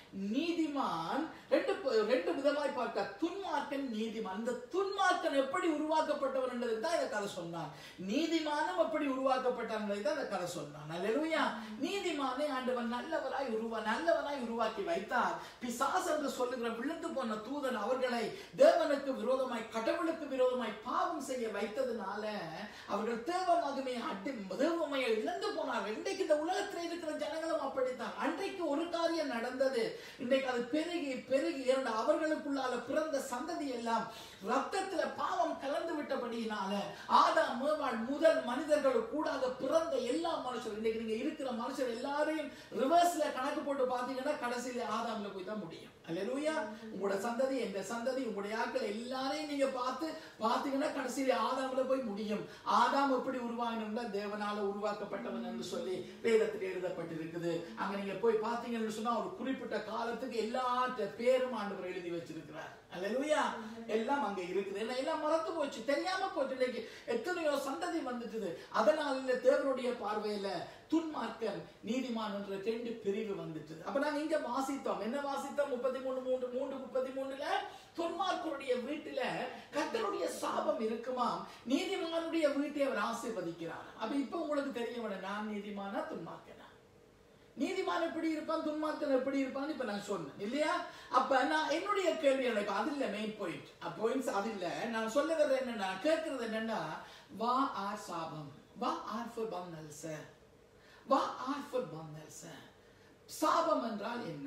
நீதிமான் ரெண்டு ப- ரெண்டு விதமாய் பார்க்க துன்மார்க்கன் நீதிமான் இந்த துன்மார்க்கன் எப்படி உருவாக்கப்பட்டவன் என்றதுக்கு தான் இந்த கதை சொன்னான் நீதிமானும் எப்படி உருவாக்கப்பட்டான் என்பதை தான் இந்த கதை சொன்னான் அல்லேலூயா நீதிமானை ஆண்டவன் நல்லவராய் உருவா நல்லவராய் உருவாக்கி வைத்தார் பிசாஸ் என்று சொல்லுகிற விழுந்து போன தூதன் அவர்களை தேவனுக்கு விரோதமாய் கடவுளுக்கு விரோதமாய் பாவம் செய்ய வைத்ததுனால அவர்கள் தேவ மகிமையை அடி தேவமையை இழந்து போனார்கள் இன்றைக்கு இந்த உலகத்தில் இருக்கிற ஜனங்களும் அப்படித்தான் அன்றைக்கு ஒரு காரியம் நடந்தது இன்றைக்கு அது பெருகி பெருகி இரண்டு அவர்களுக்குள்ளால பிறந்த சந்ததி எல்லாம் ரத்தத்துல பாவம் கலந்து விட்டபடியினால ஆதாம் ஏவாள் முதல் மனிதர்கள் கூடாக பிறந்த எல்லா மனுஷரும் இன்னைக்கு நீங்க இருக்கிற மனுஷர் எல்லாரையும் ரிவர்ஸ்ல கணக்கு போட்டு பாத்தீங்கன்னா கடைசியில ஆதாம்ல போய் தான் முடியும் அல்லேலூயா உங்களோட சந்ததி எந்த சந்ததி உங்களுடைய ஆட்கள் எல்லாரையும் நீங்க பார்த்து பாத்தீங்கன்னா கடைசியில ஆதாம்ல போய் முடியும் ஆதாம் எப்படி உருவாகணும்னா தேவனால உருவாக்கப்பட்டவன் என்று சொல்லி வேதத்தில் எழுதப்பட்டிருக்குது அங்க நீங்க போய் பாத்தீங்கன்னு சொன்னா ஒரு குறிப்பிட்ட காலத்துக்கு எல்லா பேரும் ஆண்டவர் எழுதி வச்சிருக்கிறார் அல்லேலூயா எல்லாம் அங்க இருக்குது ஏன்னா எல்லாம் மறந்து போச்சு தெரியாம போச்சு இன்னைக்கு எத்தனையோ சந்ததி வந்துட்டுது அதனால இந்த தேவனுடைய பார்வையில துன்மார்க்கன் நீதிமான் என்ற ரெண்டு பிரிவு வந்துட்டு அப்ப நாங்க இங்க வாசித்தோம் என்ன வாசித்தோம் முப்பத்தி மூணு மூன்று மூன்று முப்பத்தி மூணுல துன்மார்க்கருடைய வீட்டுல கர்த்தருடைய சாபம் இருக்குமாம் நீதிமானுடைய வீட்டை அவர் ஆசீர்வதிக்கிறார் அப்ப இப்ப உங்களுக்கு தெரிய வேணும் நான் நீதிமானா துன்மார்க்கனா நீதிமான் எப்படி இருப்பான் துன்மார்க்கன் எப்படி இருப்பான் இப்ப நான் சொன்னேன் இல்லையா அப்ப நான் என்னுடைய கேள்வி எனக்கு அது இல்ல மெயின் பாயிண்ட் பாயிண்ட்ஸ் அது இல்ல நான் சொல்ல வர்றது என்னன்னா கேட்கறது என்னன்னா வா ஆர் சாபம் வா ஆர் ஃபார் பன்னல்ச வா ஆர் ஃபார் பன்னல்ச சாபம் என்றால் என்ன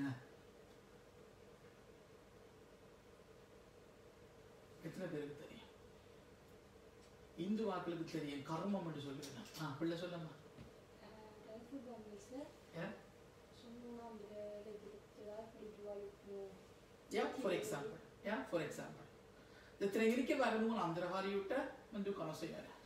எத்தனை பேருக்கு தெரியும் இந்து வாக்களுக்கு தெரியும் கர்மம் என்று சொல்லுவேன் ஆ பிள்ளை சொல்லம்மா ஏன் Ja, for example. Ja, for example. Det trenger ikke være noen andre har gjort det, men du kan også gjøre det.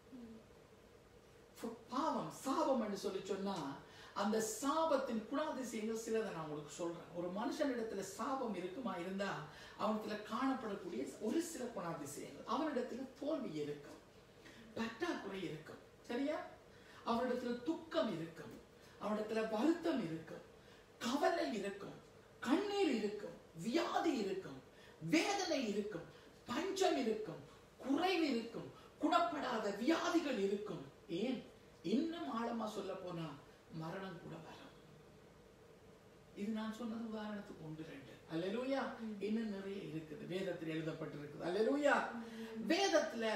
For பாவம் சாபம் என்று சொல்லி சொன்னா அந்த சாபத்தின் குணாதிசயங்கள் சிலதை நான் உங்களுக்கு சொல்றேன் ஒரு மனுஷனிடத்துல சாபம் இருக்குமா இருந்தா அவனிடத்துல காணப்படக்கூடிய ஒரு சில குணாதிசயங்கள் அவனிடத்துல தோல்வி இருக்கும் பற்றாக்குறை இருக்கும் சரியா அவனிடத்துல துக்கம் இருக்கும் அவனிடத்துல வருத்தம் இருக்கும் கவலை இருக்கும் கண்ணீர் இருக்கும் வியாதி இருக்கும் வேதனை இருக்கும் பஞ்சம் இருக்கும் குறைவு இருக்கும் குணப்படாத வியாதிகள் இருக்கும் ஏன் இன்னும் ஆழமா சொல்ல போனா மரணம் கூட வரும் இது நான் சொன்னது உதாரணத்துக்கு ஒன்று ரெண்டு அல்லேலூயா இன்னும் நிறைய இருக்குது வேதத்தில் எழுதப்பட்டிருக்குது அல்லேலூயா வேதத்துல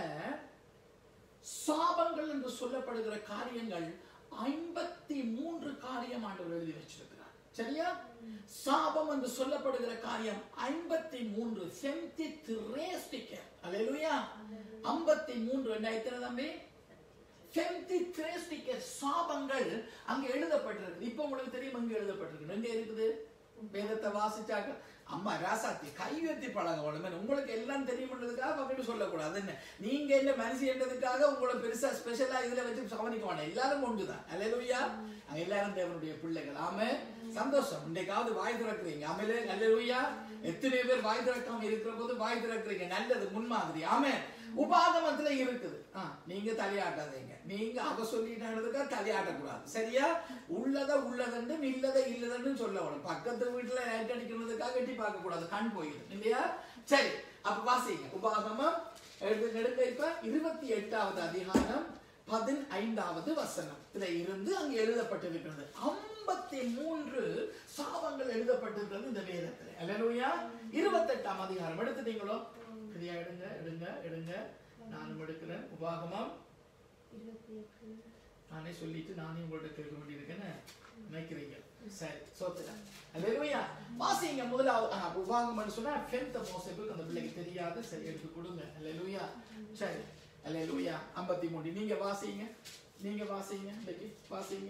சாபங்கள் என்று சொல்லப்படுகிற காரியங்கள் ஐம்பத்தி மூன்று காரியம் ஆண்டவர் எழுதி வச்சிருக்கிறார் சரியா சாபம் என்று சொல்லப்படுகிற காரியம் ஐம்பத்தி மூன்று செம்தி திரேஸ்டிக்க அல்லேலூயா ஐம்பத்தி மூன்று என்ன எத்தனை தம்பி செம்தி திரேஸ்டிக்க சாபங்கள் அங்க எழுதப்பட்டிருக்கு இப்போ உங்களுக்கு தெரியும் அங்க எழுதப்பட்டிருக்கு எங்க இருக்குது வேதத்தை வாசிச்சாக்க அம்மா ராசாத்தி கை உயர்த்தி பழக உடனே உங்களுக்கு எல்லாம் தெரியும்ன்றதுக்காக பக்கத்து சொல்லக்கூடாது என்ன நீங்க என்ன மனுஷன்றதுக்காக உங்களை பெருசா ஸ்பெஷலா இதுல வச்சு கவனிக்க வேண்டாம் எல்லாரும் ஒன்றுதான் அல்லேலூயா அங்க எல்லாரும் தேவனுடைய பிள்ளைகள் ஆமே சந்தோஷம் இன்றைக்காவது வாய் திறக்கிறீங்க அமலே அல்லேலூயா எத்தனை பேர் வாய் திறக்காம இருக்கிற போது வாய் திறக்கிறீங்க நல்லது முன்மாதிரி ஆமே உபாகமத்துல இருக்குது ஆ, நீங்க தலையாட்டாதீங்க நீங்க அவ சொல்லிட்டாடுறதுக்கா தலையாட்டக்கூடாது சரியா உள்ளத உள்ளதென்றும் இல்லத இல்லதென்றும் சொல்ல வேணும் பக்கத்து வீட்டுல லைட் அடிக்கிறதுக்காக எட்டி பார்க்க கூடாது கண் போயிடும் இல்லையா சரி அப்ப வாசிங்க உபாகமம் எடுத்து எடுக்க இப்ப இருபத்தி எட்டாவது அதிகாரம் பதினைந்தாவது வசனத்துல இருந்து அங்க எழுதப்பட்டிருக்கிறது ஐம்பத்தி மூன்று சாபங்கள் எழுதப்பட்டிருக்கிறது இந்த வேதத்துல அல்லேலூயா இருபத்தெட்டாம் அதிகாரம் எடுத்துட்டீங்களோ சரியா எடுங்க எடுங்க எடுங்க நானும் எடுக்கிறேன் உபாகமம் நானே சொல்லிட்டு நானே உங்கள்ட்ட கேட்க வேண்டியிருக்கேன்னு நினைக்கிறீங்க சரி சோத்துறேன் அல்லேலூயா வாசிங்க முதலாவது ஆ, உபாகமம்னு சொன்னா டென்த் மோசப்புக்கு அந்த பிள்ளைக்கு தெரியாது சரி எடுத்து கொடுங்க அல்லேலூயா சரி அல்லேலூயா ஐம்பத்தி மூணு நீங்க வாசிங்க நீங்க வாசிங்க இன்னைக்கு வாசிங்க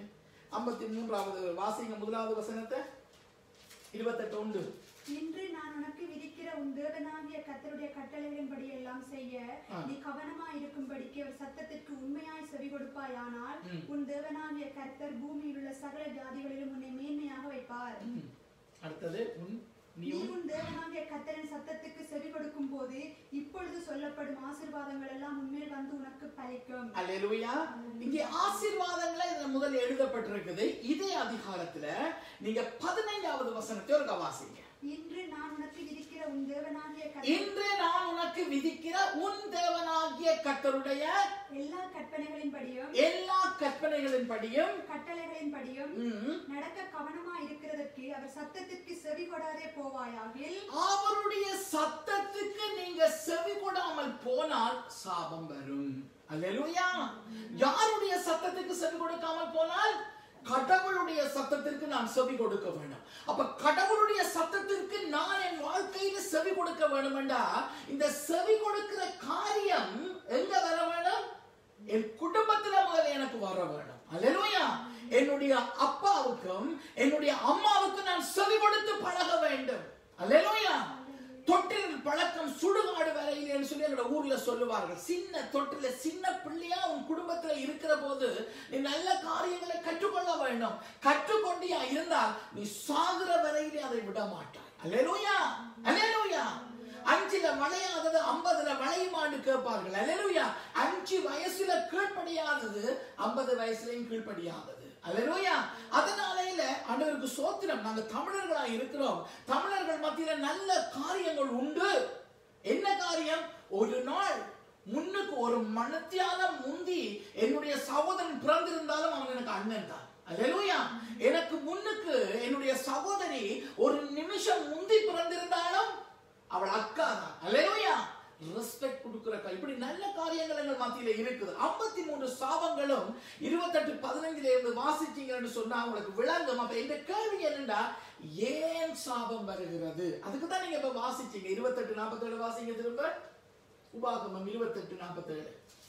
ஐம்பத்தி மூன்றாவது வாசிங்க முதலாவது வசனத்தை இருபத்தெட்டு உண்டு இன்று நான் உனக்கு விதிக்கிற உன் தேவனாகிய கர்த்தருடைய கட்டளைகளின்படி எல்லாம் செய்ய ஆ. நீ கவனமாய் இருக்கும்படிக்கு அவர் சத்தத்திற்கு உண்மையாய் செவி கொடுப்பாயானால் ம். உன் தேவனாகிய கர்த்தர் பூமியில் உள்ள சகல ஜாதிகளிலும் உன்னை மேன்மையாக வைப்பார் ம். அடுத்தது உன் நீ நீ உன் உன் தேவனாகிய கர்த்தரின் சத்தத்துக்கு செவி கொடுக்கும் போது இப்பொழுது சொல்லப்படும் ஆசீர்வாதங்கள் எல்லாம் உன்மேல் வந்து உனக்கு பலிக்கும் அல்லேலூயா இங்கே ஆசீர்வாதங்களை இதுல முதல்ல எழுதப்பட்டிருக்குது இதே அதிகாரத்துல நீங்க பதினைஞ்சாவது வசனத்தை ஒரு வாசிங்க இன்று நான் உனக்கு விதிக்கிற உன் தேவனாகிய கர்த்தர் இன்று நான் உனக்கு விதிக்கிற உன் தேவனாகிய கர்த்தருடைய எல்லா கற்பனைகளின்படியும் எல்லா கற்பனைகளின்படியும் கட்டளைகளின்படியும் ம், நடக்க கவனமா இருக்கிறதற்கு அவர் சத்தத்திற்கு செவி கொடாதே போவாயாகில் அவருடைய சத்தத்துக்கு நீங்க செவி கொடாமல் போனால் சாபம் வரும் அல்லேலூயா யாருடைய சத்தத்துக்கு செவி கொடுக்காமல் போனால் கடவுளுடைய சத்தத்திற்கு நான் செவி கொடுக்க வேண்டும் அப்ப கடவுளுடைய சத்தத்திற்கு நான் என் வாழ்க்கையில செவி கொடுக்க வேண்டுமெண்டா இந்த செவி கொடுக்கிற காரியம் எங்க வர வேணும் என் குடும்பத்துல முதல்ல எனக்கு வர வேணும் அல்லேலூயா என்னுடைய அப்பாவுக்கும் என்னுடைய அம்மாவுக்கும் நான் செவி கொடுத்து பழக வேண்டும் அல்லேலூயா தொட்டில் பழக்கம் சுடுகாடு வரையிலேன்னு சொல்லி எங்களோட ஊர்ல சொல்லுவார்கள் சின்ன தொட்டில சின்ன பிள்ளையா உன் குடும்பத்துல இருக்கிற போது நீ நல்ல காரியங்களை கற்றுக்கொள்ள வேண்டும் கற்றுக்கொண்டியா இருந்தால் நீ சாகுற வரையிலே அதை விட மாட்டாய் அல்லேலூயா அல்லேலூயா அஞ்சுல வளையாதது ஐம்பதுல வளையுமான்னு கேட்பார்கள் அல்லேலூயா அஞ்சு வயசுல கீழ்ப்படியாதது ஐம்பது வயசுலயும் கீழ்ப்படியாதது அல்லேலூயா அதனாலேயில ஆண்டவருக்கு சோத்திரம் நாங்க தமிழர்களா இருக்கிறோம் தமிழர்கள் மத்தியில நல்ல காரியங்கள் உண்டு என்ன காரியம் ஒரு நாள் முன்னுக்கு ஒரு மனத்தியாலம் முந்தி என்னுடைய சகோதரன் பிறந்திருந்தாலும் அவன் எனக்கு அண்ணன் தான் அல்லேலூயா எனக்கு முன்னுக்கு என்னுடைய சகோதரி ஒரு நிமிஷம் முந்தி பிறந்திருந்தாலும் அவள் அக்கா தான் அல்லேலூயா ரெஸ்பெக்ட் கொடுக்கிற கா- இப்படி நல்ல காரியங்கள் எங்கள் மத்தியில இருக்குது ஐம்பத்தி மூன்று சாபங்களும் இருபத்தெட்டு பதினஞ்சுல இருந்து வாசிச்சீங்கன்னு சொன்னா உங்களுக்கு விளங்கும் அப்ப இந்த கேள்வி என்னன்னா ஏன் சாபம் வருகிறது அதுக்கு தான் நீங்க இப்ப வாசிச்சீங்க இருபத்தெட்டு நாற்பத்தேழு வாசிங்க திரும்ப உபாகமம் இருபத்தெட்டு நாற்பத்தேழு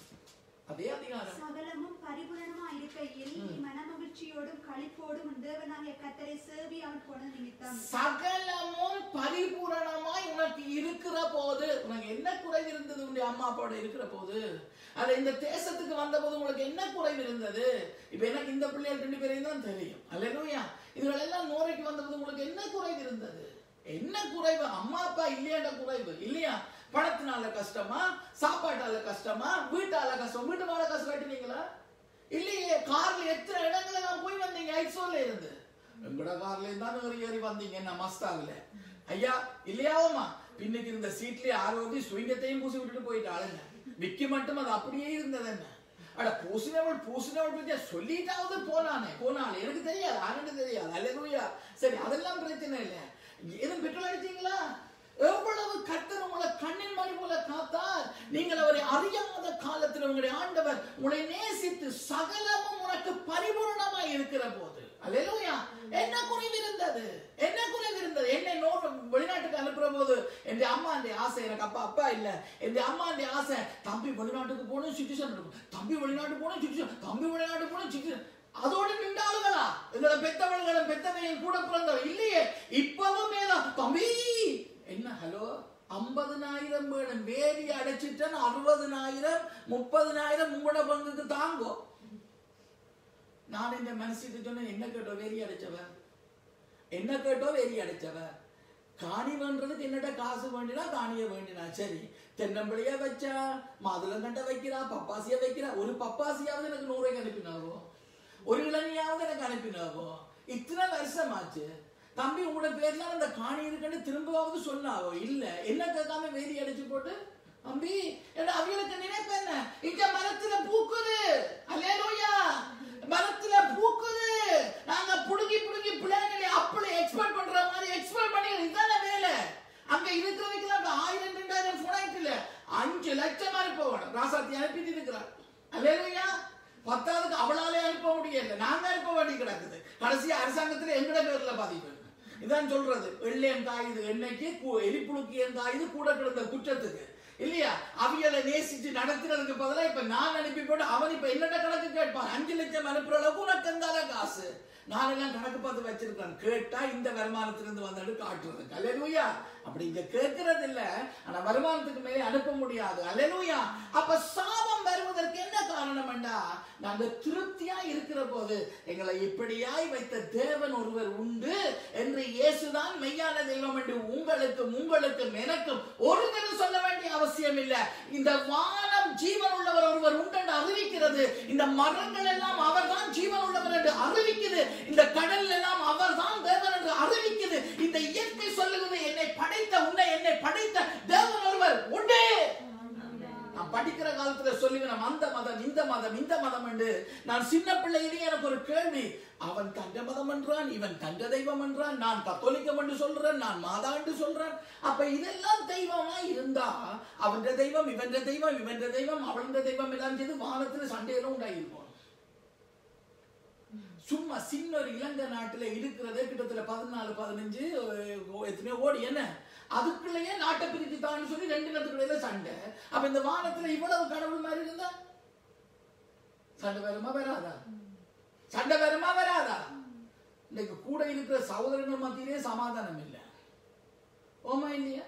அதே அதிகாரம் சகலமும் பரிபூரணமா இருக்கையில் நீ மனமகிழ்ச்சியோடும் களிப்போடும் உன் தேவனாகிய கர்த்தரை சேவி அவன் போன நிமித்தம் சகலமும் பரிபூரணமாய் உனக்கு இருக்கிற போது உனக்கு என்ன குறைவு இருந்தது உன்னுடைய அம்மா அப்பாவோட இருக்கிற போது அது இந்த தேசத்துக்கு வந்த போது உங்களுக்கு என்ன குறைவு இருந்தது இப்ப எனக்கு இந்த பிள்ளைகள் ரெண்டு பேரையும் தான் தெரியும் அல்லேலூயா இதுகள் எல்லாம் நோரைக்கு வந்தபோது உங்களுக்கு என்ன குறைவு இருந்தது என்ன குறைவு அம்மா அப்பா இல்லையாண்ட குறைவு இல்லையா பணத்தினால கஷ்டமா சாப்பாட்டால கஷ்டமா வீட்டால கஷ்டம் வீட்டு வாழ கஷ்டம் கட்டினீங்களா இல்லையே கார்ல எத்தனை இடங்களை நான் போய் வந்தீங்க ஐசோல இருந்து எங்கட கார்ல இருந்தா ஏறி ஏறி வந்தீங்க என்ன மஸ்தாவில ஐயா இல்லையாவம்மா பின்னுக்கு இருந்த சீட்லயே ஆரோதி சுயங்கத்தையும் பூசி விட்டுட்டு போயிட்டாளுங்க விக்கி மட்டும் அது அப்படியே இருந்தது என்ன அட பூசினவள் பூசினவள் பத்தி சொல்லிட்டாவது போனானே போனாலே எனக்கு தெரியாது ஆனண்டு தெரியாது அல்லேலூயா சரி அதெல்லாம் பிரச்சனை இல்லை எதுவும் பெட்ரோல் அடிச்சீங்களா எவ்வளவு கர்த்தர் உங்களை கண்ணின் மணி போல காத்தார் நீங்கள் அவரை அறியாத காலத்தில் உங்களுடைய ஆண்டவர் உங்களை நேசித்து சகலமும் உனக்கு பரிபூர்ணமாய் இருக்கிற போது அல்லேலூயா என்ன குறைவு இருந்தது என்ன குறைவு இருந்தது என்னை நோட் வெளிநாட்டுக்கு அனுப்புற போது என் அம்மா அந்த ஆசை எனக்கு அப்பா அப்பா இல்ல என் அம்மா அந்த ஆசை தம்பி வெளிநாட்டுக்கு போகணும் சிட்டிசன் இருக்கும் தம்பி வெளிநாட்டு போகணும் சிட்டிசன் தம்பி வெளிநாட்டு போகணும் சிட்டிசன் அதோடு நின்றாளுகளா எங்களை பெத்தவள்களும் பெத்தவையும் கூட பிறந்தவள் இல்லையே இப்பவும் மேலும் தம்பி என்ன ஹலோ ஐம்பதுனாயிரம் வேணும் வேலி அடைச்சிட்டேன் அறுபதுனாயிரம் முப்பதுனாயிரம் உங்களோட பங்குக்கு தாங்கோ நான் இந்த மனசுக்கு சொன்னேன் என்ன கேட்டோ வேலி அடைச்சவ என்ன கேட்டோ வேலி அடைச்சவ காணி வேண்டதுக்கு என்னட்ட காசு வேண்டினா காணிய வேண்டினா சரி தென்னம்பிள்ளைய வச்சா மாதுளங்கண்டை வைக்கிறா பப்பாசியா வைக்கிறா ஒரு பப்பாசியாவது எனக்கு நூறு ரூபாய்க்கு அனுப்பினாவோ ஒரு இளநியாவது எனக்கு அனுப்பினாவோ இத்தனை வருஷம் ஆச்சு தம்பி உங்களோட பேர்ல அந்த காணி இருக்குன்னு திரும்பவாவது சொன்னாவோ இல்ல என்ன கேட்காம வேலி அடிச்சு போட்டு தம்பி என்ன அவங்களுக்கு நினைப்பு என்ன இங்க மரத்துல பூக்குது அல்லேலூயா மரத்துல பூக்குது நாங்க புடுங்கி புடுங்கி பிள்ளைங்களை அப்படி எக்ஸ்பெக்ட் பண்ற மாதிரி எக்ஸ்பெக்ட் பண்ணி இதான வேலை அங்க இருக்கிறதுக்கு அங்க ஆயிரம் ரெண்டாயிரம் போனாயிட்டு இல்ல அஞ்சு லட்சம் அனுப்ப வேணும் ராசாத்தி அனுப்பிட்டு இருக்கிறார் அல்லேலூயா பத்தாவதுக்கு அவளாலே அனுப்ப முடியல நாங்க அனுப்ப வேண்டி கிடக்குது கடைசி அரசாங்கத்துல எங்கட பேர்ல பாதிப்பு இதான் சொல்றது வெள்ளையம் காயுது எண்ணெய்க்கு கு- எலிப்புழுக்கியம் காயுது கூட கிடந்த குற்றத்துக்கு இல்லையா அவியலை நேசிச்சு நடத்துறதுக்கு பதிலா இப்ப நான் அனுப்பி போட்டு அவன் இப்ப என்னென்ன கணக்கு கேட்பான் அஞ்சு லட்சம் அனுப்புற அளவுக்கு உனக்கு எந்தால காசு நானெல்லாம் கணக்கு பார்த்து வச்சிருக்கேன் கேட்டா இந்த வருமானத்திலிருந்து வந்தது காட்டுறது அல்லேலூயா அப்படி இங்க கேட்கறது இல்ல ஆனா வருமானத்துக்கு மேலே அனுப்ப முடியாது அல்லேலூயா அப்ப சாபம் வருவதற்கு என்ன காரணம்டா நாங்க திருப்தியா இருக்கிற போது எங்களை இப்படியாய் வைத்த தேவன் ஒருவர் உண்டு என்று இயேசுதான் மெய்யான தெய்வம் என்று உங்களுக்கும் உங்களுக்கும் எனக்கும் ஒருத்தரும் சொல்ல வேண்டிய அவசியம் இல்ல இந்த வானம் ஜீவன் உள்ளவர் ஒருவர் உண்டு என்று அறிவிக்கிறது இந்த மரங்கள் எல்லாம் அவர்தான் ஜீவன் உள்ளவர் என்று அறிவிக்குது இந்த கடல் எல்லாம் அவர்தான் தேவன் என்று அறிவிக்குது இந்த இயற்கை சொல்லுகிறது என்னை படைத்த உன்னை என்னை படைத்த தேவன் ஒருவர் உண்டு நான் படிக்கிற காலத்துல சொல்லுவேன் அந்த மதம் இந்த மதம் இந்த மதம் என்று நான் சின்ன பிள்ளையிலேயே எனக்கு ஒரு கேள்வி அவன் தண்ட மதம் என்றான் இவன் தண்ட தெய்வம் என்றான் நான் கத்தோலிக்கம் என்று சொல்றேன் நான் மாதா என்று சொல்றேன் அப்ப இதெல்லாம் தெய்வமா இருந்தா அவன் தெய்வம் இவன் தெய்வம் இவன் தெய்வம் அவன் தெய்வம் எல்லாம் செய்து வானத்துல சண்டையெல்லாம் உண்டாயிருக்கும் சும்மா சின்ன ஒரு இலங்கை நாட்டுல இருக்கிறதே கிட்டத்தட்ட பதினாலு பதினஞ்சு அஹ், எத்தனையோ ஓடி என்ன அதுக்குள்ளேயே நாட்டை பிரிச்சு தான் சொல்லி ரெண்டு இடத்துக்குள்ள சண்டை அப்ப இந்த வானத்துல இவ்வளவு கடவுள் மாதிரி இருந்தா சண்டை வருமா வராதா சண்டை வருமா வராதா இன்னைக்கு கூட இருக்கிற சகோதரர்கள் மத்தியிலே சமாதானம் இல்லை ஓமா இல்லையா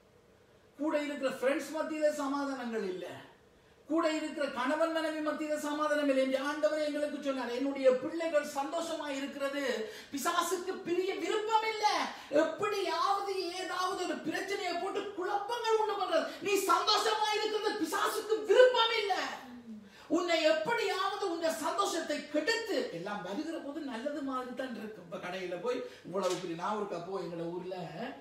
கூட இருக்கிற ஃப்ரெண்ட்ஸ் மத்தியிலே சமாதானங்கள் இல்லை கூட இருக்கிற கணவன் மனைவி மத்தியில சமாதானம் இல்லை என்று ஆண்டவர் எங்களுக்கு சொன்னார் என்னுடைய பிள்ளைகள் சந்தோஷமா இருக்கிறது பிசாசுக்கு பிரிய விருப்பம் இல்ல எப்படியாவது ஏதாவது ஒரு பிரச்சனையை போட்டு குழப்பங்கள் உண்டு பண்றது நீ சந்தோஷமா இருக்கிறது பிசாசுக்கு விருப்பம் இல்ல உன்னை எப்படியாவது உன்னை சந்தோஷத்தை கெடுத்து எல்லாம் வருகிற போது நல்லது மாதிரி தான் இருக்கு இப்ப கடையில போய் இவ்வளவு பெரிய நான் ஒருக்கா போய் எங்களோட ஊர்ல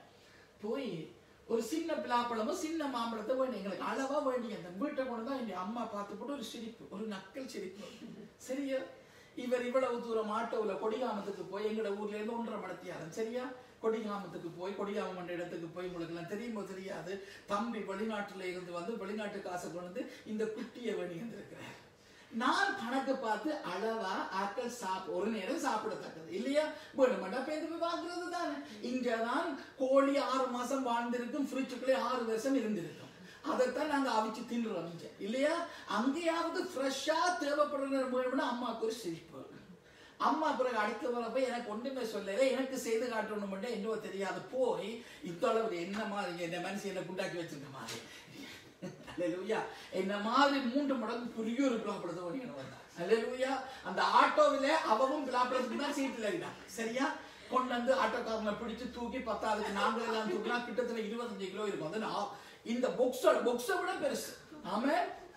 போய் ஒரு சின்ன பிளாப்பழமும் சின்ன மாம்பழத்தை வேணும் எங்களுக்கு அளவா வேண்டிய அந்த வீட்டை கொண்டு தான் என் அம்மா பார்த்து போட்டு ஒரு சிரிப்பு ஒரு நக்கல் சிரிப்பு சரியா இவர் இவ்வளவு தூரம் ஆட்டோவில் கொடிகாமத்துக்கு போய் எங்களோட ஊர்ல இருந்து ஒன்றரை மடத்தியாரன் சரியா கொடிகாமத்துக்கு போய் கொடிகாமம் என்ற இடத்துக்கு போய் உங்களுக்கு எல்லாம் தெரியுமோ தெரியாது தம்பி வெளிநாட்டுல இருந்து வந்து வெளிநாட்டு காசை கொண்டு வந்து இந்த குட்டியை வேணி வந்திருக்கிறார் நான் கணக்கு பார்த்து அளவா ஆட்கள் சாப் ஒரு நேரம் சாப்பிடத்தக்கது இல்லையா வேணுமெண்டா பேருந்து போய் பார்க்கறது தானே இங்கதான் கோழி ஆறு மாசம் வாழ்ந்திருக்கும் ஃப்ரிட்ஜுக்குள்ளே ஆறு வருஷம் இருந்திருக்கும் அதைத்தான் நாங்க அவிச்சு தின்னுறோம் இங்க இல்லையா அங்கேயாவது ஃப்ரெஷ்ஷா தேவைப்படுற வேணும்னா அம்மாவுக்கு ஒரு சிரிப்பு அம்மா பிறகு அடுத்த வரப்ப எனக்கு ஒன்றுமே சொல்லல எனக்கு செய்து காட்டணும் மட்டும் என்னவோ தெரியாது போய் இத்தளவு என்ன மாதிரி இந்த மனுஷன் என்ன குண்டாக்கி வச்சிருக்க மாதிரி அல்லேலூயா என்ன மாதிரி மூன்று மடங்கு புரிய ஒரு பிளாப்படத்தை ஓடிக்கணும் வந்தா அல்லேலூயா அந்த ஆட்டோவில அவவும் பிளாப்படத்துக்கு தான் சீட்டில் இருந்தா சரியா கொண்டு வந்து ஆட்டோக்காரனை பிடிச்சு தூக்கி பத்தாவதுக்கு நாங்கள் எல்லாம் தூக்கினா கிட்டத்தட்ட இருபத்தஞ்சு கிலோ இருக்கும் அது நான் இந்த பொக்ஸோட பொக்ஸை விட பெருசு ஆமே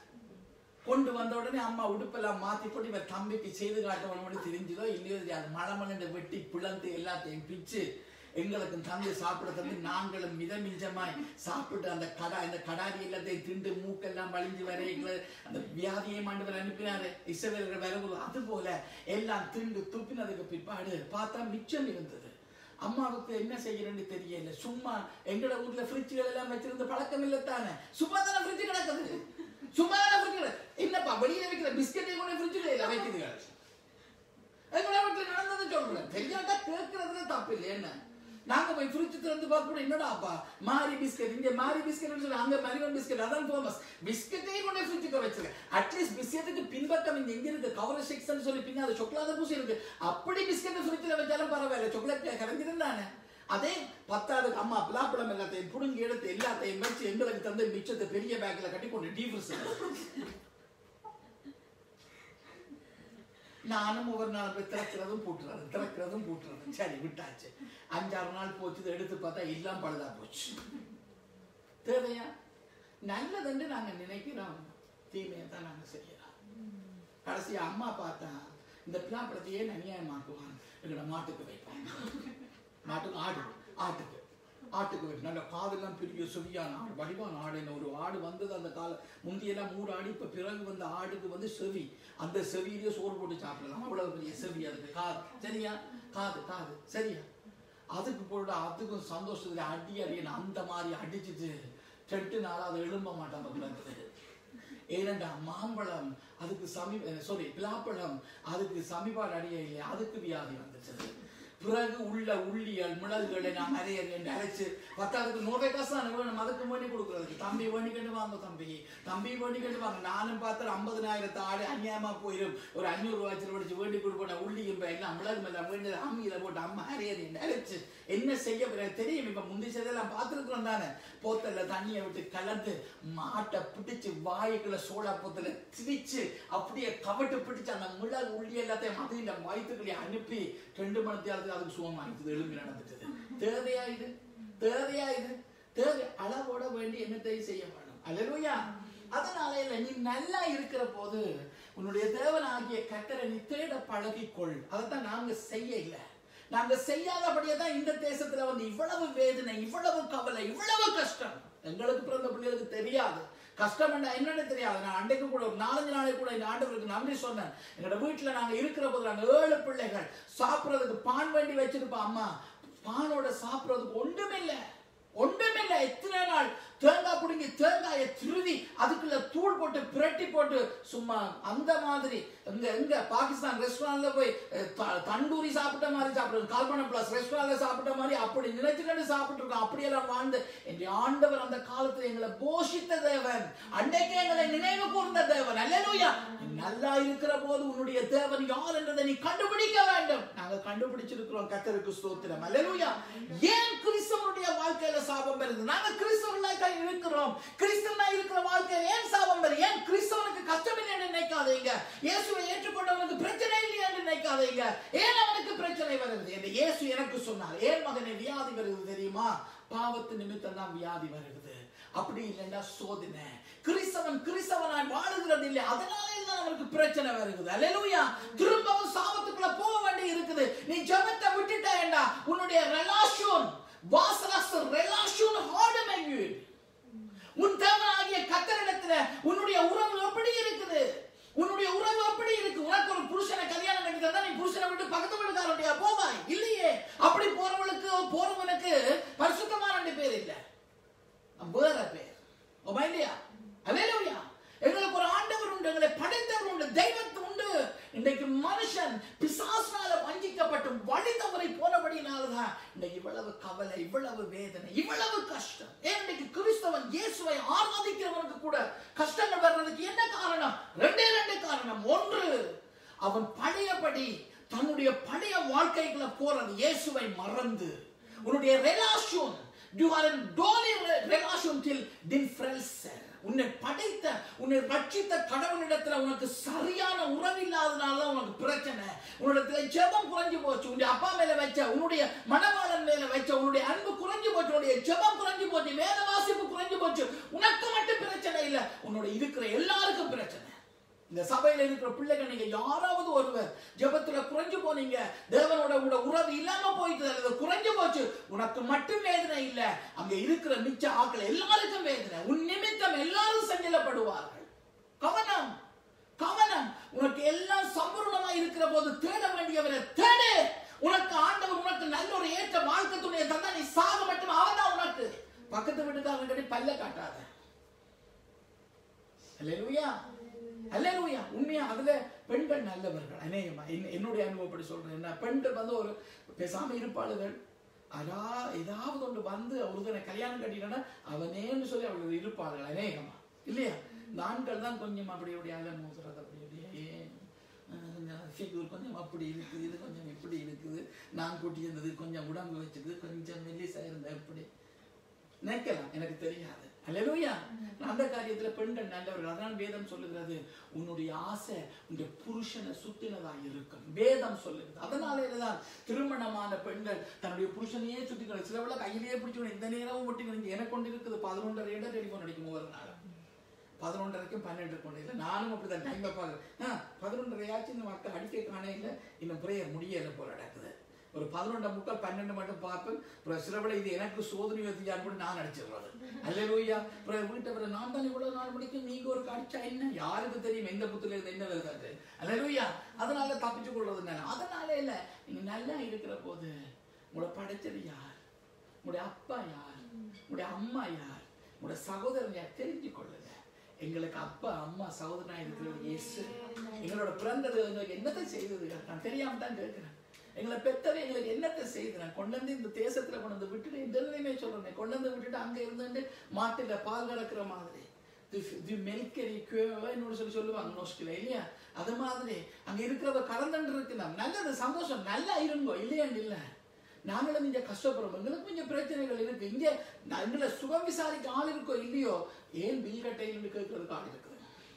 கொண்டு வந்த உடனே அம்மா உடுப்பெல்லாம் மாத்தி போட்டு இவர் தம்பிக்கு செய்து காட்டணும்னு தெரிஞ்சதோ இல்லையோ தெரியாது மழை மலண்ட வெட்டி பிளந்து எல்லாத்தையும் பிச்சு எங்களுக்கு தந்து சாப்பிட தந்து நாங்களும் மிதமிஞ்சமாய் சாப்பிட்டு அந்த கடா இந்த கடாரி எல்லாத்தையும் திண்டு மூக்கெல்லாம் வலிஞ்சு வரைகளை அந்த வியாதியை ஆண்டவர் அனுப்பினாரு இசைவர்கள் வரவு அது போல எல்லாம் திண்டு துப்பினதுக்கு பிற்பாடு பார்த்தா மிச்சம் இருந்தது அம்மாவுக்கு என்ன செய்யறேன்னு தெரியல சும்மா எங்கட ஊர்ல ஃப்ரிட்ஜுகள் எல்லாம் வச்சிருந்த பழக்கம் இல்லத்தானே சும்மா தானே ஃப்ரிட்ஜ் கிடக்குது சும்மா தானே ஃப்ரிட்ஜ் என்னப்பா வெளியில வைக்கிற பிஸ்கெட்டை கூட ஃப்ரிட்ஜில் இல்லை வைக்குதுங்க எங்களை வீட்டுல நடந்தது சொல்றேன் தெரியாட்டா கேட்கறதுல தப்பு இல்லை என்ன நாங்க போய் ஃப்ரிட்ஜ் திறந்து பார்த்து என்னடா அப்பா மாரி பிஸ்கட் இங்க மாரி பிஸ்கட் சொல்லி அங்க மரிவன் பிஸ்கட் அதான் ஃபேமஸ் பிஸ்கட்டையும் கொண்டு ஃப்ரிட்ஜுக்கு வச்சிருக்கேன் அட்லீஸ்ட் பிஸ்கெட்டுக்கு பின்பக்கம் இங்க எங்க இருக்கு கவர் செக்ஷன் சொல்லி பின்ன அது சொக்கலாத பூசி இருக்கு அப்படி பிஸ்கெட் ஃப்ரிட்ஜில் வச்சாலும் பரவாயில்ல சாக்லேட் கரைஞ்சிருந்தானே அதே பத்தாவது அம்மா பிளாப்படம் எல்லாத்தையும் புடுங்கி எடுத்து எல்லாத்தையும் வச்சு எங்களுக்கு தந்து மிச்சத்தை பெரிய பேக்ல கட்டி கொண்டு டீஃப்ரிஸ் நானும் ஒவ்வொரு நாள் போய் திறக்கிறதும் பூட்டுறது திறக்கிறதும் பூட்டுறது சரி விட்டாச்சு அஞ்சாறு நாள் போச்சு இதை எடுத்து பார்த்தா எல்லாம் பழுதா போச்சு தேவையா நல்லதுன்னு நாங்க நினைக்கிறோம் தீமையை தான் நாங்க செய்யறோம் கடைசி அம்மா பார்த்தா இந்த பிளாப்படத்தையே அநியாயமாக்குவாங்க எங்களோட மாட்டுக்கு வைப்பாங்க மாட்டுக்கு ஆடு ஆட்டுக்கு ஆட்டுக்கு வைக்கும் நல்ல காதெல்லாம் பெரிய செவியான ஆடு வடிவான ஆடுன்னு ஒரு ஆடு வந்தது அந்த கால முந்தியெல்லாம் மூணு ஆடு இப்ப பிறகு வந்த ஆடுக்கு வந்து செவி அந்த செவியிலேயே சோறு போட்டு சாப்பிடலாம் அவ்வளவு பெரிய செவி அதுக்கு காது சரியா காது காது சரியா அதுக்கு போட்டு அதுக்கும் சந்தோஷத்துல அடி அடின்னு அந்த மாதிரி அடிச்சுட்டு ரெண்டு நாள் அதை எழும்ப மாட்டான் பக்கத்துல ஏனண்டா மாம்பழம் அதுக்கு சமீப சாரி பிலாப்பழம் அதுக்கு சமீபாடு அடிய இல்லை அதுக்கு வியாதி வந்துச்சு பிறகு உள்ள உள்ளியல் மிளகுகளை நான் அரைய என்று அரைச்சு பத்தாவதுக்கு நூறு காசு தான் வேணும் அதுக்கு வேண்டி கொடுக்குறதுக்கு தம்பி வேண்டிக்கிட்டு வாங்க தம்பி தம்பி வேண்டிக்கிட்டு வாங்க நானும் பார்த்தா ஐம்பதனாயிரத்து ஆடு அநியாயமா போயிடும் ஒரு அஞ்சூறு ரூபாய்ச்சில் படிச்சு வேண்டி கொடுப்போம் உள்ளியும் எல்லாம் மிளகு எல்லாம் வேண்டியது அம்மியில போட்டு அம்மா அரையறி அரைச்சு என்ன செய்ய எனக்கு தெரியும் இப்ப முந்தி செய்தெல்லாம் பார்த்துருக்குறோம் தானே போத்தல்ல தண்ணியை விட்டு கலந்து மாட்டை பிடிச்சு வாய்க்குள்ள சோடா போத்தல திரிச்சு அப்படியே கவட்டு பிடிச்சு அந்த மிளகு உள்ளி எல்லாத்தையும் மதியில வயிற்றுக்குள்ளே அனுப்பி ரெண்டு மணி நேரத்துக்கு அதுக்கு சுகமாயிடுது எலும்பி நடந்துட்டது தேவையா இது தேவையா இது தேவை அளவோட வேண்டி என்னத்தை செய்ய வேணும் அல்லேலூயா அதனால இல்ல நீ நல்லா இருக்கிற போது உன்னுடைய தேவனாகிய கத்தரை நீ தேட பழகிக்கொள் அதைத்தான் நாங்க செய்ய இல்ல நாங்க செய்யாதபடியே தான் இந்த தேசத்துல வந்து இவ்வளவு வேதனை இவ்வளவு கவலை இவ்வளவு கஷ்டம் எங்களுக்கு பிறந்த பிள்ளைகளுக்கு தெரியாது கஷ்டம் என்ன என்னன்னு தெரியாது நான் அன்றைக்கு கூட ஒரு நாலஞ்சு நாளைக்கு கூட இந்த ஆண்டவருக்கு நன்றி சொன்னேன் எங்களோட வீட்டுல நாங்க இருக்கிற போது நாங்க ஏழு பிள்ளைகள் சாப்பிடுறதுக்கு பான் வேண்டி வச்சிருப்போம் அம்மா பானோட சாப்பிடுறதுக்கு ஒன்றுமில்லை ஒன்றுமில்லை எத்தனை நாள் தேங்காய் பிடுங்கி தேங்காயை திருவி அதுக்குள்ள தூள் போட்டு பிரட்டி போட்டு சும்மா அந்த மாதிரி எங்க எங்க பாகிஸ்தான் ரெஸ்டாரண்ட்ல போய் அஹ், த- தண்டூரி சாப்பிட்ட மாதிரி சாப்பிடுறோம் கல்பனா பிளஸ் ரெஸ்டாரண்ட்ல சாப்பிட்ட மாதிரி அப்படி நினைச்சுக்கிட்டு சாப்பிட்டு இருக்கோம் அப்படியெல்லாம் வாழ்ந்து என் ஆண்டவர் அந்த காலத்துல எங்களை போஷித்த தேவன் அன்னைக்கு எங்களை நினைவு கூர்ந்த தேவன் அல்லேலூயா நீ நல்லா இருக்கிற போது உன்னுடைய தேவன் யார் என்றதை நீ கண்டுபிடிக்க வேண்டும் நாங்க கண்டுபிடிச்சிருக்கிறோம் கத்தருக்கு ஸ்தோத்திரம் அல்லேலூயா ஏன் கிறிஸ்தவனுடைய வாழ்க்கையில சாபம் வருது நாங்க கிறிஸ்தவர்களாய் தான் இருக்கிறோம் கிறிஸ்தவனா இருக்கிற வாழ்க்கையில ஏன் சாபம் வருது ஏன் கிறிஸ்தவனுக்கு கஷ்டம் இல்லைன்னு நினைக்காதீங்க இயேசுவை ஏற்றுக்கொண்டவனுக்கு பிரச்சனை இல்லையா என்று நினைக்காதீங்க ஏன் அவனுக்கு பிரச்சனை வருது என்று இயேசு எனக்கு சொன்னார் ஏன் மகனை வியாதி வருது தெரியுமா பாவத்து நிமித்தம் தான் வியாதி வருகிறது அப்படி இல்லைன்னா சோதனை கிறிஸ்தவன் கிறிஸ்தவனாய் வாழுகிறது இல்லை அதனாலே தான் அவனுக்கு பிரச்சனை வருகிறது அல்லேலூயா திரும்பவும் சாபத்துக்குள்ள போக வேண்டி இருக்குது நீ ஜெபத்தை விட்டுட்டேன்டா உன்னுடைய ரெலாஷன் வாசலாஸ் ரெலாஷன் ஹார்டமையு உன் தேவனாகிய கத்தரிடத்துல உன்னுடைய உறவு எப்படி இருக்குது உன்னுடைய உறவு எப்படி இருக்கு உனக்கு ஒரு புருஷனை கல்யாணம் கட்டி தந்தா நீ புருஷனை விட்டு பக்கத்து வீட்டுக்காரனுடைய போவாய் இல்லையே அப்படி போறவளுக்கு போறவனுக்கு பரிசுத்தமான ரெண்டு பேர் இல்ல வேற பேர் ஓமா இல்லையா அல்லேலூயா எங்களுக்கு ஒரு ஆண்டவர் உண்டு எங்களை படைத்தவர் உண்டு தெய்வத்து உண்டு இன்றைக்கு மனுஷன் பிசாசினால வஞ்சிக்கப்பட்டு வழி தவறி போனபடினாலதான் இன்றைக்கு இவ்வளவு கவலை இவ்வளவு வேதனை இவ்வளவு கஷ்டம் ஏன் இன்றைக்கு கிறிஸ்தவன் இயேசுவை ஆராதிக்கிறவனுக்கு கூட கஷ்டங்கள் வர்றதுக்கு என்ன காரணம் ரெண்டே ரெண்டு காரணம் ஒன்று அவன் பழையபடி தன்னுடைய பழைய வாழ்க்கைக்குள்ள போறது இயேசுவை மறந்து உன்னுடைய ரெலாஷன் யூ ஆர் இன் டோலி ரெலாஷன் டில் டின் ஃப்ரெல்சர் உன்னை படைத்த உன்னை ரட்சித்த கடவுளிடத்துல உனக்கு சரியான உறவு இல்லாதனால தான் உனக்கு பிரச்சனை உன்னிடத்துல ஜெபம் குறைஞ்சு போச்சு உன்னுடைய அப்பா மேல வச்ச உன்னுடைய மனவாளன் மேல வச்ச உன்னுடைய அன்பு குறைஞ்சு போச்சு உன்னுடைய ஜெபம் குறைஞ்சு போச்சு வேத வாசிப்பு குறைஞ்சு போச்சு உனக்கு மட்டும் பிரச்சனை இல்ல உன்னோட இருக்கிற எல்லாருக்கும் பிரச்சனை இந்த சபையில இருக்கிற பிள்ளைகள் நீங்க யாராவது ஒருவர் ஜெபத்துல குறைஞ்சு போனீங்க தேவனோட கூட உறவு இல்லாம போயிட்டு அல்லது குறைஞ்சு போச்சு உனக்கு மட்டும் வேதனை இல்ல அங்க இருக்கிற மிச்ச ஆட்கள் எல்லாருக்கும் வேதனை உன் நிமித்தம் எல்லாரும் சஞ்சலப்படுவார்கள் கவனம் கவனம் உனக்கு எல்லாம் சம்பூர்ணமா இருக்கிற போது தேட வேண்டியவரை தேடு உனக்கு ஆண்டவர் உனக்கு நல்ல ஒரு ஏற்ற வாழ்க்கை துணையை தந்தா நீ சாக மட்டும் அவன் தான் உனக்கு பக்கத்து வீட்டுக்காரன் கட்டி பல்ல காட்டாத அல்லேலூயா அல்லேலூயா உண்மையா அதுல பெண்கள் நல்லவர்கள் அநேகமா என்ன- என்னுடைய அனுபவப்படி சொல்றேன் என்ன பெண்கள் வந்து ஒரு பேசாம இருப்பாளுகள் அதா ஏதாவது ஒன்று வந்து ஒருத்தனை கல்யாணம் கட்டினா அவனேன்னு சொல்லி அவர்கள் இருப்பார்கள் அநேகமா இல்லையா இந்த ஆண்கள் தான் கொஞ்சம் அப்படி அப்படி அலை மோதுறது அப்படி அப்படியே ஏன் அஹ் கொஞ்சம் ஃபிகர் கொஞ்சம் அப்படி இருக்குது இது கொஞ்சம் இப்படி இருக்குது நான் கூட்டி இருந்தது கொஞ்சம் உடம்பு வச்சது கொஞ்சம் மெல்லிசா இருந்த இப்படி நினைக்கலாம் எனக்கு தெரியாது அல்லேலூயா அந்த காரியத்துல பெண்கள் நல்லவர்கள் அதான் வேதம் சொல்லுகிறது உன்னுடைய ஆசை உன்னுடைய புருஷனை சுத்தினதா இருக்கும் வேதம் சொல்லுகிறது அதனால தான் திருமணமான பெண்கள் தன்னுடைய புருஷனையே சுத்திக்கிறார் சிலவள கையிலேயே பிடிச்சு இந்த நேரமும் ஒட்டிக்கணும் எனக்கு கொண்டு இருக்குது பதினொன்றரை இடம் டெலிஃபோன் அடிக்கும் ஒரு நாள் பதினொன்றரைக்கும் பன்னெண்டு கொண்டு இல்லை நானும் அப்படிதான் டைம் பார்க்குறேன் பதினொன்றரையாச்சும் இந்த மக்கள் அடிக்க காண இல்லை இன்னும் பிரேயர் முடியல போல நடக்குது ஒரு பதினொன்றரை முக்கால் பன்னெண்டு மட்டும் பார்ப்பேன் அப்புறம் சிலவளை இது எனக்கு சோதனை வத்தியான்னு கூட நான் அடிச்சிடுறது அல்லேலூயா அப்புறம் வீட்டை அப்புறம் நான் தான் இவ்வளவு நாள் முடிக்கும் நீங்க ஒரு அடிச்சா என்ன யாருக்கு தெரியும் எந்த புத்துல இருந்து என்ன வருது அல்லேலூயா அதனால தப்பிச்சு கொள்றது என்ன அதனால இல்ல நீங்க நல்லா இருக்கிற போது உங்களை படைச்சது யார் உங்களுடைய அப்பா யார் உங்களுடைய அம்மா யார் உங்களுடைய சகோதரன் யார் தெரிஞ்சு கொள்ளுங்க எங்களுக்கு அப்பா அம்மா சகோதரனா இருக்கிற இயேசு எங்களோட பிறந்தது எங்களுக்கு என்னத்தை செய்தது நான் தெரியாம தான் கேட்கிறேன் எங்களை பெத்தவை எங்களுக்கு என்னத்தை செய்தேன் கொண்டு வந்து இந்த தேசத்துல கொண்டு வந்து விட்டுட்டு இதெல்லாமே சொல்றேன் கொண்டு வந்து விட்டுட்டு அங்க இருந்துட்டு மாட்டுல பால் கறக்கிற மாதிரி தி- தி மெல்கரி என்னோட சொல்லி சொல்லுவாங்க நோஸ்கில இல்லையா அது மாதிரி அங்க இருக்கிறத கலந்துட்டு இருக்கு நம்ம நல்லது சந்தோஷம் நல்லா இருங்கோ இல்லையாண்டு இல்ல நாங்களும் இங்க கஷ்டப்படுறோம் எங்களுக்கு கொஞ்சம் பிரச்சனைகள் இருக்கு இங்க எங்களை சுகம் விசாரிக்க ஆள் இருக்கோ இல்லையோ ஏன் பில் கட்டையில் கேட்கறதுக்கு ஆள் இருக்குது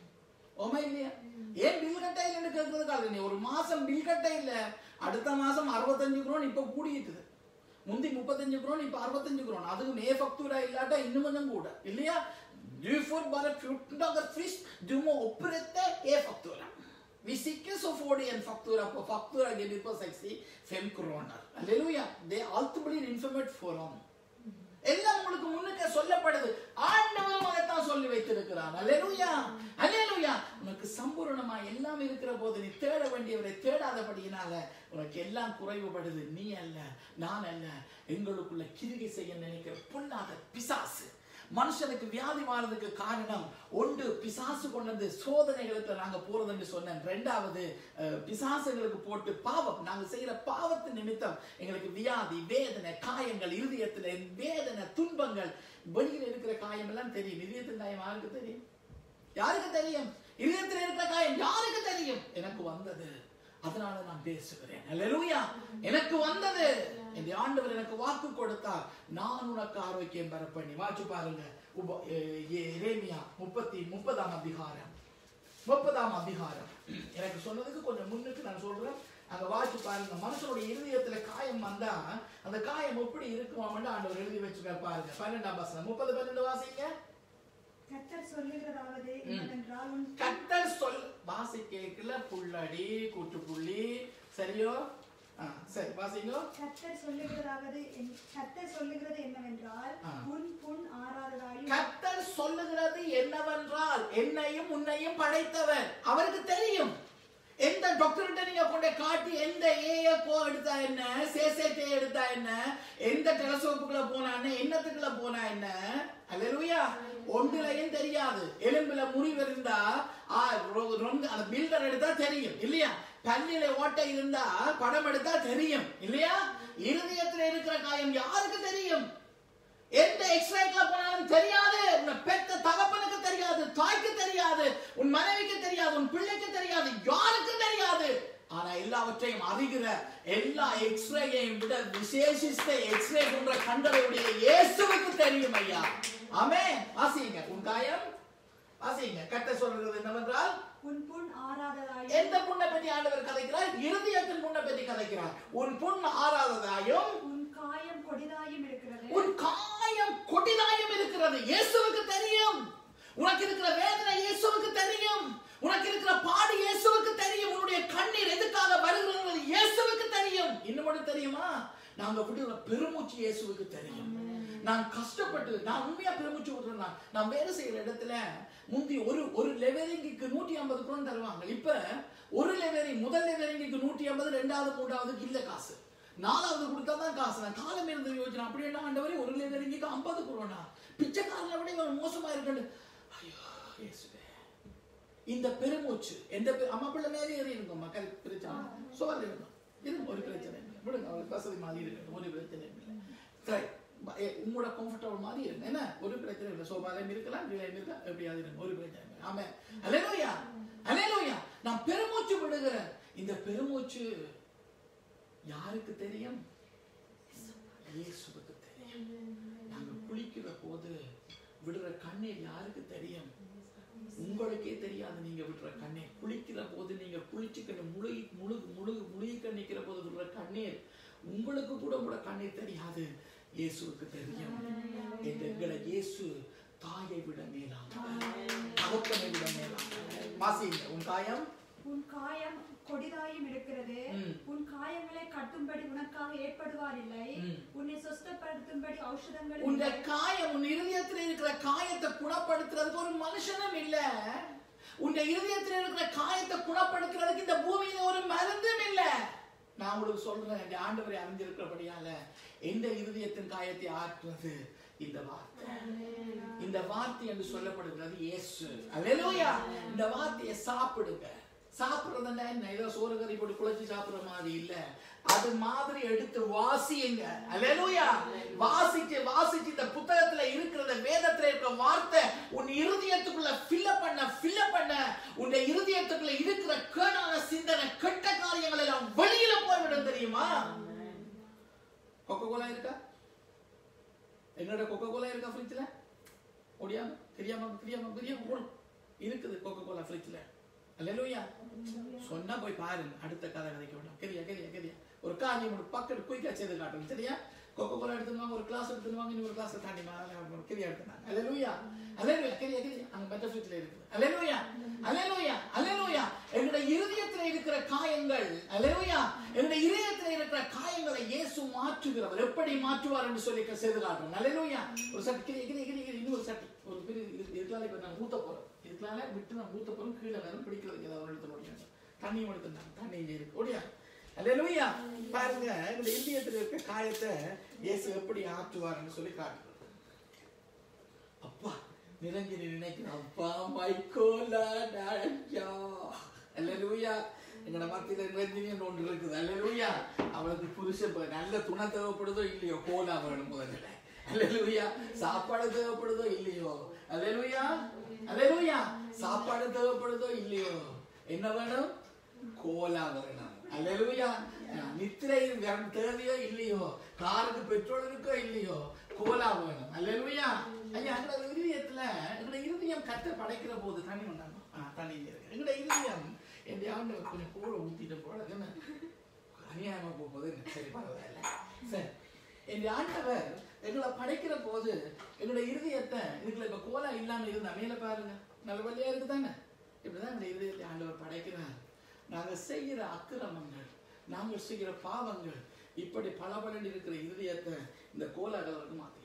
ஓமா இல்லையா ஏன் பில் கட்டையில் கேட்கறதுக்கு ஆள் இல்லை ஒரு மாசம் பில் கட்டை இல்ல அடுத்த மாசம் அறுபத்தஞ்சு குரோன் இப்ப கூடிட்டுது முந்தி முப்பத்தஞ்சு குரோன் இப்ப அறுபத்தஞ்சு குரோன் அதுக்கு மே ஃபக்தூரா இல்லாட்டா இன்னும் கொஞ்சம் கூட இல்லையா Du får bara 14 dagar frist. Du må opprette e-faktura. Hvis ikke så får du en faktura på faktura gebyr på 65 kroner. Halleluja. Det alt blir informert foran. எல்லாம் உங்களுக்கு முன்னுக்கு சொல்லப்படுது ஆண்டவரும் அதைத்தான் சொல்லி வைத்திருக்கிறார் அல்லேலூயா அல்லேலூயா உனக்கு சம்பூரணமா எல்லாம் இருக்கிற போது நீ தேட வேண்டியவரை தேடாதபடியினால உனக்கு எல்லாம் குறைவுபடுது நீ அல்ல நான் அல்ல எங்களுக்குள்ள கிரிகை செய்ய நினைக்கிற பொல்லாத பிசாசு மனுஷனுக்கு வியாதி மாறதுக்கு காரணம் ஒன்று பிசாசு கொண்டு வந்து சோதனைகளுக்கு நாங்க போறதுன்னு சொன்னேன் ரெண்டாவது அஹ், பிசாசுகளுக்கு போட்டு பாவம் நாங்க செய்யற பாவத்து நிமித்தம் எங்களுக்கு வியாதி வேதனை காயங்கள் இருதயத்துல வேதனை துன்பங்கள் வெளியில இருக்கிற காயம் எல்லாம் தெரியும் இதயத்தின் காயம் யாருக்கு தெரியும் யாருக்கு தெரியும் இதயத்தில் இருக்கிற காயம் யாருக்கு தெரியும் எனக்கு வந்தது அதனால நான் பேசுகிறேன் அல்லேலூயா எனக்கு வந்தது இந்த ஆண்டவர் எனக்கு வாக்கு கொடுத்தார் நான் உனக்கு ஆரோக்கியம் பெற பண்ணி வாச்சு பாருங்க உப- எ- எ- எரேமியா முப்பத்தி முப்பதாம் அதிகாரம் முப்பதாம் அதிகாரம் எனக்கு சொன்னதுக்கு கொஞ்சம் முன்னுக்கு நான் சொல்றேன் அங்க வாச்சு பாருங்க மனுஷனுடைய இருதயத்துல காயம் வந்தா அந்த காயம் எப்படி இருக்குமான்னு ஆண்டவர் எழுதி வச்சுக்கார் பாருங்க பன்னெண்டாம் வசனம் முப்பது பன்னெண்டு வாசிங்க கர்த்தர் சொல்லுகிறதாவது என்னவென்றால் உன் கத்தர் சொல் வாசி கேக்கல புள்ளடி கூட்டுப்புள்ளி சரியோ ஆ, சரி வாசிங்க கர்த்தர் சொல்லுகிறதாவது என்- கர்த்தர் சொல்லுகிறது என்னவென்றால் ஆ. உன் புண் ஆறாததாயும் கத்தர் சொல்லுகிறது என்னவென்றால் என்னையும் உன்னையும் படைத்தவர் அவருக்கு தெரியும் எந்த டாக்டர்கிட்ட நீங்க கொண்டு காட்டி எந்த ஏஎக்கோ எடுத்தா என்ன சேசேட்டே எடுத்தா என்ன எந்த டெலஸ்கோப்புக்குள்ள போனா என்ன என்னத்துக்குள்ள போனா என்ன அல்லேலூயா ஒன்றுலையும் தெரியாது எலும்புல முறிவு இருந்தா ஆ, ரொ- ரொம்ப அந்த பில்டர் எடுத்தா தெரியும் இல்லையா பல்லில ஓட்டை இருந்தா படம் எடுத்தா தெரியும் இல்லையா இருதயத்துல இருக்கிற காயம் யாருக்கு தெரியும் எந்த எக்ஸ்ரேக்ல போனாலும் தெரியாது உன் பெத்த தகப்பனுக்கு தெரியாது தாய்க்கு தெரியாது உன் மனைவிக்கு தெரியாது உன் பிள்ளைக்கு தெரியாது யாருக்கும் தெரியாது ஆனா எல்லாவற்றையும் அறிகிற எல்லா எக்ஸ்ரேயையும் விட விசேஷித்த எக்ஸ்ரே போன்ற கண்டதையுடைய இயேசுவுக்கு தெரியும் ஐயா ஆமே வாசிங்க உன் காயம் வாசிங்க கட்ட சொல்றது என்னவென்றால் உன் புண் ஆறாததாயும் எந்த புண்ணை பற்றி ஆண்டவர் கதைக்கிறார் இருதயத்தின் புண்ணை பற்றி கதைக்கிறார் உன் புண் ஆறாததாயும் உன் காயம் கொடிதாயும் இருக்கிறது உன் காயம் கொடிதாயம் இருக்கிறது இயேசுவுக்கு தெரியும் உனக்கு இருக்கிற வேதனை இயேசுவுக்கு தெரியும் உனக்கு இருக்கிற பாடு இயேசுவுக்கு தெரியும் உன்னுடைய கண்ணீர் எதுக்காக வருகிறது இயேசுவுக்கு தெரியும் இன்னும் ஒண்ணு தெரியுமா நாங்க விடுற பெருமூச்சு இயேசுவுக்கு தெரியும் நான் கஷ்டப்பட்டு நான் உண்மையா பெருமூச்சு விடுறேன் நான். நான் வேலை செய்யற இடத்துல முந்தி ஒரு ஒரு லெவலிங்குக்கு நூற்றி ஐம்பது குரோன் தருவாங்க இப்ப ஒரு லெவலிங் முதல் லெவலிங்குக்கு நூற்றி ஐம்பது ரெண்டாவது மூன்றாவதுக்கு இல்ல காசு நாலாவது கொடுத்தா தான் காசு நான் காலம் இருந்த யோசனை அப்படி என்ன ஆண்டவரே ஒரு லெவலிங்குக்கு ஐம்பது குரோனா பிச்சைக்காரனை விட இவன் மோசமா இருக்கண்டு ஐயோ இயேசுவே இந்த பெருமூச்சு எந்த பெரு- அம்மா பிள்ளை மேலே ஏறி இருக்கும் மக்கள் பிரச்சனை சோறு இருக்கும் இது ஒரு பிரச்சனை இல்லை விடுங்க அவளுக்கு வசதி மாதிரி இருக்கு ஒரு பிரச்சனை இல்லை சரி ப- ஏ, உங்களோட கம்ஃபர்டபுள் மாதிரி இருங்க என்ன ஒரு பிரச்சனை இல்லை சோபாலையும் இருக்கலாம் கீழையும் இருக்கலாம் எப்படியாவது இருங்க ஒரு பிரச்சனை இல்லை ஆமே அலேலூயா அலேலூயா நான் பெருமூச்சு விடுகிறேன் இந்த பெருமூச்சு யாருக்கு தெரியும் இயேசுவுக்கு தெரியும் நாங்க குளிக்கிற போது விடுற கண்ணீர் யாருக்கு தெரியும் உங்களுக்கே தெரியாது நீங்க விடுற கண்ணீர் குளிக்கிற போது நீங்க குளிச்சுக்கணும் முழு முழு முழு முழுகிக்க நிக்கிற போது விடுற கண்ணீர் உங்களுக்கு கூட கூட கண்ணீர் தெரியாது இயேசுவுக்கு தெரியும் இந்த எங்களை இயேசு தாயை விட மேலானவர் தகப்பனை விட மேலானவர் வாசிங்க உன் காயம் உன் காயம் கொடிதாயும் இருக்கிறது ம். உன் காயங்களை கட்டும்படி உனக்காக ஏற்படுவார் இல்லை ம். உன்னை சொஸ்தப்படுத்தும்படி ஔஷதங்கள் உன் இல்லை. காயம் உன் இருதயத்தில் இருக்கிற காயத்தை குணப்படுத்துறதுக்கு ஒரு மனுஷனும் இல்ல உன் இருதயத்தில் இருக்கிற காயத்தை குணப்படுத்துறதுக்கு இந்த பூமியில ஒரு மருந்தும் இல்ல நான் உங்களுக்கு சொல்றேன் இந்த ஆண்டவரை அறிஞ்சிருக்கிறபடியால எந்த இருதயத்தின் காயத்தை ஆற்றுவது இந்த வார்த்தை இந்த வார்த்தை என்று சொல்லப்படுகிறது இயேசு அல்லேலூயா இந்த வார்த்தையை சாப்பிடுங்க சாப்பிடுறதுன்னா என்ன ஏதோ சோறு கறி போட்டு குழச்சி சாப்பிடுற மாதிரி இல்ல அது மாதிரி எடுத்து வாசியுங்க அல்லேலூயா வாசிச்சு வாசிச்சு இந்த புத்தகத்துல இருக்கிறத வேதத்துல இருக்கிற வார்த்தை உன் இருதயத்துக்குள்ள ஃபில்ல பண்ண ஃபில்ல பண்ண உன் இருதயத்துக்குள்ள இருக்கிற கேடான சிந்தனை கெட்ட காரியங்கள் எல்லாம் வெளியில போய்விடும் தெரியுமா கொக்கோ கோலா இருக்கா என்னோட கொக்கோ கோலா இருக்கா ஃப்ரிட்ஜ்ல முடியாம தெரியாம தெரியாம தெரியாம போடும் இருக்குது கொக்கோ கோலா ஃப்ரிட்ஜ்ல அல்லேலூயா சொன்னா போய் பாருங்க அடுத்த கதை கதைக்க விடலாம் கரியா கரியா கரியா ஒரு காரியம் ஒரு பக்கெட் குயிக்கா செய்து காட்டுங்க சரியா கொக்கோ கோலா எடுத்துவாங்க ஒரு கிளாஸ் எடுத்துவாங்க இன்னொரு கிளாஸ் தாண்டி மேல கரியா எடுத்துனாங்க அல்லேலூயா அல்லேலூயா கரியா கரியா அங்க மெட்ட ஃப்ரிட்ஜ்ல இருக்குது அல்லேலூயா அல்லேலூயா அல்லேலூயா என்னோட இருதயத்துல இருக்கிற காயங்கள் அல்லேலூயா என்னோட இருதயத்துல இருக்கிற காயங்களை இயேசு மாற்றுகிறவர் எப்படி மாற்றுவார் என்று சொல்லி செய்து காட்டுறோம் அல்லேலூயா ஒரு சட்டி கிரி கிரி கிரி கிரி இன்னொரு சட்டி ஒரு பெரிய இது இதுக்கெல்லாம் இப்ப நான் ஊத்த போறோம் இதுக்கெல்லாம் விட்டு நான் ஊத்த போறோம் கீழே நேரம் பிடிக்கிறதுக்கு ஏதாவது எடுத்து முடியாது தண்ணியும் எடுத்துட்டாங்க தண்ணி இங்க இருக்கு ஓடியா அல்லேலூயா பாருங்க இந்த இந்தியத்துல இருக்க காயத்தை இயேசு எப்படி ஆற்றுவார்னு சொல்லி காட்டுறாரு அப்பா நிரஞ்சனி நினைக்கிற அப்பா மைக்கோலா நாயா அல்லேலூயா எங்கட மத்தியில நிரஞ்சனி ஒன்று இருக்குது அல்லேலூயா அவளுக்கு புருஷன் இப்ப நல்ல துணை தேவைப்படுதோ இல்லையோ கோலா வேணும் முதல்ல அல்லேலூயா சாப்பாடு தேவைப்படுதோ இல்லையோ அல்லேலூயா அல்லேலூயா சாப்பாடு தேவைப்படுதோ இல்லையோ என்ன வேணும் கோலா வேணும் அல்லேலூயா நித்திரை வேணும் தேவையோ இல்லையோ காருக்கு பெட்ரோல் இருக்கோ இல்லையோ கோலா வேணும் அல்லேலூயா ஐயா எங்களோட இருதயத்துல எங்களோட இருதயம் கத்த படைக்கிற போது தண்ணி வந்தாங்க ஆ தண்ணி இங்க இருக்கு எங்களோட இருதயம் என் ஆண்டவர் கொஞ்சம் கோல ஊத்திட்டு போல என்ன அநியாயமா போகும்போது என்ன சரி பரவாயில்ல சரி என் ஆண்டவர் எங்களை படைக்கிற போது எங்களோட இருதயத்தை இதுக்குள்ள இப்ப கோலா இல்லாம இருந்தா மேல பாருங்க நல்ல வழியா இருக்குதானே இப்படிதான் எங்க இருதயத்தை ஆண்டவர் படைக்கிறார் நாங்க செய்கிற அக்கிரமங்கள் நாங்கள் செய்கிற பாவங்கள் இப்படி பளபளன்னு இருக்கிற இருதயத்தை இந்த கோலாகலருக்கு மாத்திக்கிறோம்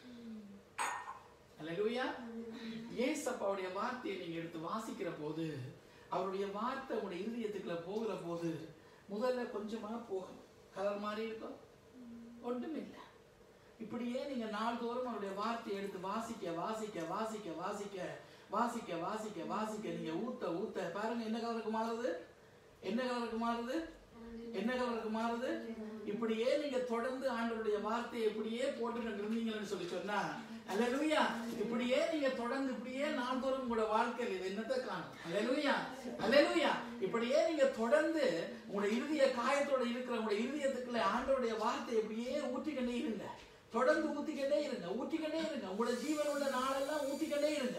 அல்லேலூயா ஏசப்பாவுடைய வார்த்தையை நீங்க எடுத்து வாசிக்கிற போது அவருடைய வார்த்தை உங்களுடைய இருதயத்துக்குள்ள போகிற போது முதல்ல கொஞ்சமா போகும் கலர் மாதிரி இருக்கும் ஒன்றுமில்லை இப்படியே நீங்க நாள்தோறும் அவருடைய வார்த்தையை எடுத்து வாசிக்க வாசிக்க வாசிக்க வாசிக்க வாசிக்க வாசிக்க வாசிக்க நீங்க ஊத்த ஊத்த பாருங்க என்ன கலருக்கு மாறுது என்ன கலருக்கு மாறுது என்ன கலருக்கு மாறுது இப்படியே நீங்க தொடர்ந்து ஆண்டவருடைய வார்த்தையை இப்படியே போட்டுக்கிட்டு இருந்தீங்கன்னு சொல்லி சொன்னா அல்லேலூயா இப்படியே நீங்க தொடர்ந்து இப்படியே நாள்தோறும் உங்களோட வாழ்க்கையில் இது என்னத்தை காணும் அல்லேலூயா அல்லேலூயா இப்படியே நீங்க தொடர்ந்து உங்களோட இறுதிய காயத்தோட இருக்கிற உங்களோட இருதயத்துக்குள்ள ஆண்டவருடைய வார்த்தை இப்படியே ஊற்றிக்கிட்டே இருங்க தொடர்ந்து ஊத்திக்கிட்டே இருங்க ஊற்றிக்கிட்டே இருங்க உங்களோட ஜீவன் உள்ள நாளெல்லாம் ஊத்திக்கிட்டே இருங்க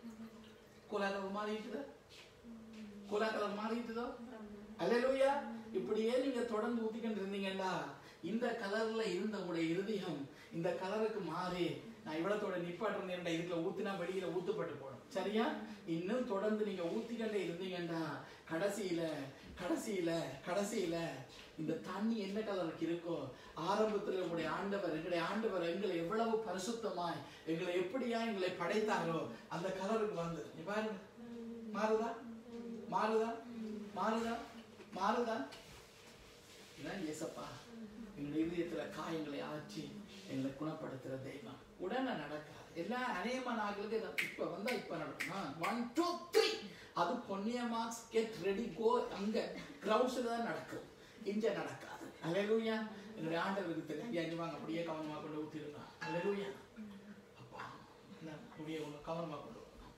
கோலாகலம் மாறிட்டுதா கோலாகலம் மாறிட்டுதோ அல்லேலூயா இப்படியே நீங்க தொடர்ந்து ஊத்திக்கிட்டு இருந்தீங்கன்னா இந்த கலர்ல இருந்த உங்களுடைய இருதயம் இந்த கலருக்கு மாறி நான் இவ்வளத்தோட நிப்பாட்டுறேன் இதுக்குள்ள ஊத்தினா வெளியில ஊத்துப்பட்டு போடும் சரியா இன்னும் தொடர்ந்து நீங்க ஊத்திக்கிட்டே இருந்தீங்கன்னா கடைசியில கடைசியில கடைசியில இந்த தண்ணி என்ன கலருக்கு இருக்கோ ஆரம்பத்துல உங்களுடைய ஆண்டவர் எங்களுடைய ஆண்டவர் எங்களை எவ்வளவு பரிசுத்தமாய் எங்களை எப்படியா எங்களை படைத்தாரோ அந்த கலருக்கு வந்து நீ பாருங்க மாறுதா மாறுதா மாறுதா மாறுதா இதான் ஏசப்பா எங்கள் இதயத்துல காயங்களை ஆற்றி எங்களை குணப்படுத்துற தெய்வம் உடனே நடக்காது எல்லா அநேகமா நாங்களுக்கு இதை இப்ப வந்தா இப்ப நடக்கும் ஒன் டூ த்ரீ அது பொன்னிய மார்க்ஸ் கெட் ரெடி கோ அங்க கிரவுட்ஸ்ல தான் நடக்கும் இங்க நடக்காது அலையலூயா என்னுடைய ஆண்டவருக்கு தெரியும் அஞ்சு வாங்க அப்படியே கவனமா கொண்டு ஊத்திருங்க அலையலூயா அப்பா இந்த முடிய ஒண்ணு கவனமா கொண்டு வரணும்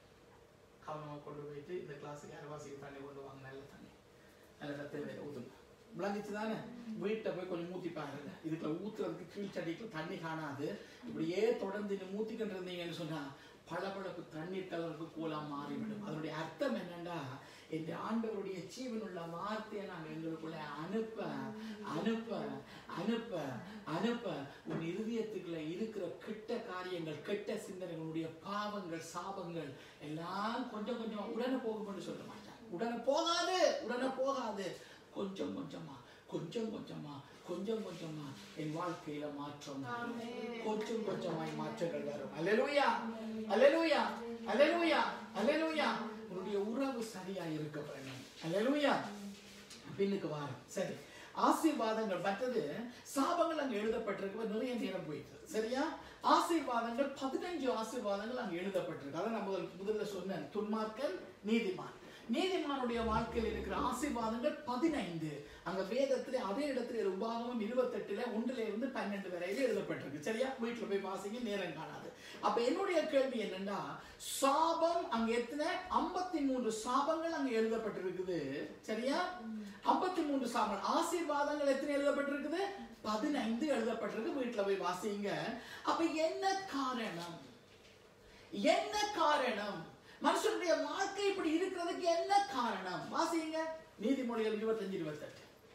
கவனமா கொண்டு போயிட்டு இந்த கிளாஸுக்கு அரைவாசிக்கு தண்ணி கொண்டு வாங்க நல்ல தண்ணி நல்ல தேவையில்லை ஊத்துங்க விளங்கிச்சு தானே வீட்டை போய் கொஞ்சம் ஊத்தி பாருங்க இதுக்குள்ள ஊத்துறதுக்கு கீழ் சட்டிக்குள்ள தண்ணி காணாது இப்படியே தொடர்ந்து நீ ஊத்திக்கிட்டு இருந்தீங்கன்னு சொன்னா பளபளப்பு தண்ணீர் கலருக்கு கூலா மாறிவிடும் அதனுடைய அர்த்தம் என்னன்னா இந்த ஆண்டவருடைய ஜீவனுள்ள வார்த்தையை நாங்கள் எங்களுக்குள்ள அனுப்ப அனுப்ப அனுப்ப அனுப்ப உன் இருதயத்துக்குள்ள இருக்கிற கெட்ட காரியங்கள் கெட்ட சிந்தனைகள் உன்னுடைய பாவங்கள் சாபங்கள் எல்லாம் கொஞ்சம் கொஞ்சம் உடனே போகும்னு சொல்ல மாட்டான் உடனே போகாது உடனே போகாது கொஞ்சம் கொஞ்சமா கொஞ்சம் கொஞ்சமா கொஞ்சம் கொஞ்சமா என் வாழ்க்கையில மாற்றம் வரும். கொஞ்சம் கொஞ்சமாய் மாற்றங்கள் வரும் அல்லேலூயா அல்லேலூயா அல்லேலூயா அல்லேலூயா உன்னுடைய உறவு சரியா இருக்க வேண்டும் அல்லேலூயா பின்னுக்கு வாரம் சரி ஆசீர்வாதங்கள் மற்றது சாபங்கள் அங்க எழுதப்பட்டிருக்கு நிறைய நேரம் போயிட்டு சரியா ஆசீர்வாதங்கள் பதினஞ்சு ஆசீர்வாதங்கள் அங்க எழுதப்பட்டிருக்கு அதை நான் முதல் முதல்ல சொன்னேன் துன்மார்க்கன் நீதிமான் நீதிமானுடைய வாழ்க்கையில் இருக்கிற ஆசீர்வாதங்கள் பதினைந்து அங்க வேதத்துல அதே இடத்துல உபாகமம் இருபத்தெட்டுல ஒன்றுல இருந்து பன்னெண்டு வரையில எழுதப்பட்டிருக்கு சரியா வீட்டுல போய் வாசிங்க நேரம் காணாது அப்ப என்னுடைய கேள்வி என்னன்னா சாபம் அங்க எத்தனை ஐம்பத்தி மூன்று சாபங்கள் அங்க எழுதப்பட்டிருக்குது சரியா ஐம்பத்தி மூன்று சாபங்கள் ஆசீர்வாதங்கள் எத்தனை எழுதப்பட்டிருக்குது பதினைந்து எழுதப்பட்டிருக்கு வீட்டுல போய் வாசிங்க அப்ப என்ன காரணம் என்ன காரணம் மனுஷனுடைய வாழ்க்கை இப்படி இருக்கிறதுக்கு என்ன காரணம் வாசிங்க நீதிமொழிகள் இருபத்தஞ்சு இருபத்தெட்டு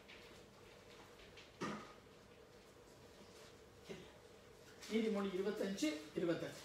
நீதிமொழி இருபத்தஞ்சு இருபத்தெட்டு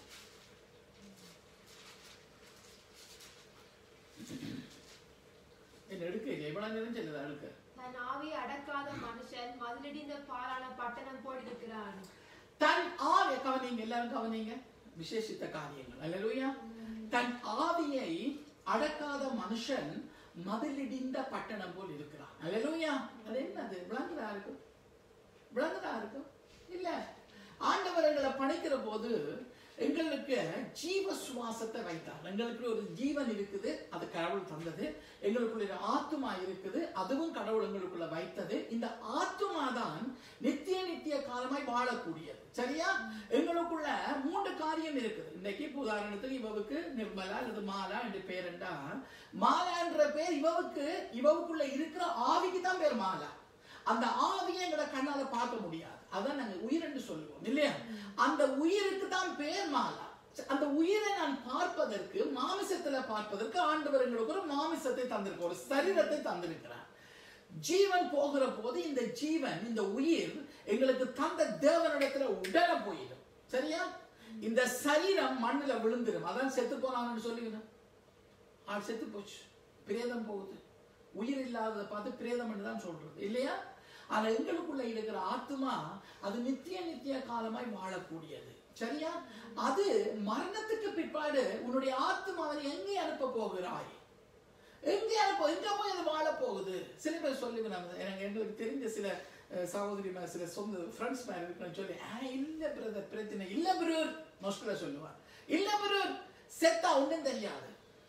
என்ன எடுக்க இல்லை எவ்வளவு நேரம் செல்லுது அடுக்க தன் ஆவியை அடக்காத மனுஷன் மதிலிடிந்த பாலான பட்டணம் போட்டிருக்கிறான் தன் ஆவிய கவனிங்க எல்லாரும் கவனிங்க விசேஷித்த காரியங்கள் அல்லேலூயா தன் ஆவியை அடக்காத மனுஷன் மதிலிடிந்த பட்டணம் போல் இருக்கிறான் அல்லேலூயா அது என்னது விளங்குதா இருக்கும் விளங்குதா இருக்கும் இல்ல ஆண்டவர் எங்களை படைக்கிற போது எங்களுக்கு ஜீவ சுவாசத்தை வைத்தார் எங்களுக்கு ஒரு ஜீவன் இருக்குது அது கடவுள் தந்தது எங்களுக்குள்ள ஒரு ஆத்துமா இருக்குது அதுவும் கடவுள் எங்களுக்குள்ள வைத்தது இந்த ஆத்துமா தான் நித்திய நித்திய காலமாய் வாழக்கூடியது சரியா எங்களுக்குள்ள மூன்று காரியம் இருக்குது இன்னைக்கு இப்ப உதாரணத்துக்கு இவவுக்கு நிர்மலா அல்லது மாலா என்று பேர் என்றால் மாலா என்ற பேர் இவவுக்கு இவவுக்குள்ள இருக்கிற ஆவிக்கு தான் பேர் மாலா அந்த ஆவியை எங்கட கண்ணால பார்க்க முடியாது அதான் நாங்க உயிர் என்று சொல்லுவோம் இல்லையா அந்த உயிருக்கு தான் பேர் மாலா அந்த உயிரை நான் பார்ப்பதற்கு மாமிசத்துல பார்ப்பதற்கு ஆண்டவர் எங்களுக்கு ஒரு மாமிசத்தை தந்திருக்க ஒரு சரீரத்தை தந்திருக்கிறார் ஜீவன் போகிற போது இந்த ஜீவன் இந்த உயிர் எங்களுக்கு தந்த தேவனிடத்துல உடனே போயிடும் சரியா இந்த சரீரம் மண்ணுல விழுந்துடும் அதான் செத்து போனான்னு சொல்லிக்கணும் ஆள் செத்து போச்சு பிரேதம் போகுது உயிர் இல்லாததை பார்த்து பிரேதம் தான் சொல்றது இல்லையா ஆனா எங்களுக்குள்ள இருக்கிற ஆத்மா அது நித்திய நித்திய காலமாய் வாழக்கூடியது சரியா அது மரணத்துக்கு பிற்பாடு உன்னுடைய ஆத்மாவை எங்கே அனுப்ப போகிறாய் எங்கே அனுப்ப எங்க போய் அது வாழ போகுது சில பேர் சொல்லுவேன் எனக்கு எங்களுக்கு தெரிஞ்ச சில அஹ், சகோதரி மா- சில சொந்த ஃப்ரெண்ட்ஸ் மாதிரி இருக்குன்னு சொல்லி "ஆ, இல்ல பிரதர் பிரச்சனை இல்ல பிரூர் மொஸ்கில சொல்லுவான் இல்ல பிரூர் செத்தா ஒண்ணும் தெரியாது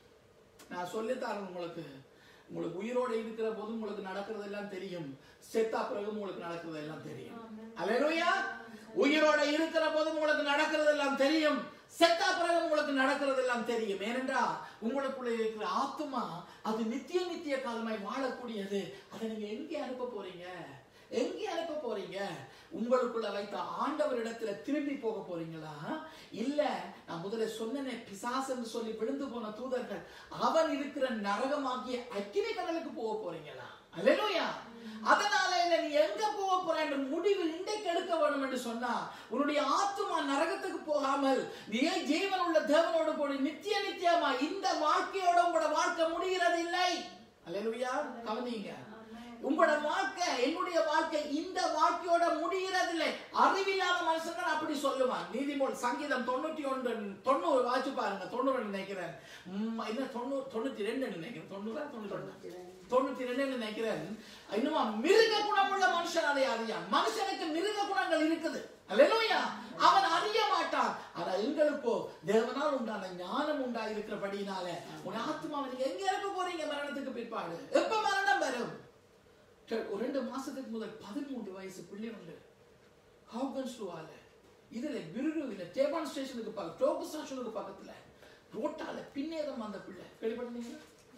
நான் சொல்லித்தரேன் உங்களுக்கு உங்களுக்கு உயிரோட இருக்கிற போது உங்களுக்கு நடக்கிறது எல்லாம் தெரியும் செத்தா பிறகு உங்களுக்கு நடக்கிறது எல்லாம் தெரியும் அல்லேலூயா உயிரோட இருக்கிற போது உங்களுக்கு நடக்கிறது எல்லாம் தெரியும் செத்தா பிறகு உங்களுக்கு நடக்கிறது எல்லாம் தெரியும் ஏனென்றா உங்களுக்குள்ள இருக்கிற ஆத்துமா அது நித்திய நித்திய காலமாய் வாழக்கூடியது அதை நீங்க எங்கே அனுப்ப போறீங்க எங்கே அனுப்ப போறீங்க உங்களுக்குள்ள வைத்த ஆண்டவரிடத்துல திரும்பி போக போறீங்களா இல்ல நான் முதல்ல சொன்னனே பிசாசுன்னு சொல்லி விழுந்து போன தூதர்கள் அவன் இருக்கிற நரகமாகிய அக்கினி கடலுக்கு போக போறீங்களா அல்லேலூயா அதனால இல்ல நீ எங்க போக போற என்ற முடிவு இன்றைக்கு எடுக்க வேண்டும் என்று சொன்னா உன்னுடைய ஆத்துமா நரகத்துக்கு போகாமல் நீ ஏன் ஜீவன் உள்ள தேவனோடு போய் நித்திய நித்தியமா இந்த வாழ்க்கையோட உங்களோட வாழ்க்கை முடிகிறது இல்லை அல்லேலூயா கவனிங்க உங்களோட வாழ்க்கை என்னுடைய வாழ்க்கை இந்த வாழ்க்கையோட முடிகிறதில்லை அறிவில்லாத மனுஷன் அப்படி சொல்லுவான் நீதிமொழி சங்கீதம் தொண்ணூத்தி ஒன்று தொண்ணூறு வாச்சு பாருங்க தொண்ணூறு நினைக்கிறேன் உம், இல்ல தொண்ணூறு தொண்ணூத்தி ரெண்டு நினைக்கிறேன் தொண்ணூறா தொண்ணூத்தி தொண்ணூத்தி ரெண்டு நினைக்கிறேன் இன்னுமா மிருக குணமுள்ள மனுஷன் அதை அறியான் மனுஷனுக்கு மிருக குணங்கள் இருக்குது அல்லேலூயா அவன் அறிய மாட்டான் ஆனா எங்களுக்கோ தேவனால் உண்டான ஞானம் உண்டா இருக்கிறபடினால உன் ஆத்மாவை நீங்க எங்க இருக்க போறீங்க மரணத்துக்கு பிற்பாடு எப்ப மரணம் வரும் சரி, ஒரு ரெண்டு மாசத்துக்கு முதல் பதிமூன்று வயசு பிள்ளை உண்டு ஹவுகன்ஸ் டூவால இதுல விருது இல்ல டேபான் ஸ்டேஷனுக்கு பக்கம் டோக்கு ஸ்டேஷனுக்கு பக்கத்துல ரோட்டால பின்னேதம் அந்த பிள்ளை கேள்விப்பட்டீங்களா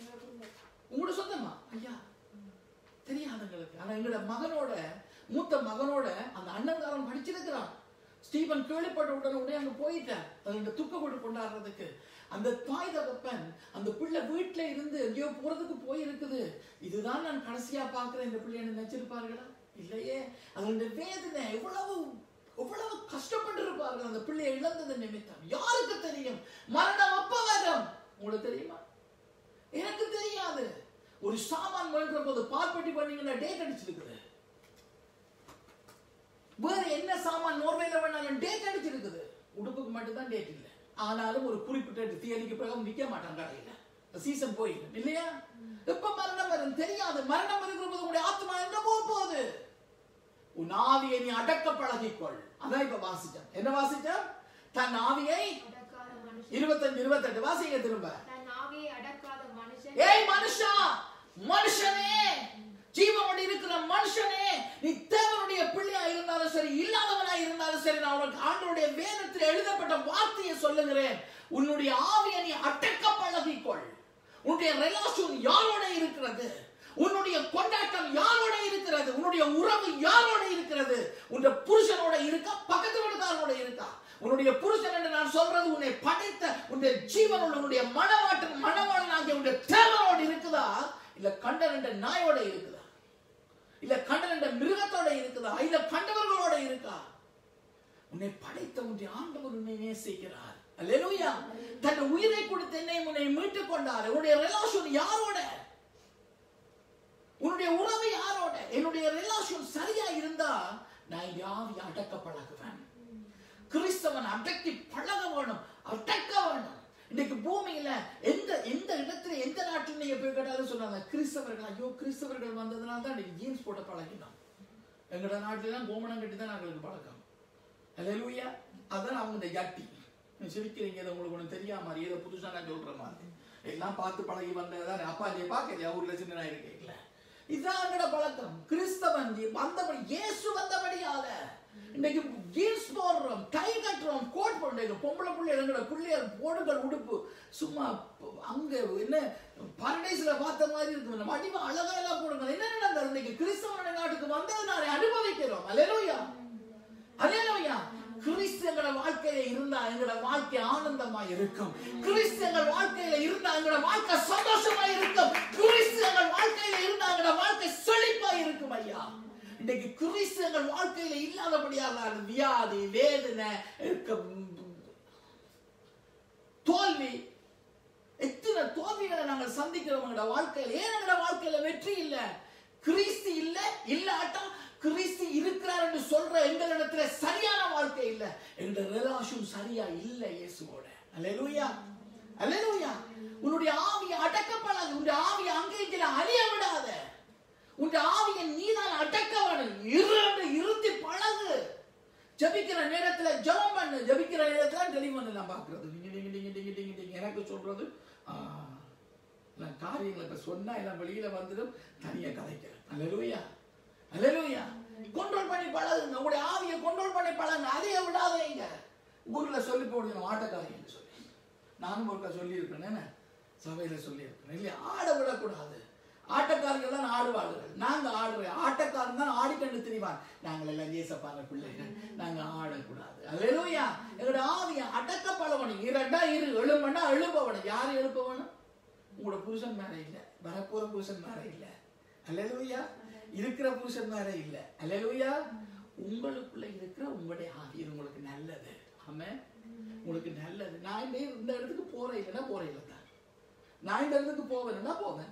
உங்களோட சொந்தமா ஐயா தெரியாதங்களுக்கு ஆனா எங்களோட மகனோட மூத்த மகனோட அந்த அண்ணன்காரன் படிச்சிருக்கிறான் ஸ்டீபன் கேள்விப்பட்ட உடனே உடனே அங்க போயிட்டார் அதோட துக்க வீடு கொண்டாடுறதுக்கு அந்த தாய் தகப்பன் அந்த பிள்ளை வீட்டுல இருந்து எங்கேயோ போறதுக்கு போயிருக்குது இதுதான் நான் கடைசியா பார்க்கிறேன் இந்த பிள்ளைய நினைச்சிருப்பார்களா இல்லையே அதனுடைய வேதனை எவ்வளவு எவ்வளவு கஷ்டப்பட்டு இருப்பார்கள் அந்த பிள்ளையை இழந்தது நிமித்தம் யாருக்கு தெரியும் மரணம் அப்ப வரும் உங்களுக்கு தெரியுமா எனக்கு தெரியாது ஒரு சாமான் முயன்ற போது பார்ப்பட்டி பண்ணீங்கன்னா டேட் அடிச்சிருக்குது வேற என்ன சாமான் நோர்வேல வேணாலும் டேட் அடிச்சிருக்குது உடுப்புக்கு மட்டும் தான் டேட் இல்லை ஆனாலும் ஒரு குறிப்பிட்ட தேதிக்கு பிறகு விற்க மாட்டாங்க கடையில சீசன் போயிடும் இல்லையா எப்ப மரணம் வரும் தெரியாது மரணம் வருகிற போது உங்களுடைய ஆத்மா எங்க போக போகுது உன் ஆவியை நீ அடக்க பழகிக்கொள் அதான் இப்ப வாசிச்சோம் என்ன வாசிச்சோம் தன் ஆவியை அடக்காத மனுஷன் இருபத்தஞ்சு இருபத்தெட்டு வாசிங்க திரும்ப தன் ஆவியை ஆவியை அடக்காத மனுஷன் ஏய் மனுஷா மனுஷனே ஜீவனோடு இருக்கிற மனுஷனே நீ தேவனுடைய பிள்ளையா இருந்தாலும் சரி இல்லாதவனா இருந்தாலும் சரி நான் உனக்கு ஆண்டவருடைய வேதத்தில் எழுதப்பட்ட வார்த்தையை சொல்லுகிறேன் உன்னுடைய ஆவியை நீ அடக்க பழகிக்கொள் உன்னுடைய ரிலேஷன் யாரோட இருக்கிறது உன்னுடைய கொண்டாட்டம் யாரோட இருக்கிறது உன்னுடைய உறவு யாரோட இருக்கிறது உன்னுடைய புருஷனோட இருக்கா பக்கத்து வீட்டுக்காரனோட இருக்கா உன்னுடைய புருஷன் என்று நான் சொல்றது உன்னை படைத்த உன்னுடைய ஜீவனோட உன்னுடைய மனவாட்டன் மனவாளன் ஆகிய உன்னுடைய தேவனோடு இருக்குதா இல்ல கண்டன் என்ற நாயோட இருக்குதா இல்ல கண்டன் என்ற மிருகத்தோட இருக்குதா இல்ல கண்டவர்களோட இருக்கா உன்னை படைத்த உன்னுடைய ஆண்டவர் உன்னை நேசிக்கிறார் அல்லேலூயா தன் உயிரை கொடுத்து என்னை உன்னை மீட்டுக் கொண்டார் உன்னுடைய ரிலேஷன் யாரோட உன்னுடைய உறவு யாரோட என்னுடைய ரிலேஷன் சரியா இருந்தா நான் யாவி அடக்க பழகுவேன் கிறிஸ்தவன் அடக்கி பழக வேணும் அடக்க வேணும் இன்னைக்கு பூமியில எந்த எந்த இடத்துல எந்த நாட்டில் நீங்க போய் கேட்டாலும் சொன்னாங்க கிறிஸ்தவர்கள் ஐயோ கிறிஸ்தவர்கள் வந்ததுனால தான் இன்னைக்கு ஜீன்ஸ் போட பழகினோம் எங்களோட நாட்டில தான் கோமணம் கட்டி தான் நாங்களுக்கு பழக்கம் அல்லேலூயா அதான் அவங்க இந்த ஜட்டி நீ சிரிக்கிறீங்க இது உங்களுக்கு ஒண்ணு தெரியாம மாதிரி ஏதோ புதுசா நான் சொல்ற மாதிரி எல்லாம் பார்த்து பழகி வந்ததுதான் அப்பா நீ பார்க்கலையா ஊர்ல சின்ன இருக்கீங்களா இதுதான் எங்களோட பழக்கம் கிறிஸ்தவன் வந்தபடி இயேசு வந்தபடியால இன்னைக்கு ஜீன்ஸ் போடுறோம் டை கட்டுறோம் கோட் போடுறோம் பொம்பளை பிள்ளை எங்களோட பிள்ளையர் போடுகள் உடுப்பு சும்மா அங்க என்ன பரடைஸ்ல பார்த்த மாதிரி இருக்கு வடிவ அழகா எல்லாம் போடுங்க என்ன நடந்தது இன்னைக்கு கிறிஸ்தவனுடைய நாட்டுக்கு வந்தது நாளை அனுபவிக்கிறோம் அலையலோயா அலையலோயா கிறிஸ்து எங்களோட வாழ்க்கையில இருந்தா எங்களோட வாழ்க்கை ஆனந்தமா இருக்கும் கிறிஸ்து எங்கள் வாழ்க்கையில இருந்தா எங்களோட வாழ்க்கை சந்தோஷமா இருக்கும் கிறிஸ்து எங்கள் வாழ்க்கையில இருந்தா எங்களோட வாழ்க்கை செழிப்பா இருக்கும் ஐயா இன்னைக்கு கிறிஸ்து எங்கள் வாழ்க்கையில இல்லாதபடியாக அது வியாதி வேதனை இருக்க- தோல்வி எத்தனை தோல்விகளை நாங்கள் சந்திக்கிறோம் எங்களோட வாழ்க்கையில ஏன் எங்களோட வாழ்க்கையில வெற்றி இல்ல கிறிஸ்து இல்ல இல்லாட்டா கிறிஸ்து இருக்கிறார் என்று சொல்ற எங்களிடத்துல சரியான வாழ்க்கை இல்ல எங்களோட ரிலாஷன் சரியா இல்ல இயேசுவோட அல்லேலூயா அல்லேலூயா உன்னுடைய ஆவியை அடக்க பழகு உன்னுடைய ஆவியை அங்கே இங்கே அழிய விடாத உன்னுடைய ஆவியை நீதான் அடக்க வேணும் இரு இருத்தி பழகு ஜபிக்கிற நேரத்துல ஜெபம் பண்ணு ஜபிக்கிற நேரத்துல டெலிஃபோன் எல்லாம் பாக்குறது நீங்க நீங்க நீங்க நீங்க நீங்க நீங்க எனக்கு சொல்றது ஆ, நான் காரியங்களை இப்ப சொன்னா எல்லாம் வெளியில வந்துடும் தனியா கதைக்கிறேன் அல்லேலூயா அல்லேலூயா கண்ட்ரோல் பண்ணி பழகுங்க உங்களுடைய ஆவியை கண்ட்ரோல் பண்ணி பழகுங்க அதையே விடாதீங்க ஊர்ல சொல்லி போடுங்க ஆட்டக்காரின்னு சொல்லி நானும் ஒருக்கா சொல்லியிருக்கேன் என்ன சபையில சொல்லியிருக்கேன் இல்லையா ஆட விடக்கூடாது ஆட்டக்காரர்கள் தான் ஆடுவார்கள் நாங்க ஆடுறோம் ஆட்டக்காரன் தான் ஆடிக்கண்டு திரிவான் நாங்கள் எல்லாம் ஏசப்பாங்க பிள்ளைகள் நாங்க ஆடக்கூடாது அல்லேலூயா எங்களோட ஆவியை அடக்க பழகணும் இரண்டா இரு எழும்பண்டா எழுப்பவனும் யாரு எழுப்பவனும் உங்களோட புருஷன் மேல இல்ல வரப்போற புருஷன் மேல இல்ல அல்லேலூயா இருக்கிற புருஷன் மேல இல்ல அல்லேலூயா உங்களுக்குள்ள இருக்கிற உங்களுடைய ஆவி இது உங்களுக்கு நல்லது ஆமே உங்களுக்கு நல்லது நான் இந்த இந்த இடத்துக்கு போறேன் இல்லைன்னா போறேன் இல்லை தான் நான் இந்த இடத்துக்கு போவேன்னா போவேன்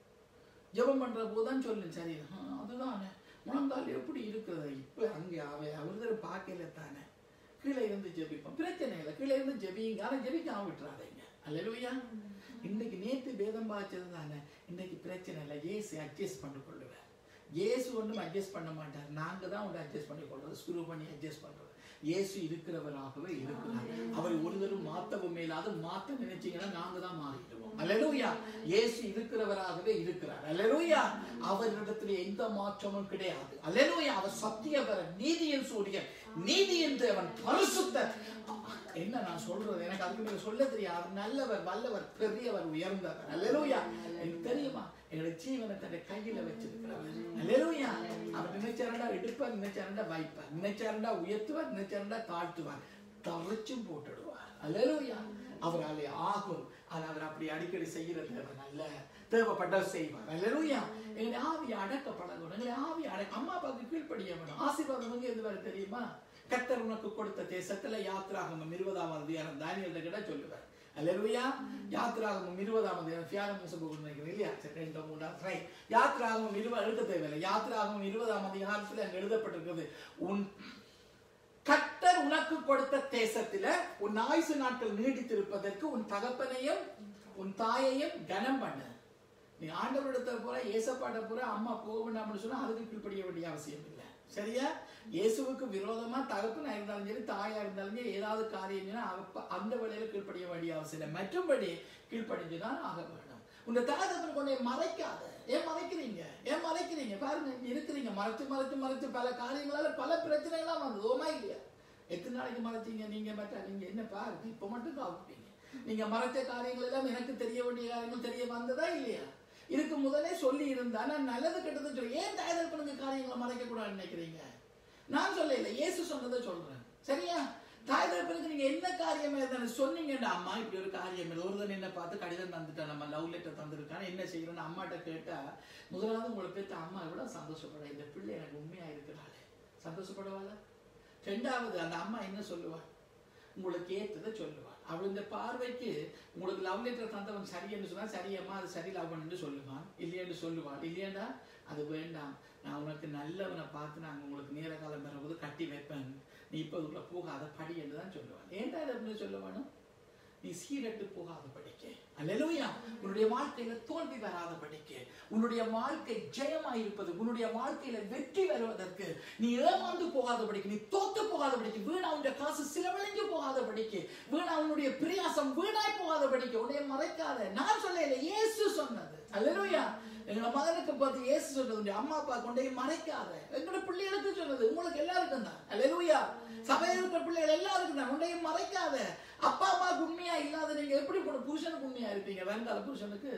ஜெபம் பண்ற போதுதான் சொல்லு சரி ஆ, அதுதானே முழங்கால் எப்படி இருக்கிறது இப்ப அங்கே அவ அவர்தர் பார்க்கல தானே கீழே இருந்து ஜெபிப்போம் பிரச்சனை இல்லை கீழே இருந்து ஜெபிங்க ஆனா ஜெபிக்காம விட்டுறாதீங்க அல்லேலூயா இன்னைக்கு நேத்து பேதம் பாய்ச்சது தானே இன்னைக்கு பிரச்சனை இல்லை ஏசு அட்ஜஸ்ட் பண்ணி கொள்ளுவேன் இயேசு ஒன்றும் அட்ஜஸ்ட் பண்ண மாட்டார் நாங்க தான் ஒன்று அட்ஜஸ்ட் பண்ணி கொள்றது ஸ்க்ரூ பண்ணி அட்ஜஸ்ட் பண்றது இயேசு இருக்கிறவராகவே இருக்கிறார் அவர் ஒருவரும் மாத்தவும் மேலாது மாத்த நினைச்சீங்கன்னா நாங்க தான் மாறிடுவோம் அல்லேலூயா இயேசு இருக்கிறவராகவே இருக்கிறார் அல்லேலூயா அவரிடத்துல எந்த மாற்றமும் கிடையாது அல்லேலூயா அவர் சத்தியவர நீதியின் சூரியன் நீதியின் தேவன் பரிசுத்த என்ன நான் சொல்றது எனக்கு அதுக்கு மேல சொல்ல தெரியாது அவர் நல்லவர் வல்லவர் பெரியவர் உயர்ந்தவர் அல்லேலூயா எனக்கு தெரியுமா என்னோட ஜீவனை தன்னை கையில வச்சிருக்கிறவர் அல்லேலூயா அவர் நினைச்சாரண்டா எடுப்பார் நினைச்சாரண்டா வைப்பார் நினைச்சாரண்டா உயர்த்துவார் நினைச்சாரண்டா தாழ்த்துவார் தவச்சும் போட்டுடுவார் அல்லேலூயா அவராலே ஆகும் ஆனா அவர் அப்படி அடிக்கடி செய்கிற தேவன் அல்ல தேவைப்பட்ட செய்வார் அல்லேலூயா எங்களை ஆவி அடக்க பழகணும் எங்களை ஆவி அடக்க அம்மா அப்பாவுக்கு கீழ்ப்படிய வேணும் ஆசீர்வாதம் எங்க இருந்து வர தெரியுமா கத்தர் உனக்கு கொடுத்த தேசத்துல யாத்திராகமம் இருபதாம் அதிகாரம் தானியல்ல கிட்ட சொல்லுவார் அல்லேலூயா யாத்திராகமம் இருபதாம் அதிகாரம் தியானம் புத்தகம் நினைக்கிறேன் இல்லையா சரி ரெண்டு மூணாம் ரைட் யாத்திராகமம் இருபது எழுத தேவையில்லை யாத்திராகமம் இருபதாம் அதிகாரத்துல அங்க எழுதப்பட்டிருக்கிறது உன் கர்த்தர் உனக்கு கொடுத்த தேசத்தில உன் ஆயுசு நாட்கள் நீடித்திருப்பதற்கு உன் தகப்பனையும் உன் தாயையும் கனம் பண்ணு நீ ஆண்டவரிடத்துல போற ஏசப்பாட்ட போற அம்மா போக வேண்டாம்னு சொன்னா அதுக்கு கீழ்ப்படிய வேண்டிய அவசியம் இல்லை சரியா இயேசுவுக்கு விரோதமா தகப்பனா இருந்தாலும் சரி தாயா இருந்தாலும் சரி ஏதாவது காரியம் சொன்னா அப்ப அந்த வேலையில கீழ்ப்படிய வேண்டிய அவசியம் இல்லை மற்றபடி கீழ்ப்படிஞ்சுதான் ஆக வேணும் உங்க தாகத்தை கொண்டே மறைக்காத ஏன் மறைக்கிறீங்க ஏன் மறைக்கிறீங்க பாருங்க இங்க இருக்கிறீங்க மறைச்சு மறைச்சு மறைச்சு பல காரியங்களால பல பிரச்சனைகளாம் வந்தது ஓமா இல்லையா எத்தனை நாளைக்கு மறைச்சீங்க நீங்க மற்ற நீங்க என்ன பாருங்க இப்ப மட்டும் காப்பிப்பீங்க நீங்க மறைச்ச காரியங்கள் எல்லாம் எனக்கு தெரிய வேண்டிய காரியங்கள் தெரிய வந்ததா இல்லையா இதுக்கு முதலே சொல்லி இருந்தா நான் நல்லது கெட்டது சொல்லி ஏன் தாய்தற்பனுக்கு காரியங்களை மறைக்க கூடாதுன்னு நினைக்கிறீங்க நான் சொல்ல இல்லை இயேசு சொன்னதை சொல்றேன் சரியா தாய் தகப்பனுக்கு நீங்க என்ன காரியம் இருந்தாலும் சொன்னீங்கடா அம்மா இப்படி ஒரு காரியம் இல்லை ஒருத்தன் என்ன பார்த்து கடிதம் தந்துட்டா நம்ம லவ் லெட்டர் தந்திருக்கான் என்ன செய்யணும்னு அம்மாட்ட கேட்டா முதலாவது உங்களை பேத்த அம்மா எவ்வளவு சந்தோஷப்பட இந்த பிள்ளை எனக்கு உண்மையா இருக்கிறாளே சந்தோஷப்படுவாள ரெண்டாவது அந்த அம்மா என்ன சொல்லுவா உங்களுக்கு ஏத்ததை சொல்லுவாள் அவள் இந்த பார்வைக்கு உங்களுக்கு லவ் லெட்டர் தந்தவன் சரியன்னு சொன்னா சரியம்மா அது சரி லவ் பண்ணு சொல்லுவான் இல்லையென்று சொல்லுவாள் இல்லையாண்டா அது வேண்டாம் நான் உனக்கு நல்லவனை பார்த்து நான் உங்களுக்கு நேர காலம் வரும்போது கட்டி வைப்பேன் நீ இப்போ அதுக்குள்ள போகாத படி என்று தான் சொல்லுவான் ஏன்டா இதை அப்படின்னு சொல்லுவானும் நீ சீரட்டு போகாத படிக்க அல்லேலூயா உன்னுடைய வாழ்க்கையில தோல்வி வராத படிக்க உன்னுடைய வாழ்க்கை ஜெயமாய் இருப்பது உன்னுடைய வாழ்க்கையில வெற்றி வருவதற்கு நீ ஏமாந்து போகாத படிக்க நீ தோத்து போகாத படிக்க வீணா உன்னுடைய காசு சிலவழிஞ்சு போகாத படிக்க வீணா உன்னுடைய பிரியாசம் வீணாய் போகாத படிக்க உன்னை மறைக்காத நான் சொல்லல இயேசு சொன்னது அல்லேலூயா எங்களோட மகனுக்கு பார்த்து இயேசு சொன்னது உன்னுடைய அம்மா அப்பா கொண்டே மறைக்காத எங்களோட பிள்ளைகளுக்கு சொன்னது உங்களுக்கு எல்லாருக்கும் தான் அல்லேலூயா சபையில் இருக்கிற பிள்ளைகள் எல்லாருக்கும் தான் உன்னையும் மறைக்காத அப்பா அம்மாவுக்கு உண்மையா இல்லாத நீங்க எப்படி கூட புருஷனுக்கு உண்மையா இருப்பீங்க வேண்டாம் புருஷனுக்கு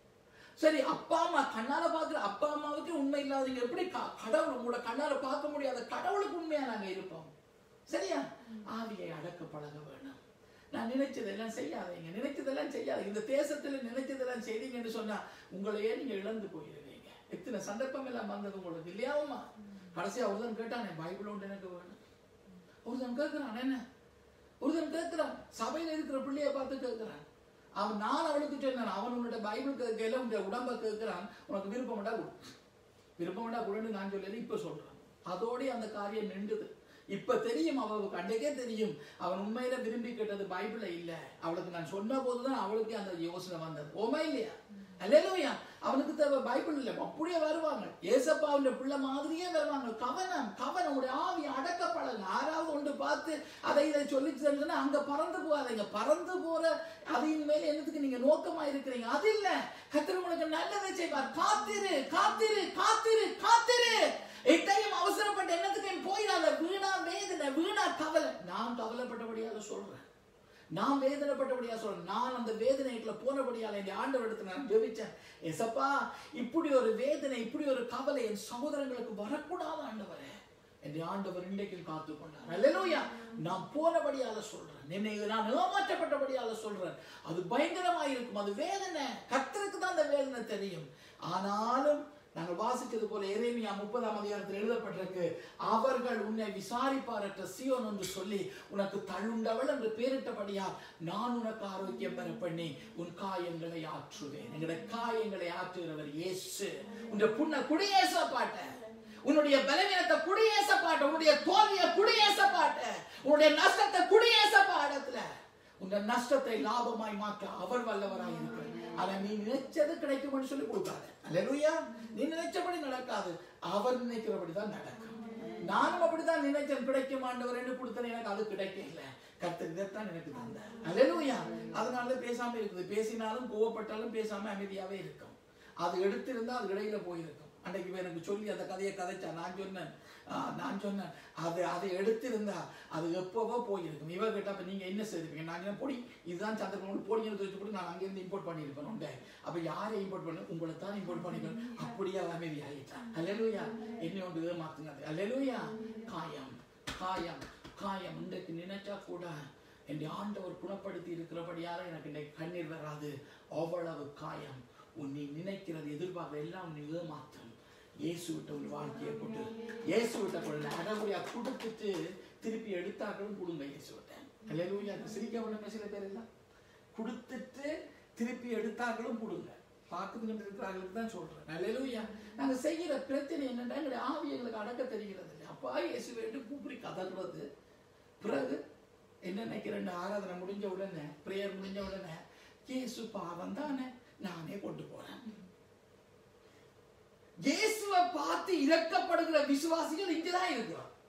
சரி அப்பா அம்மா கண்ணால பாக்குற அப்பா அம்மாவுக்கு உண்மை இல்லாதீங்க எப்படி க- கடவுள் உங்களோட கண்ணால பார்க்க முடியாத கடவுளுக்கு உண்மையா நாங்க இருப்போம் சரியா ஆவியை அடக்க பழக வேணும் நான் நினைச்சதெல்லாம் செய்யாதீங்க நினைச்சதெல்லாம் செய்யாதீங்க இந்த தேசத்துல நினைச்சதெல்லாம் செய்தீங்கன்னு சொன்னா உங்களையே நீங்க இழந்து போயிருவீங்க எத்தனை சந்தர்ப்பம் எல்லாம் வந்தது உங்களுக்கு இல்லையாவுமா கடைசியா ஒருத்தன் கேட்டானே பைபிள் ஒன்று எனக்கு வேணும் ஒருத்தன் கேட்கிறான் என்ன ஒருத்தன் கேட்கிறான் சபையில இருக்கிற பிள்ளைய பார்த்து கேட்கிறான் அவன் நான் அவளுக்கு சொன்னேன் அவன் உன்னோட பைபிள் கேட்கல உன்னுடைய உடம்ப கேட்கிறான் உனக்கு விருப்பம்டா கொடு விருப்பம்டா கொடுன்னு நான் சொல்லல இப்ப சொல்றேன் அதோடய அந்த காரியம் நின்றுது இப்ப தெரியும் அவளுக்கு அன்றைக்கே தெரியும் அவன் உண்மையில விரும்பி கேட்டது பைபிள்ல இல்ல அவளுக்கு நான் சொன்ன போதுதான் அவளுக்கு அந்த யோசனை வந்தது ஓமா இல்லையா அல்லேலூயா அவனுக்கு தேவை பைபிள் இல்ல அப்படியே வருவாங்க ஏசப்பாவுடைய பிள்ளை மாதிரியே வருவாங்க கவனம் கவனம் உடைய ஆவி அடக்க பழங்க ஆறாவது ஒன்று பார்த்து அதை இதை சொல்லிச்சுன்னா அங்க பறந்து போகாதீங்க பறந்து போற அதையின் மேல என்னத்துக்கு நீங்க நோக்கமா இருக்கிறீங்க அது இல்ல கத்திர உங்களுக்கு நல்லதை செய்வார் காத்திரு காத்திரு காத்திரு காத்திரு இத்தையும் அவசரப்பட்ட என்னத்துக்கு போயிடாத வீணா வேதனை வீணா கவலை நான் கவலைப்பட்டபடியாக சொல்றேன் நான் வேதனைப்பட்டபடியா சொல்றேன் நான் அந்த வேதனைக்குள்ள போனபடியால என் ஆண்டவர் இடத்துல நான் ஜெபிச்சேன் எசப்பா இப்படி ஒரு வேதனை இப்படி ஒரு கவலை என் சகோதரங்களுக்கு வரக்கூடாது ஆண்டவரே என் ஆண்டவர் இன்றைக்கு காத்து கொண்டார் அல்லேலூயா நான் போனபடியால சொல்றேன் என்னை நான் ஏமாற்றப்பட்டபடியால சொல்றேன் அது பயங்கரமா இருக்கும் அது வேதனை கர்த்தருக்கு தான் அந்த வேதனை தெரியும் ஆனாலும் நாங்கள் வாசித்தது போல எரேமியா முப்பதாம் அதிகாரத்தில் எழுதப்பட்டிருக்கு அவர்கள் உன்னை விசாரிப்பாரற்ற சியோன் என்று சொல்லி உனக்கு தள்ளுண்டவள் என்று பேரிட்டபடியா நான் உனக்கு ஆரோக்கியம் பெற பண்ணி உன் காயங்களை ஆற்றுவேன் எங்களுடைய காயங்களை ஆற்றுகிறவர் இயேசு உன்னுடைய புண்ண குடியேச பாட்ட உன்னுடைய பலவீனத்தை குடியேச பாட்ட உன்னுடைய தோல்வியை குடியேச பாட்ட உன்னுடைய நஷ்டத்தை குடியேச பாடத்துல உங்க நஷ்டத்தை லாபமாய் மாற்ற அவர் வல்லவராய் இருக்கிறார் ஆனா நீ நினைச்சது கிடைக்கும்னு சொல்லி கொடுக்காத அல்லேலூயா நீ நினைச்சபடி நடக்காது அவர் நினைக்கிறபடி தான் நடக்கும் நானும் அப்படிதான் நினைச்சேன் கிடைக்கும் ஆண்டவர் என்று கொடுத்தேன் எனக்கு அது கிடைக்கல கர்த்தர் இதைத்தான் எனக்கு தந்தார் அல்லேலூயா அதனால பேசாம இருக்குது பேசினாலும் கோவப்பட்டாலும் பேசாம அமைதியாவே இருக்கும் அது எடுத்திருந்தா அது இடையில போயிருக்கும் அன்னைக்கு இவன் எனக்கு சொல்லி அந்த கதையை கதைச்சா நான் சொன்னேன் ஆ, நான் சொன்னேன் அது அதை எடுத்திருந்தா அது எப்பவோ போயிருக்கும் இவ கேட்டா அப்ப நீங்க என்ன செய்திருப்பீங்க நான் சொன்னேன், பொடி இதுதான் சந்திரன் பொடின்னு வச்சு போட்டு நான் அங்கிருந்து இம்போர்ட் பண்ணியிருப்பேன் உண்டே அப்ப யாரை இம்போர்ட் பண்ண உங்களை தான் இம்போர்ட் பண்ணிப்பேன் அப்படியே அமைதி ஆகிட்டான் அல்லேலூயா என்னை ஒன்று ஏமாத்துனது அல்லேலூயா காயம் காயம் காயம் இன்றைக்கு நினைச்சா கூட என் ஆண்டவர் குணப்படுத்தி இருக்கிறபடியால எனக்கு இன்னைக்கு கண்ணீர் வராது அவ்வளவு காயம் உன் நீ நினைக்கிறது எதிர்பார்க்க எல்லாம் உன்னை ஏமாற்றும் இயேசு விட்ட ஒரு வாழ்க்கையை போட்டு இயேசு விட்ட கொள்ள அடகுடியா கொடுத்துட்டு திருப்பி எடுத்தாக்களும் கொடுங்க இயேசு விட்ட அல்லேலூயா சிரிக்க விடுங்க சில பேர் எல்லாம் கொடுத்துட்டு திருப்பி எடுத்தாக்களும் கொடுங்க பார்க்குதுன்னு இருக்கிறார்களுக்கு தான் சொல்றேன் அல்லேலூயா நாங்க செய்கிற பிரச்சனை என்னன்னா எங்களுடைய ஆவி எங்களுக்கு அடக்க தெரிகிறது இல்லை அப்பா இயேசு வேண்டு கூப்பிடி கதறது பிறகு என்ன நினைக்கிறேன் ஆராதனை முடிஞ்ச உடனே பிரேயர் முடிஞ்ச உடனே இயேசு பாவம் தானே நானே கொண்டு போறேன் இயேசுவை பார்த்து இறக்கப்படுகிற விசுவாசிகள் இங்கதான் இருக்கிறோம்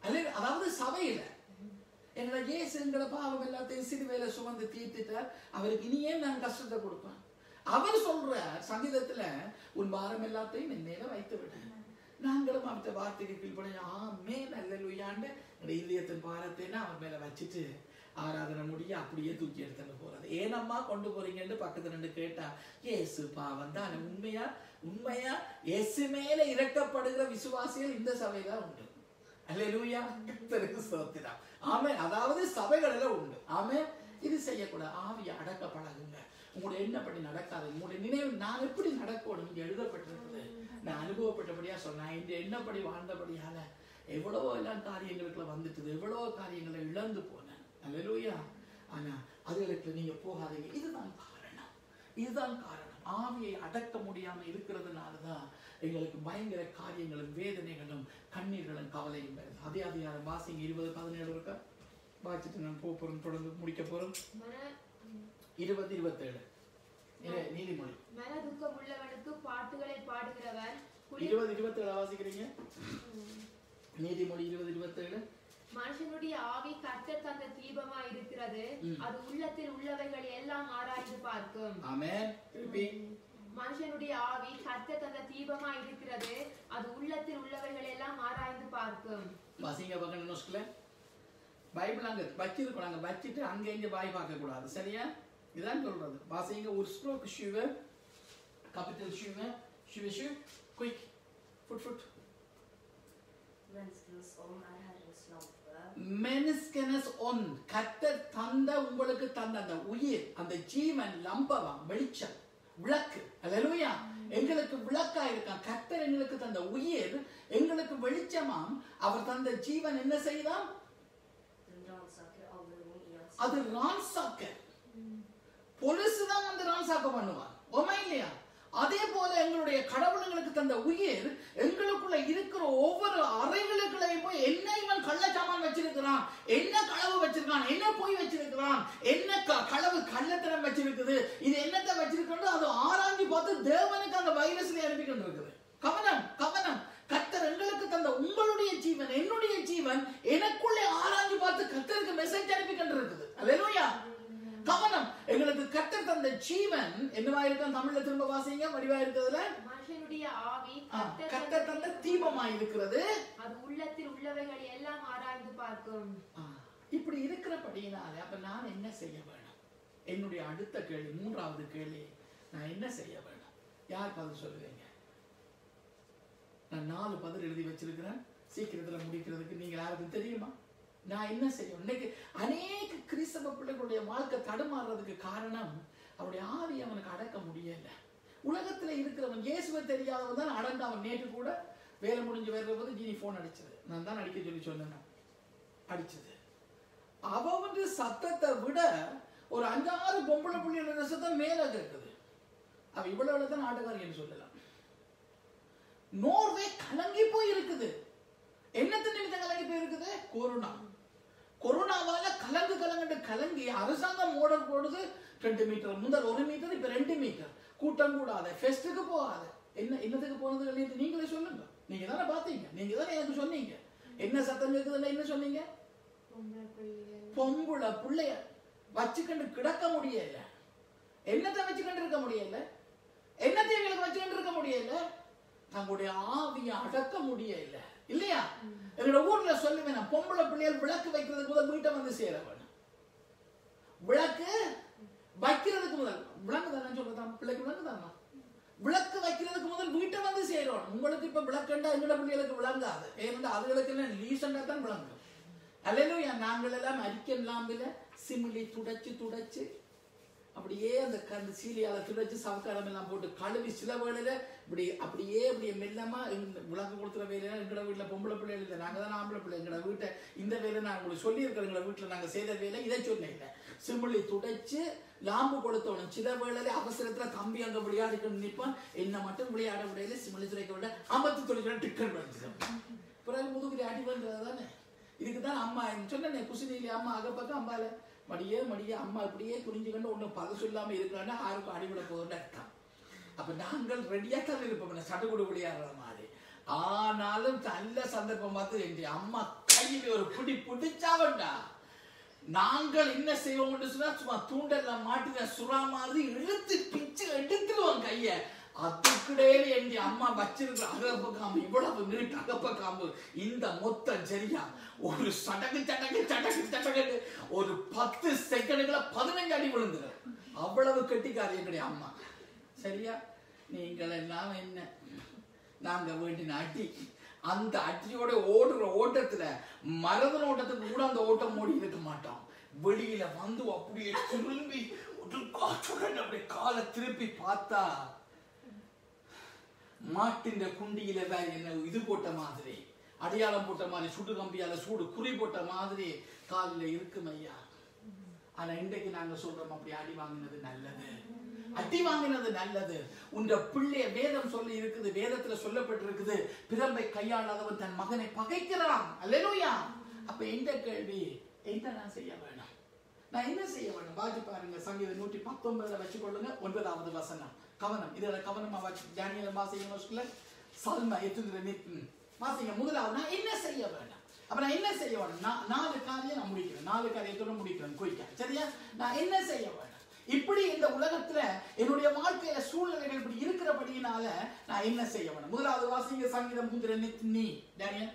அல்ல அதாவது சபையில எங்களை இயேசு எங்களை பாவம் எல்லாத்தையும் சிறுவையில சுமந்து தீர்த்துட்டார் அவருக்கு இனியே நான் கஷ்டத்தை கொடுப்பேன் அவர் சொல்ற சங்கீதத்துல உன் பாரம் எல்லாத்தையும் என் மேல வைத்து விட நாங்களும் அந்த வார்த்தைக்கு கீழ்படி ஆமே நல்ல லுயாண்டு எங்களுடைய இதயத்தின் பாரத்தை அவர் மேல வச்சுட்டு ஆராதனை முடிய அப்படியே தூக்கி எடுத்துட்டு போறது ஏனம்மா கொண்டு போறீங்கன்னு பக்கத்துல நின்று கேட்டா இயேசு பாவம் தான் உண்மையா உண்மையா இயேசு மேல இறக்கப்படுகிற விசுவாசிகள் இந்த சபைதான் உண்டு அல்லேலூயா கர்த்தருக்கு ஸ்தோத்திரம் ஆமென் அதாவது சபைகளில உண்டு ஆமென் இது செய்யக்கூடாது ஆவியை அடக்க பழகுங்க உங்களுடைய எண்ணப்படி நடக்காது உங்களுடைய நினைவு நான் எப்படி நடக்கணும் இங்க எழுதப்பட்டிருக்குது நான் அனுபவப்பட்டபடியா சொன்னேன் இந்த எண்ணப்படி வாழ்ந்தபடியால எவ்வளவோ எல்லாம் காரியங்களுக்குள்ள வந்துட்டுது எவ்வளவோ காரியங்களை இழந்து போனேன் அல்லேலூயா ஆனா அதுகளுக்கு நீங்க போகாதீங்க இதுதான் காரணம் இதுதான் காரணம் ஆவியை அடக்க முடியாம இருக்கிறதுனால தான் எங்களுக்கு பயங்கர காரியங்களும் வேதனைகளும் கண்ணீர்களும் கவலையும் வருது அதே அதிகாரம் வாசிங்க இருபது பதினேழு இருக்கா வாசிச்சுட்டு நான் போக போறோம் தொடர்ந்து முடிக்க போறோம் மன இருபது இருபத்தேழு இரு- நீதிமொழி மன துக்கம் உள்ளவனுக்கு பாட்டுகளை பாடுகிறவன் குளி- இருபது இருபத்தேழு வாசிக்கிறீங்க நீதிமொழி இருபது இருபத்தேழு மனுஷனுடைய ஆவி கர்த்தர் தந்த தீபமா இருக்கிறது ம். அது உள்ளத்தில் உள்ளவைகள் எல்லாம் ஆராய்ந்து பார்க்கும் ஆமென் திருப்பி மனுஷனுடைய ஆவி கர்த்தர் தந்த தீபமா இருக்கிறது அது உள்ளத்தில் உள்ளவைகள் எல்லாம் ஆராய்ந்து பார்க்கும் வாசிங்க பக்கம் நியூஸ்ல பைபிள் அங்க வச்சிருக்கோம் அங்க வச்சுட்டு அங்க இங்க வாய் பார்க்க கூடாது சரியா இதான் சொல்றது வாசிங்க ஒரு ஸ்ட்ரோக் ஷூவ கேபிட்டல் ஷூவ ஷூவ ஷூ குயிக் ஃபுட் ஃபுட் Mänskans om är Herrens lampa. மெனிஸ்கனஸ் ஒன் கர்த்தர் தந்த உங்களுக்கு தந்த அந்த உயிர் அந்த ஜீவன் லம்பவம் வெளிச்சம் விளக்கு அல்லேலூயா எங்களுக்கு விளக்கா இருக்கான் கர்த்தர் எங்களுக்கு தந்த உயிர் எங்களுக்கு வெளிச்சமாம் அவர் தந்த ஜீவன் என்ன செய்தான் Den rannsakar alla rum i hans அது ரான்சாக்க பொலிசு தான் வந்து ரான்சாக்க பண்ணுவான் உண்மை இல்லையா அதே போல எங்களுடைய கடவுள் எங்களுக்கு தந்த உயிர் எங்களுக்குள்ள இருக்கிற ஒவ்வொரு அறைகளுக்குள்ளேயும் போய் என்ன இவன் கள்ளச்சாமான் வச்சிருக்கிறான் என்ன களவு வச்சிருக்கான் என்ன பொய் வச்சிருக்கிறான் என்ன க- களவு கள்ளத்தனம் வச்சிருக்குது இது என்னத்தை வச்சிருக்கணும் அது ஆராய்ஞ்சு பார்த்து தேவனுக்கு அந்த வைரஸ்ல அனுப்பி கொண்டு இருக்குது கவனம் கவனம் கர்த்தர் எங்களுக்கு தந்த உங்களுடைய ஜீவன் என்னுடைய ஜீவன் எனக்குள்ளே ஆராய்ஞ்சு பார்த்து கர்த்தருக்கு மெசேஜ் அனுப்பி கொண்டு இருக்குது அல்லேலூயா கவனம் எங்களுக்கு கர்த்தர் தந்த ஜீவன் என்னவா இருக்கும் தமிழ்ல திரும்ப வாசிங்க வடிவா இருக்கிறதுல மனுஷனுடைய ஆவி ஆ, கர்த்தர் கர்த்தர் தந்த தீபமா இருக்கிறது அது உள்ளத்தில் உள்ளவைகள் எல்லாம் ஆராய்ந்து பார்க்கும் ஆ, இப்படி இருக்கிறபடியினால அப்ப நான் என்ன செய்ய வேணும் என்னுடைய அடுத்த கேள்வி மூன்றாவது கேள்வி நான் என்ன செய்ய வேணும் யார் பதில் சொல்லுவீங்க நான் நாலு பதில் எழுதி வச்சிருக்கிறேன் சீக்கிரத்துல முடிக்கிறதுக்கு நீங்க யாருக்கும் தெரியுமா நான் என்ன செய்யணும் இன்னைக்கு அநேக கிறிஸ்தவ பிள்ளைகளுடைய வாழ்க்கை தடுமாறுறதுக்கு காரணம் அவருடைய ஆவி அவனுக்கு அடக்க முடியல உலகத்துல இருக்கிறவன் இயேசுவை தெரியாதவன் தான் அடங்க அவன் நேற்று கூட வேலை முடிஞ்சு வர்ற போது ஜீனி போன் அடிச்சது நான் தான் அடிக்க சொல்லி சொன்னேன் அடிச்சது அவ வந்து சத்தத்தை விட ஒரு அஞ்சாறு பொம்பளை புள்ளியோட சத்தம் மேல கேட்குது அவ இவ்வளவு தான் ஆட்டக்காரின்னு சொல்லலாம் நோர்வே கலங்கி போய் இருக்குது என்னத்து நிமித்தம் கலங்கி போய் இருக்குது கொரோனா கொரோனாவால கலங்கு கலங்குண்டு கலங்கி அரசாங்கம் ஓடர் போடுது ரெண்டு மீட்டர் முதல் ஒரு மீட்டர் இப்ப ரெண்டு மீட்டர் கூட்டம் கூடாத ஃபெஸ்ட்டுக்கு போகாத என்ன என்னத்துக்கு போனது இல்லைன்னு நீங்களே சொல்லுங்க நீங்க தானே பாத்தீங்க நீங்க தானே எனக்கு சொன்னீங்க என்ன சத்தம் கேக்குதுல்ல என்ன சொன்னீங்க பொம்பளை பிள்ளைகள். பொம்புள புள்ளைய வச்சுக்கண்டு கிடக்க முடியல என்னத்தை வச்சுக்கண்டு இருக்க முடியல என்னத்தை எங்களுக்கு வச்சுக்கண்டு இருக்க முடியல தங்களுடைய ஆவியை அடக்க முடியல இல்லையா எங்களோட ஊர்ல சொல்லுவேன் நான் பொம்பளை பிள்ளைகள் விளக்கு வைக்கிறதுக்கு முதல் வீட்டை வந்து சேர வேணும் விளக்கு வைக்கிறதுக்கு முதல் விளக்கு தானே சொல்றதான் பிள்ளைக்கு விளக்கு தானா விளக்கு வைக்கிறதுக்கு முதல் வீட்டை வந்து சேரணும் உங்களுக்கு இப்ப விளக்கண்டா எங்களோட பிள்ளைகளுக்கு விளங்காது ஏன்னா அதுகளுக்கு என்ன லீசண்டா தான் விளங்கும் அல்லையா நாங்கள் எல்லாம் அரிக்கன் லாம்பில சிமிலி துடைச்சு துடைச்சு அப்படியே அந்த கந்து சீலியால துடைச்சு சவக்காரம் எல்லாம் போட்டு கழுவி சில வேளையில இப்படி அப்படியே இப்படி மெல்லமா இந்த விளக்கு கொடுத்துற வேலையில எங்கட வீட்டுல பொம்பளை பிள்ளை இல்லை நாங்க தான் ஆம்பளை பிள்ளை எங்கட வீட்டை இந்த வேலை நான் உங்களுக்கு சொல்லியிருக்கிறேன் எங்களோட வீட்டுல நாங்க செய்த வேலை இதை சொன்னேன் சிமிலி துடைச்சு லாம்பு கொடுத்தோணும் சில வேளையில அவசரத்துல தம்பி அங்க விளையாடிக்கணும் நிற்பான் என்ன மட்டும் விளையாட விடையில சிமிலி துடைக்க விட அமர்த்தி துடைக்கிற டிக்கன் வந்துடும் பிறகு முதுகுல அடி வந்தது தானே இதுக்கு தான் அம்மா சொன்னேன் குசினியில அம்மா அகப்பக்கம் அம்மால மடியே மடியே அம்மா இப்படியே புரிஞ்சுக்கொண்டு ஒன்றும் பத சொல்லாம இருக்கிறான்னா யாருக்கும் அடிவிட போகுதுன்னு அர்த்தம் அப்ப நாங்கள் ரெடியா தான் இருப்போம் சட்டக்கூடு விளையாடுற மாதிரி ஆனாலும் நல்ல சந்தர்ப்பம் பார்த்து என் அம்மா கை கையில ஒரு பிடி பிடிச்சாவண்டா நாங்கள் என்ன செய்வோம் சொன்னா சும்மா தூண்டல்ல மாட்டின சுறா மாதிரி இழுத்து பிச்சு எடுத்துருவோம் கைய அதுக்கிடையில என் அம்மா வச்சிருக்கிற அகப்ப காம்பு இவ்வளவு நீட்டு அகப்ப காம்பு இந்த மொத்தம் சரியா ஒரு சடங்கு சடங்கு சடங்கு சடங்கு ஒரு பத்து செகண்டுகள பதினஞ்சு அடி விழுந்துரு அவ்வளவு கெட்டிக்காரி எங்களுடைய அம்மா சரியா நீங்கள் எல்லாம் என்ன நாங்க வேண்டின அடி அந்த அடியோட ஓடுற ஓட்டத்துல மரதன ஓட்டத்துக்கு கூட அந்த ஓட்டம் ஓடி இருக்க மாட்டோம் வெளியில வந்து அப்படியே திரும்பி ஒரு காற்றுடன் அப்படியே காலை திருப்பி பார்த்தா மாட்டின் குண்டியில வேற என்ன இது போட்ட மாதிரி அடையாளம் போட்ட மாதிரி சுடு கம்பியால சூடு குறி போட்ட மாதிரி காலில் இருக்கும் ஐயா ஆனா இன்றைக்கு நாங்க சொல்றோம் அப்படி அடி வாங்கினது நல்லது அடி வாங்கினது நல்லது உன்ற பிள்ளைய வேதம் சொல்லி இருக்குது வேதத்துல சொல்லப்பட்டிருக்குது பிரம்பை கையாளாதவன் தன் மகனை பகைக்கிறான் அல்லேலூயா அப்ப எந்த கேள்வி என்ன நான் செய்ய வேணும் நான் என்ன செய்ய வேணும் வாசி பாருங்க சங்கீதம் நூற்றி பத்தொன்பதுல வச்சுக்கொள்ளுங்க ஒன்பதாவது வசனம் கவனம் இதுல கவனமா வச்சு டேனியல் வாசிங்க சல்மா எத்துங்கிற நிற்கு வாசிங்க முதலாவது நான் என்ன செய்ய வேணும் அப்ப நான் என்ன செய்ய வேணும் நான் நாலு காரியம் நான் முடிக்கிறேன் நாலு காரியத்தோட முடிக்கிறேன் குயிக்கா சரியா நான் என்ன செய்ய வேணும் இப்படி இந்த உலகத்துல என்னுடைய வாழ்க்கையில சூழ்நிலைகள் இப்படி இருக்கிறபடியினால நான் என்ன செய்ய வேணும் முதலாவது வாசிங்க சங்கீதம் முந்திர நீ Daniel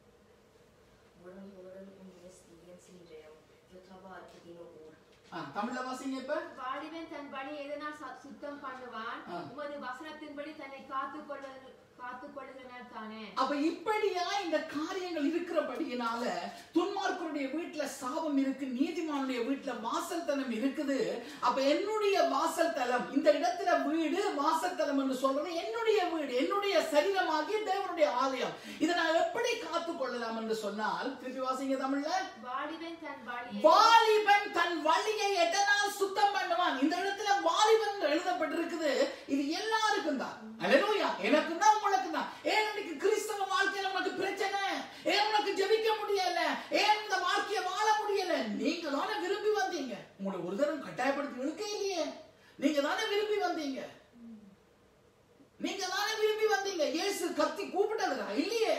Våran Herre under stigens inrem, jag tar vara på dina ord. ஆ, தமிழ்ல வாசிங்க இப்ப வாலிபன் தன் பணி எதனால் ச- சுத்தம் பண்ணுவான் ஆ. உமது வசனத்தின்படி தன்னை காத்துக் கொள்ள காத்துக் கொள்ளுகிறார் தானே அப்ப இப்படியா இந்த காரியங்கள் இருக்கிறபடியினால துன்மார்க்கருடைய வீட்டுல சாபம் இருக்கு நீதிமானுடைய வீட்டுல வாசல் தலம் இருக்குது அப்ப என்னுடைய வாசல் தலம் இந்த இடத்துல வீடு வாசல் தலம் என்று சொல்றது என்னுடைய வீடு என்னுடைய சரீரமாகிய தேவனுடைய ஆலயம் இதை நான் எப்படி காத்துக் கொள்ளலாம் என்று சொன்னால் திருப்பி வாசிங்க தமிழ்ல வாலிபன் தன் வழியை வாலிபன் தன் வழியை எதனால் சுத்தம் பண்ணுவான் இந்த இடத்துல வாலிபன் என்று எழுதப்பட்டிருக்குது இது எல்லாருக்கும் தான் அல்லேலூயா எனக்கு தான் உங்களுக்கு தான் ஏன் இன்னைக்கு கிறிஸ்தவ வாழ்க்கையில உனக்கு பிரச்சனை ஏன் உனக்கு ஜெபிக்க முடியல ஏன் இந்த வாழ்க்கைய வாழ முடியல நீங்க தானே விரும்பி வந்தீங்க உங்களை ஒரு தரம் கட்டாயப்படுத்தி இழுக்க இல்லையே நீங்க தானே விரும்பி வந்தீங்க நீங்க தானே விரும்பி வந்தீங்க இயேசு கத்தி கூப்பிட்டதுரா இல்லையே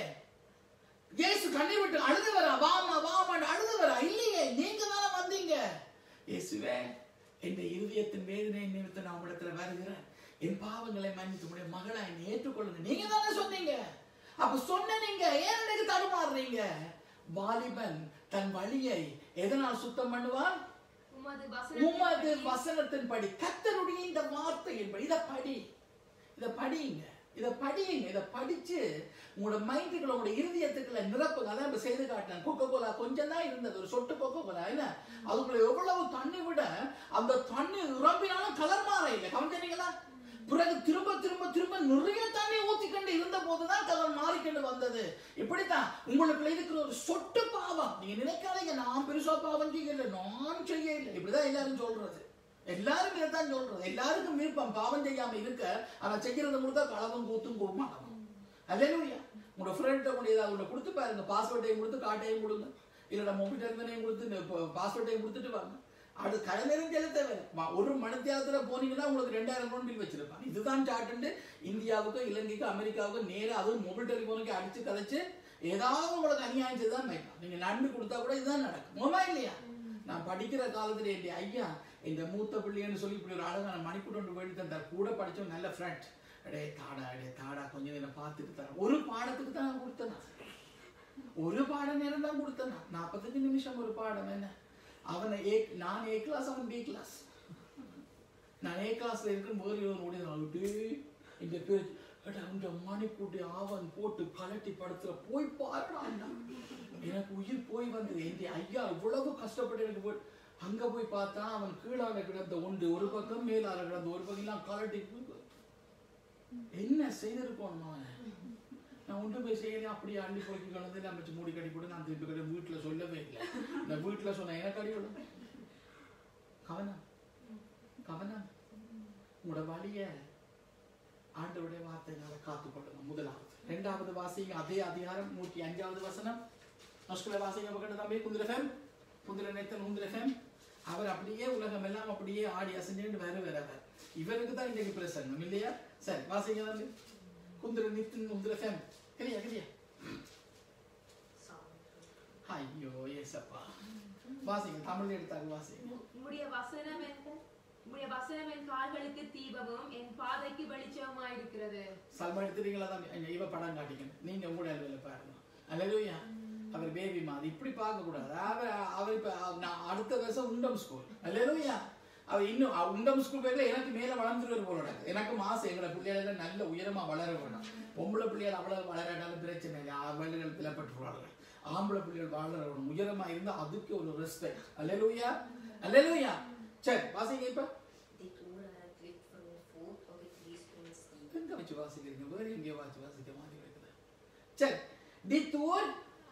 இயேசு கண்ணீர் விட்டு அழுதவரா வாமா வாமான்னு அழுதவரா இல்லையே நீங்க தானே வந்தீங்க இயேசுவே என் இருதயத்தின் வேதனை நிமித்தம் நான் உங்களிடத்துல வருகிறேன் என் பாவங்களை மன்னித்து உடைய மகளை என்னை ஏற்றுக்கொள்ளுங்க நீங்க தானே சொன்னீங்க அப்ப சொன்ன நீங்க ஏன் எனக்கு தடுமாறுறீங்க வாலிபன் தன் வழியை எதனால் சுத்தம் பண்ணுவான் உமது உமது வசனத்தின்படி வசனத்தின்படி கர்த்தருடைய இந்த வார்த்தையின்படி இத படி இத படிங்க இத படிங்க இத படிச்சு உங்களோட மைண்டுக்குள்ள உங்களோட இருதயத்துக்குள்ள நிரப்புங்க அதான் இப்ப செய்து காட்டினேன் கொக்கோ கோலா கொஞ்சம் தான் இருந்தது ஒரு சொட்டு கொக்கோ கோலா என்ன அதுக்குள்ள எவ்வளவு தண்ணி விட அந்த தண்ணி நிரம்பினாலும் கலர் மாற இல்லை கவனிச்சீங்களா பிறகு திரும்ப திரும்ப திரும்ப நிறைய தண்ணி ஊத்திக்கொண்டு இருந்த போதுதான் கலர் மாறிக்கொண்டு வந்தது இப்படித்தான் உங்களுக்குள்ள இருக்கிற ஒரு சொட்டு பாவம் நீங்க நினைக்காதீங்க நான் பெருசா பாவம் செய்யல நான் செய்ய இல்லை இப்படிதான் எல்லாரும் சொல்றது எல்லாரும் இதைத்தான் சொல்றது எல்லாருக்கும் விருப்பம் பாவம் செய்யாம இருக்க ஆனா செய்யறது முழுக்க களவும் கூத்தும் குருமானமும் அல்லேலூயா உங்களோட ஃப்ரெண்ட்டை கூட ஏதாவது ஒன்று கொடுத்து பாருங்க பாஸ்வேர்டையும் கொடுத்து காட்டையும் கொடுங்க இல்லைடா மொபைல் டெலிஃபோனையும் கொடுத்து பாஸ்வேர்டையும் கொடுத்துட்டு வாங்க அது கடை நேரம் செலுத்த வேணும் ஒரு மணித்தியாலத்துல போனீங்கன்னா உங்களுக்கு ரெண்டாயிரம் ரூபாய் பில் வச்சிருப்பாங்க இதுதான் சாட்டுண்டு இந்தியாவுக்கு இலங்கைக்கு அமெரிக்காவுக்கு நேரா அதுவும் மொபைல் டெலிஃபோனுக்கு அடிச்சு கதைச்சு ஏதாவது உங்களுக்கு அநியாயம் செய்து தான் வைக்கலாம் நீங்க நன்மை கொடுத்தா கூட இதுதான் நடக்கும் உண்மை இல்லையா நான் படிக்கிற காலத்துல என் ஐயா இந்த மூத்த பிள்ளைன்னு சொல்லி இப்படி ஒரு அழகான மணிக்கூட்டு வேண்டி தந்தார் கூட படிச்சோம் நல்ல ஃப்ரெண்ட் அடே தாடா அடே தாடா கொஞ்சம் நேரம் பார்த்துட்டு தரேன் ஒரு பாடத்துக்கு தான் நான் கொடுத்தேன் நான். ஒரு பாட நேரம் தான் கொடுத்தேன் நான். நாற்பத்தஞ்சு நிமிஷம் ஒரு பாடம் என்ன அவனை ஏ நான் ஏ கிளாஸ் அவன் பி கிளாஸ் நான் ஏ கிளாஸ்ல இருக்கும் போது இவன் ஓடி வந்துட்டு இந்த பேர் எடா இந்த மணிக்கூட்டி ஆவன் போட்டு கலட்டி படுத்துற போய் பாருடா அண்ணா. எனக்கு உயிர் போய் வந்தது என் ஐயா இவ்வளவு கஷ்டப்பட்டு எனக்கு போய் அங்க போய் பார்த்தா அவன் கீழால கிடந்த உண்டு ஒரு பக்கம் மேலால கிடந்த ஒரு பக்கம் எல்லாம் கலட்டி போய் என்ன செய்திருக்கோம் அவன் நான் ஒன்று போய் செய்யல அப்படியே அள்ளி போக்கி கலந்து நான் வச்சு மூடி கட்டி போட்டு நான் திருப்பி கட்டி வீட்டுல சொல்லவே இல்லை நான் வீட்டுல சொன்னேன் எனக்கு அடி விடும் கவனம் கவனம் உங்களோட வழிய ஆண்டவருடைய வார்த்தைகளை காத்துக்கொள்ளுங்க முதலாவது இரண்டாவது வாசிங்க அதே அதிகாரம் நூற்றி அஞ்சாவது வசனம் நஸ்குல வாசிங்க பக்கத்து தம்பி குந்திரஃபம் குந்திர நேத்தன் குந்திரஃபம் அவர் அப்படியே உலகம் எல்லாம் அப்படியே ஆடி அசைஞ்சுட்டு வேற வேறவர் இவருக்கு தான் இன்றைக்கு பிரசங்கம் இல்லையா சரி வாசிங்க தம்பி குந்திர நித்தின் குந்திரஃபம் கிளியா கிளியா ஐயோ ஏசப்பா வாசிங்க தமிழ் எடுத்தாங்க வாசிங்க உம்முடைய வசனம் என் உம்முடைய வசனம் என் கால்களுக்கு தீபமும் என் பாதைக்கு வெளிச்சமாயிருக்கிறது சல்மா எடுத்துறீங்களா தான் இங்க இவ படம் காட்டிக்கணும் நீங்க உங்களோட அளவில் பாருங்க அல்லேலூயா அவர் பேபி மாதிரி இப்படி பார்க்க கூடாது அவர் அவர் இப்ப நான் அடுத்த வருஷம் உண்டம் ஸ்கூல் அல்லேலூயா அவர் இன்னும் அவ உண்டம் ஸ்கூல் போயில எனக்கு மேல வளர்ந்துருவார் போல நடக்குது எனக்கும் ஆசை எங்களோட பிள்ளைகள நல்ல உயரமா வளர வேணும் பொம்பளை பிள்ளைகள் அவ்வளவு வளராட்டாலும் பிரச்சனை இல்லை அவர்கள் பிளப்பட்டுருவார்கள் ஆம்பளை பிள்ளைகள் வளர வேணும் உயரமா இருந்தா அதுக்கு ஒரு ரெஸ்பெக்ட் அல்லேலூயா அல்லேலூயா சரி வாசிங்க இப்ப Ditt ord är ett lyft för min fot och ett ljus på min sti. எங்க வச்சு வாசிக்கிறீங்க வேற எங்கேயோ வாசி வாசிக்க மாதிரி இருக்குது சரி டித்தூர்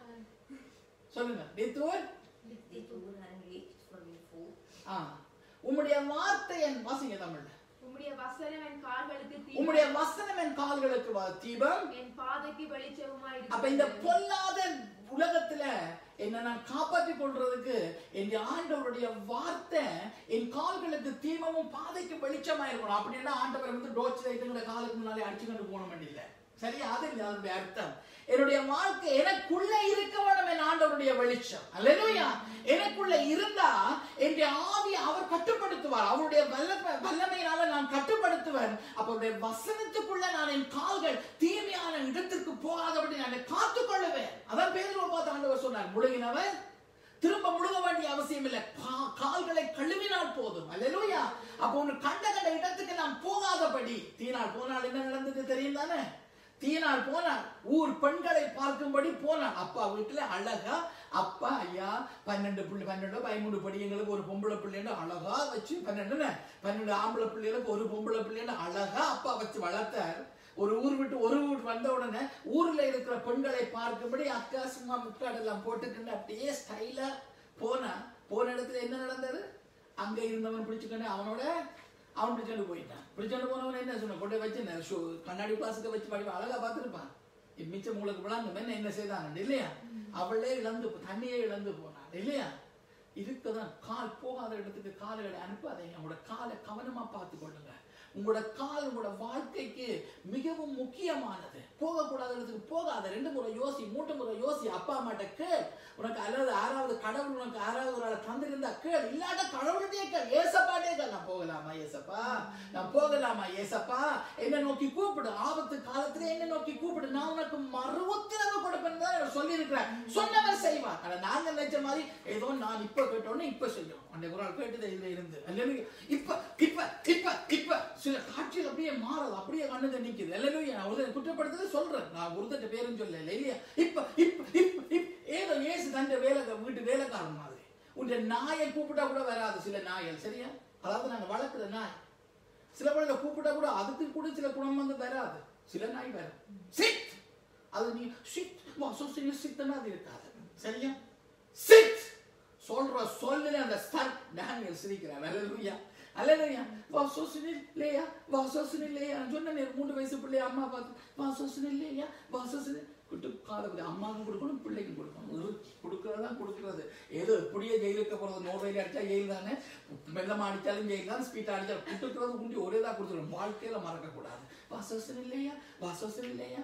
சொல்லுங்க டித்தூர் Ditt ord är en lykt för min fot ஆ உம்முடைய வார்த்தை என் வாசிங்க தமிழ்ல உம்முடைய வசனம் என் கால்களுக்கு உம்முடைய தீபம் வசனம் என் கால்களுக்கு வா- தீபம் என் பாதைக்கு வெளிச்சமாயிருக்கிறது அப்ப இந்த பொல்லாத உலகத்துல என்ன நான் காப்பாற்றிக் கொள்றதுக்கு என் ஆண்டவருடைய வார்த்தை என் கால்களுக்கு தீபமும் பாதைக்கு வெளிச்சமா இருக்கணும் அப்படின்னா ஆண்டவர் வந்து டோச் லைட்டுங்கிற காலுக்கு முன்னாலே அடிச்சு கொண்டு போகணும் இல்ல சரியா அது இல்லை அதனுடைய அர்த்தம் என்னுடைய வாழ்க்கை எனக்குள்ள இருக்க வேணும் என் ஆண்டவருடைய வெளிச்சம் அல்லேலூயா எனக்குள்ள இருந்தா என்னுடைய ஆவியை அவர் கட்டுப்படுத்துவார் அவருடைய வல்லமை வல்லமையினால நான் கட்டுப்படுத்துவேன் அவருடைய வசனத்துக்குள்ள நான் என் கால்கள் தீமையான இடத்திற்கு போகாதபடி நான் காத்துக் கொள்ளுவேன் அதான் பேதுருவை பார்த்து ஆண்டவர் சொன்னார் முழுகினவன் திரும்ப முழுக வேண்டிய அவசியம் இல்லை பா- கால்களை கழுவினால் போதும் அல்லேலூயா அப்போ ஒன்று கண்ட கண்ட இடத்துக்கு நாம் போகாதபடி தீனால் போனால் என்ன நடந்தது தெரியும் தானே தீனால் போனார் ஊர் பெண்களை பார்க்கும்படி போனார் அப்பா வீட்டுல அழகா அப்பா ஐயா பன்னெண்டு பிள்ளை பன்னெண்டு பதிமூணு படியங்களுக்கு ஒரு பொம்பளை பிள்ளைன்னு அழகா வச்சு பன்னெண்டு பன்னெண்டு ஆம்பளை பிள்ளைகளுக்கு ஒரு பொம்பளை பிள்ளைன்னு அழகா அப்பா வச்சு வளர்த்தார் ஒரு ஊர் விட்டு ஒரு ஊர் வந்த உடனே ஊர்ல இருக்கிற பெண்களை பார்க்கும்படி அக்கா சும்மா முக்காடெல்லாம் போட்டுக்கிட்டு அப்படியே ஸ்டைலா போனா போன இடத்துல என்ன நடந்தது அங்க இருந்தவன் பிடிச்சுக்கொண்டு அவனோட அவன் பிடிச்சோண்டு போயிட்டான் பிடிச்சோண்டு போனவன் என்ன சொன்ன கொண்டு வச்சு ந- ஷோ கண்ணாடி கிளாஸுக்கு வச்சு படி அழகா பார்த்துருப்பான் மிச்சம் உங்களுக்கு விளாங்க என்ன என்ன செய்தாங்க இல்லையா அவளே இழந்து போ- தண்ணியே இழந்து போனான் இல்லையா இதுக்குதான் கால் போகாத இடத்துக்கு கால்களை அனுப்பாதீங்க உங்களோட காலை கவனமா பார்த்து கொள்ளுங்க உங்களோட கால் உங்களோட வாழ்க்கைக்கு மிகவும் முக்கியமானது போகக்கூடாத இடத்துக்கு போகாத ரெண்டு முறை யோசி மூன்று முறை யோசி அப்பா அம்மாட்ட கேள் உனக்கு அல்லது ஆறாவது கடவுள் உனக்கு ஆறாவது ஒரு ஆளை தந்திருந்தா கேள் இல்லாட்ட கடவுள்கிட்டே கேள் ஏசப்பாட்டே கேள் நான் போகலாமா ஏசப்பா நான் போகலாமா ஏசப்பா என்ன நோக்கி கூப்பிடு ஆபத்து காலத்துல என்ன நோக்கி கூப்பிடு நான் உனக்கு மறு உத்தரவு கொடுப்பேன் தான் அவர் சொல்லியிருக்கிறார் சொன்னவர் செய்வார் ஆனா நாங்க நினைச்ச மாதிரி ஏதோ நான் இப்ப கேட்டோன்னே இப்ப செய்யும் அன்றைக்கு ஒரு ஆள் கேட்டது இதுல இருந்து அல்லது இப்ப இப்ப இப்ப இப்ப சில காட்சிகள் அப்படியே மாறல அப்படியே கண்ணுக்கு நிக்குது எல்லாமே நான் ஒரு குற்றப்படுத்தது சொல்றேன் நான் ஒருத்தட்ட பேரும் சொல்லல இல்லையா இப்ப இப்ப இப்ப இப்ப ஏதோ ஏசு தந்த வேலை வீட்டு வேலைக்காரன் மாதிரி உன்ட நாயை கூப்பிட்டா கூட வராது சில நாய்கள் சரியா அதாவது நாங்க வளர்க்குற நாய் சில பேர்ல கூப்பிட்டா கூட அதுக்கு கூட சில குணம் வந்து வராது சில நாய் வரும் சிட் அது நீ சிட் வாசம் சித்தனா அது இருக்காது சரியா சிட் சொல்ற சொல்லுல அந்த ஸ்டர் டேனியல் சிரிக்கிறார் அல்லேலூயா அல்லேலூயா வாசோசினி இல்லையா வாசோசினி இல்லையா சொன்ன நேரம் மூணு வயசு பிள்ளைய அம்மா பார்த்து வாசோசினி இல்லையா வாசோசினி குட்டு காலப்படி அம்மாவுக்கும் கொடுக்கணும் பிள்ளைக்கும் கொடுக்கணும் இறுக்கி கொடுக்கறதா கொடுக்கறது ஏதோ எப்படியே ஜெயிலுக்கு போறது நோர்வையில் அடிச்சா ஜெயில் தானே மெல்லமா அடிச்சாலும் ஜெயில் தான் ஸ்பீட்டா அடிச்சாலும் கொடுக்கறது உண்டி ஒரே தான் கொடுத்துரும் வாழ்க்கையில மறக்க கூடாது வாசோசன் இல்லையா வாசோசன் இல்லையா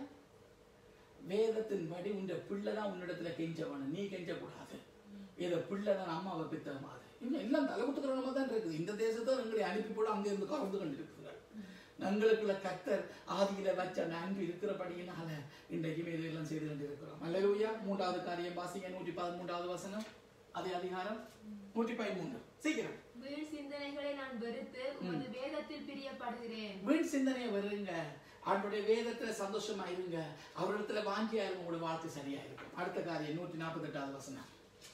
வேதத்தின்படி உன் பிள்ளை தான் உன்னிடத்துல கெஞ்சவன நீ கெஞ்ச கூடாது ஏதோ பிள்ளை தான் அம்மாவை பெத்த மாதிரி இன்னும் எல்லாம் தலைமுத்துக்கிறவங்க தான் இருக்குது இந்த தேசத்தை எங்களை அனுப்பி போட அங்க இருந்து கலந்து கொண்டிருக்கிறார் எங்களுக்குள்ள கத்தர் ஆதியில வச்ச அந்த அன்பு இருக்கிறபடியினால இன்றைக்குமே இதெல்லாம் செய்து கொண்டிருக்கிறோம் அல்லேலூயா மூன்றாவது காரியம் வாசிங்க நூற்றி பதிமூன்றாவது வசனம் அதே அதிகாரம் நூற்றி பதிமூன்று சீக்கிரம் வீண் சிந்தனைகளை நான் வெறுத்து உமது வேதத்தில் பிரியப்படுகிறேன் வீண் சிந்தனையை வருங்க அவருடைய வேதத்துல சந்தோஷமா இருங்க அவரிடத்துல வாஞ்சியா இருங்க உங்களுடைய வாழ்க்கை சரியா இருக்கும் அடுத்த காரியம் நூற்றி நாற்பத்தி எட்டாவது வசனம்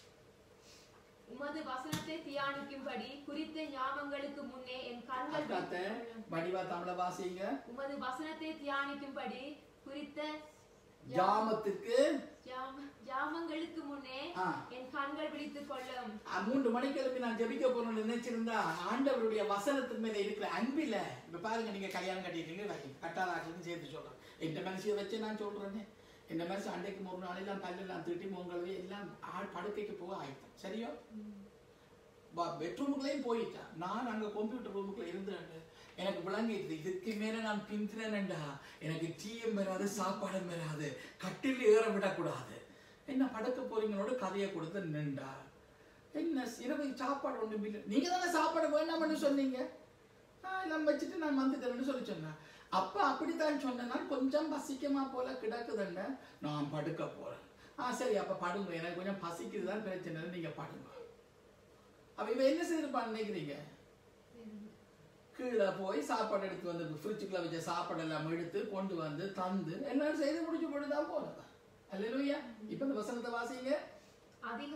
உமது வசனத்தை தியானிக்கும்படி குறித்த ஞாபங்களுக்கு முன்னே என் கண்கள் அக்காத்த வடிவா தமிழ வாசிங்க உமது வசனத்தை தியானிக்கும்படி குறித்த ஜாமத்துக்கு ஜாம- ஜாமங்களுக்கு முன்னே ஆ. என் கண்கள் விழித்துக் கொள்ளும் அஹ் மூன்று மணிக்கு எழுப்பி நான் ஜெபிக்க போறேன்னு நினைச்சிருந்தா ஆண்டவருடைய வசனத்தின் மேல இருக்கிற அன்பில இப்ப பாருங்க நீங்க கல்யாணம் கட்டிட்டீங்க வைங்க கட்டாதாக்களும் சேர்த்து சொல்றேன் எந்த மனுஷியை வச்சு நான் சொல்றேனே இந்த மாதிரி அன்றைக்கு ஒரு நாளெல்லாம் பல்லெல்லாம் திட்டி உங்களவே எல்லாம் ஆள் படுக்கைக்கு போக ஆயிட்டேன் சரியா பெட்ரூமுக்குள்ளேயும் போயிட்டேன் நான் அங்க கம்ப்யூட்டர் ரூமுக்குள்ள இருந்தேன் எனக்கு விளங்கிட்டு இதுக்கு மேல நான் பிந்தினேன்டா எனக்கு டீயும் வராது சாப்பாடும் வராது கட்டில் ஏற விடக்கூடாது என்ன படுக்க போறீங்களோட கதையை கொடுத்து நின்றா என்ன இரவு சாப்பாடு ஒன்றும் இல்லை நீங்க தானே சாப்பாடு வேண்டாம்னு சொன்னீங்க ஆ, எல்லாம் வச்சுட்டு நான் வந்துட்டேன்னு சொல்லி சொன்னேன் அப்ப அப்படித்தான் சொன்னேன்னா கொஞ்சம் பசிக்குமா போல கிடக்குதுன்னு நான் படுக்க போறேன் ஆ சரி அப்ப படுங்க எனக்கு கொஞ்சம் பசிக்குதுதான் பிரச்சனை நீங்க படுங்க அப்ப இவ என்ன செய்திருப்பான்னு நினைக்கிறீங்க கீழே போய் சாப்பாடு எடுத்து வந்து ஃப்ரிட்ஜுக்குள்ள வச்ச சாப்பாடு எல்லாம் எடுத்து கொண்டு வந்து தந்து எல்லாம் செய்து முடிச்சு போட்டு தான் போனதா அல்லையா இப்ப இந்த வசனத்தை வாசிங்க அதிக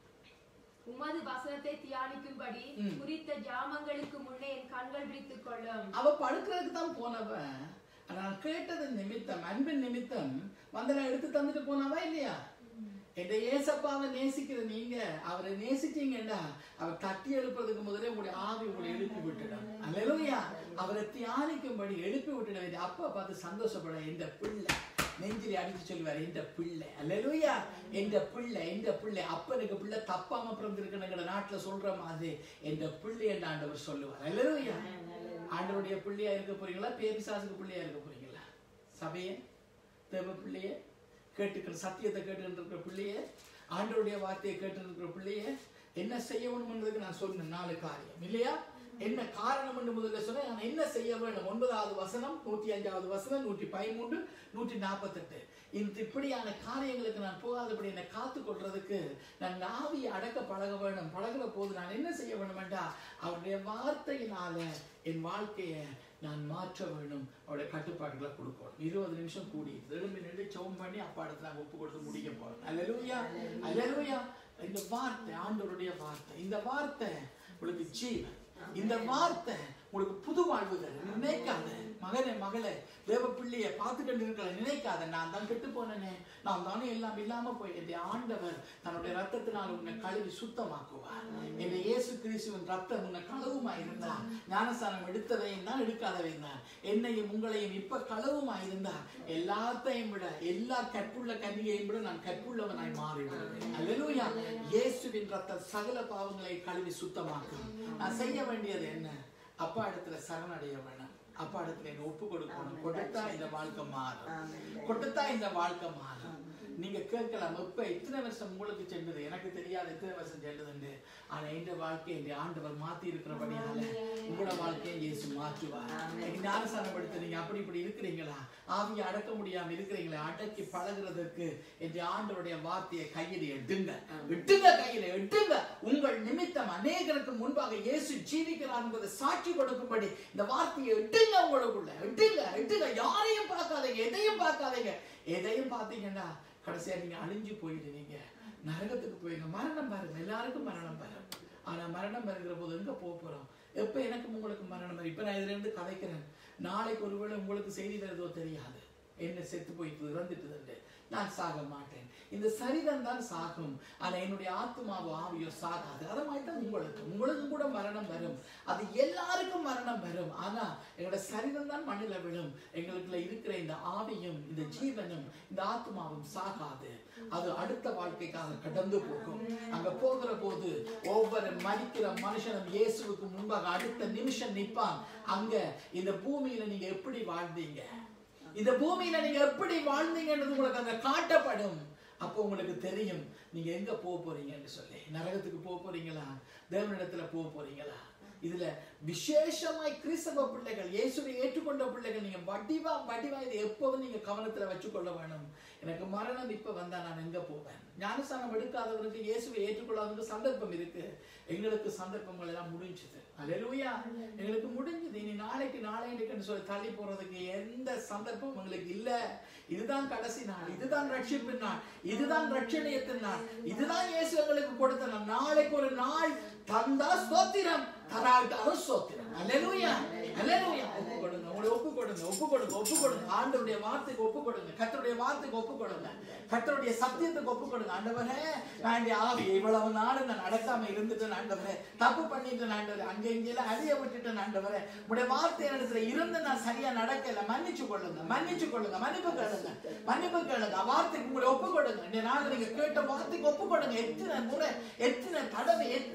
உமது வசனத்தை தியானிக்கும்படி ம். குறித்த ஜாமங்களுக்கு முன்னே என் கண்கள் விழித்துக் கொள்ளும் அவ படுக்கிறதுக்கு தான் போனவன் நான் கேட்டது நிமித்தம் அன்பின் நிமித்தம் வந்து நான் எடுத்து தந்துட்டு போனவா இல்லையா என்ற ஏசப்பாவை நேசிக்கிற நீங்க அவரை நேசிச்சீங்கன்னா அவர் தட்டி எழுப்புறதுக்கு முதலே உங்களுடைய ஆவி உங்களை எழுப்பி விட்டுடும் அல்லையா அவரை தியானிக்கும்படி எழுப்பி விட்டுட வேண்டிய அப்பா பார்த்து சந்தோஷப்பட இந்த பிள்ளை நெஞ்சில் அடிச்சு சொல்லுவார் இந்த பிள்ளை அல்லையா எந்த பிள்ளை எந்த பிள்ளை அப்பனுக்கு பிள்ளை தப்பாம பிறந்திருக்கணுங்கிற நாட்டுல சொல்ற மாதிரி எந்த பிள்ளை என்று ஆண்டவர் சொல்லுவார் அல்லையா ஆண்டவருடைய பிள்ளையா இருக்க போறீங்களா பேபிசாசுக்கு பிள்ளையா இருக்க போறீங்களா சபையே தேவ பிள்ளையே கேட்டுக்கிற சத்தியத்தை கேட்டுக்கிட்டு இருக்கிற பிள்ளையே ஆண்டவருடைய வார்த்தையை கேட்டு இருக்கிற பிள்ளையே என்ன செய்யணும்ன்றதுக்கு நான் சொன்னேன் நாலு காரியம் இல்லையா என்ன காரணம் என்று முதல்ல சொன்னேன் நான் என்ன செய்ய வேண்டும் ஒன்பதாவது வசனம் நூற்றி அஞ்சாவது வசனம் நூற்றி பதிமூன்று நூற்றி நாற்பத்தெட்டு இந்த இப்படியான காரியங்களுக்கு நான் போகாதபடி என்னை காத்து கொள்றதுக்கு நான் ஆவியை அடக்க பழக வேண்டும் பழகுற போது நான் என்ன செய்ய வேண்டுமெண்டா அவருடைய வார்த்தையினால என் வாழ்க்கையை நான் மாற்ற வேண்டும் அவருடைய கட்டுப்பாடுகளை கொடுக்கணும் இருபது நிமிஷம் கூடி எழும்பி நின்று சோம் பண்ணி அப்பா இடத்துல நாங்கள் ஒப்பு கொடுத்து முடிக்க போறோம் அல்லேலூயா அல்லேலூயா இந்த வார்த்தை ஆண்டவருடைய வார்த்தை இந்த வார்த்தை உங்களுக்கு ஜீவன் இந்த வார்த்தை உங்களுக்கு புது வாழ்வு தரும் நினைக்காத மகனே மகளே தேவ பிள்ளைய பார்த்து கொண்டு இருக்கிற நினைக்காத நான் தான் கெட்டு போனேனே நான் தானே எல்லாம் இல்லாம போய் என் ஆண்டவர் தன்னுடைய ரத்தத்தினால் உன்னை கழுவி சுத்தமாக்குவார் என் இயேசு கிறிஸ்துவின் ரத்தம் உன்னை கழுவுமா இருந்தா ஞானஸ்தானம் எடுத்ததையும் தான் எடுக்காதவையும் தான் என்னையும் உங்களையும் இப்ப கழுவுமா இருந்தா எல்லாத்தையும் விட எல்லா கற்புள்ள கன்னியையும் விட நான் கற்புள்ளவனாய் மாறிவிடுவேன் அல்லேலூயா இயேசுவின் ரத்தம் சகல பாவங்களை கழுவி சுத்தமாக்கும் நான் செய்ய வேண்டியது என்ன அப்பா இடத்துல சரணடைய வேணும் அப்பா இடத்துல என்ன ஒப்பு கொடுக்கணும் கொடுத்தா இந்த வாழ்க்கை மாறும் கொடுத்தா இந்த வாழ்க்கை மாறும் நீங்க கேட்கலாம் இப்ப இத்தனை வருஷம் உங்களுக்கு சென்றது எனக்கு தெரியாது எத்தனை வருஷம் சென்றதுண்டு ஆனா இந்த வாழ்க்கையை இந்த ஆண்டவர் மாத்தி இருக்கிறபடியால உங்களோட வாழ்க்கையை இயேசு மாற்றுவார் இன்னைக்கு ஞானசானம் எடுத்து நீங்க அப்படி இப்படி இருக்கிறீங்களா ஆவியை அடக்க முடியாம இருக்கிறீங்களா அடக்கி பழகுறதுக்கு என்ற ஆண்டவருடைய வார்த்தையை கையில் எடுங்க விட்டுங்க கையில எடுங்க உங்கள் நிமித்தம் அநேகருக்கு முன்பாக இயேசு ஜீவிக்கிறார் என்பதை சாட்சி கொடுக்கும்படி இந்த வார்த்தையை எட்டுங்க உங்களுக்குள்ள எட்டுங்க எட்டுங்க யாரையும் பார்க்காதீங்க எதையும் பார்க்காதீங்க எதையும் பார்த்தீங்கன்னா கடைசியா நீங்க அழிஞ்சு போயிடுவீங்க நரகத்துக்கு போயிடுங்க மரணம் பாருங்க எல்லாருக்கும் மரணம் வரும் ஆனா மரணம் வருகிற போது எங்க போக போறோம் எப்ப எனக்கும் உங்களுக்கு மரணம் வரும் இப்ப நான் இதுல இருந்து கதைக்கிறேன் நாளைக்கு ஒருவேளை உங்களுக்கு செய்தி வருதோ தெரியாது என்ன செத்து போயிட்டு இறந்துட்டு நான் சாக மாட்டேன் இந்த சரீரம் தான் சாகும் ஆனா என்னுடைய ஆத்மாவோ ஆவியோ சாகாது அது மாதிரி தான் உங்களுக்கு உங்களுக்கு கூட மரணம் வரும் அது எல்லாருக்கும் மரணம் வரும் ஆனா எங்களோட சரீரம் தான் மண்ணில் விழும் எங்களுக்குள்ள இருக்கிற இந்த ஆவியும் இந்த ஜீவனும் இந்த ஆத்மாவும் சாகாது அது அடுத்த வாழ்க்கைக்காக கடந்து போகும் அங்க போகிற போது ஒவ்வொரு மறிக்கிற மனுஷனும் இயேசுவுக்கு முன்பாக அடுத்த நிமிஷம் நிப்பான் அங்க இந்த பூமியில நீங்க எப்படி வாழ்ந்தீங்க இந்த பூமியில நீங்க எப்படி வாழ்ந்தீங்கன்றது உங்களுக்கு அங்க காட்டப்படும் அப்போ உங்களுக்கு தெரியும் நீங்க எங்க போக போறீங்கன்னு சொல்லி நரகத்துக்கு போக போறீங்களா தேவனிடத்துல போக போறீங்களா இதுல விசேஷமாய் கிறிஸ்தவ பிள்ளைகள் இயேசுவை ஏற்றுக்கொண்ட பிள்ளைகள் நீங்க வடிவா வடிவா இதை எப்போதும் நீங்க கவனத்துல வச்சுக்கொள்ள வேணும் எனக்கு மரணம் இப்ப வந்தா நான் எங்க போவேன் ஞானஸ்தானம் எடுக்காதவருக்கு இயேசுவை ஏற்றுக்கொள்ளாதவருக்கு சந்தர்ப்பம் இருக்கு எங்களுக்கு சந்தர்ப்பங்கள் எல்லாம் முடிஞ்சது அல்லேலூயா எங்களுக்கு முடிஞ்சது இனி நாளைக்கு நாளைக்குன்னு சொல்லி தள்ளி போறதுக்கு எந்த சந்தர்ப்பமும் எங்களுக்கு இல்ல இதுதான் கடைசி நாள் இதுதான் ரட்சிப்பின் நாள் இதுதான் ரட்சணியத்தின் நாள் இதுதான் இயேசு எங்களுக்கு கொடுத்த நாள் நாளைக்கு ஒரு நாள் தந்தா ஸ்தோத்திரம் தராட்டாலும் ஸ்தோத்திரம் அல்லேலூயா அல்லேலூயா ஒப்பு கொடுங்க உங்களை ஒப்பு கொடுங்க ஒப்பு கொடுங்க ஒப்பு கொடுங்க ஆண்டவருடைய வார்த்தைக்கு ஒப்பு கொடுங்க கர்த்தருடைய வார்த்தைக்கு ஒப்பு கொடுங்க கர்த்தருடைய சத்தியத்துக்கு ஒப்பு கொடுங்க ஆண்டவரே நான் இந்த ஆவி இவ்வளவு நாள் நான் நடக்காம இருந்துட்டேன் ஆண்டவரே தப்பு பண்ணிட்டேன் ஆண்டவரே அங்க இங்கெல்லாம் அழிய விட்டுட்டேன் ஆண்டவரே உடைய வார்த்தை இடத்துல இருந்து நான் சரியா நடக்கல மன்னிச்சு கொள்ளுங்க மன்னிச்சு கொள்ளுங்க மன்னிப்பு கேளுங்க மன்னிப்பு கேளுங்க வார்த்தைக்கு உங்களை ஒப்பு கொடுங்க இந்த நாள் நீங்க கேட்ட வார்த்தைக்கு ஒப்பு கொடுங்க எத்தனை முறை எத்தனை தடவை எத்தனை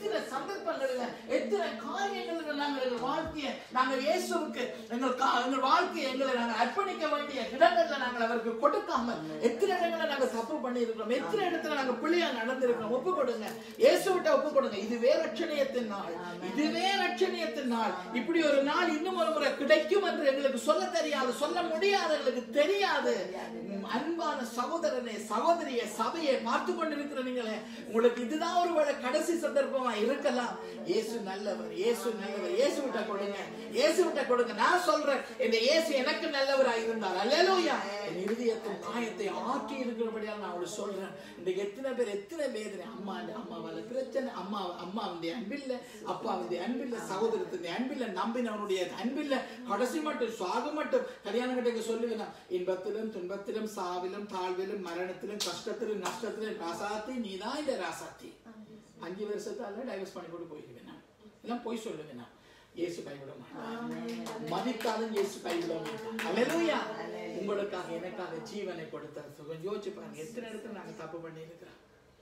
சந்தர்ப்பங்கள்ல எத்தனை காரியங்கள்ல நாங்கள் எங்கள் வாழ்க்கையை நாங்கள் இயேசுவுக்கு எங்கள் கா- எங்கள் வாழ்க்கையை எங்களை நாங்கள் அர்ப்பணிக்க வேண்டிய இடங்கள்ல நாங்கள் அவருக்கு கொடுக்காம எத்தனை இடங்களை நாங்கள் தப்பு பண்ணி இருக்கிறோம் எத்தனை இடத்துல நாங்கள் பிள்ளையா நடந்திருக்கிறோம் ஒப்பு கொடுங்க இயேசுவிட்ட ஒப்பு கொடுங்க இதுவே ரட்சணியத்தின் நாள் இதுவே ரட்சணியத்தின் நாள் இப்படி ஒரு நாள் இன்னும் ஒரு முறை கிடைக்கும் என்று எங்களுக்கு சொல்ல தெரியாது சொல்ல முடியாது எங்களுக்கு தெரியாது உம் அன்பான சகோதரனே சகோதரியை சபையை பார்த்து கொண்டிருக்கிற நீங்களே உங்களுக்கு இதுதான் ஒரு வேளை கடைசி சந்தர்ப்பமா இருக்கலாம் இயேசு நல்லவர் இயேசு நல்லவர் இயேசு விட்ட கொடுங்க இயேசு விட்ட கொடுங்க நான் சொல்றேன் இந்த இயேசு எனக்கு நல்லவரா இருந்தார் அல்லேலூயா என் இருதயத்தின் காயத்தை ஆற்றி இருக்கிறபடியால் நான் அவளுக்கு சொல்றேன் இந்த எத்தனை பேர் எத்தனை வேதனை அம்மா அம்மாவால பிரச்சனை அம்மா அம்மாவுடைய அன்பில்ல அப்பாவுடைய அன்பில்ல சகோதரத்தின் அன்பில்ல நம்பினவனுடைய அன்பில்ல கடைசி மட்டும் சுவாகம் மட்டும் கல்யாணம் கிட்ட சொல்லுவேன் இன்பத்திலும் துன்பத்திலும் சாவிலும் தாழ்விலும் மரணத்திலும் கஷ்டத்திலும் நஷ்டத்திலும் ராசாத்தி நீதான் இந்த ராசாத்தி அஞ்சு வருஷத்தால டைவர்ஸ் பண்ணி கொண்டு போயிருவேன் நான் எல்லாம் போய் சொல்லுவேன் நான் இயேசு கைவிட மாட்டார் மதித்தாலும் இயேசு கைவிட மாட்டார் அல்லேலூயா உங்களுக்காக எனக்காக ஜீவனை கொடுத்தார் கொஞ்சம் யோசிச்சு பாருங்க எத்தனை இடத்துல நாங்க தப்பு பண்ணி இருக்கிறோம்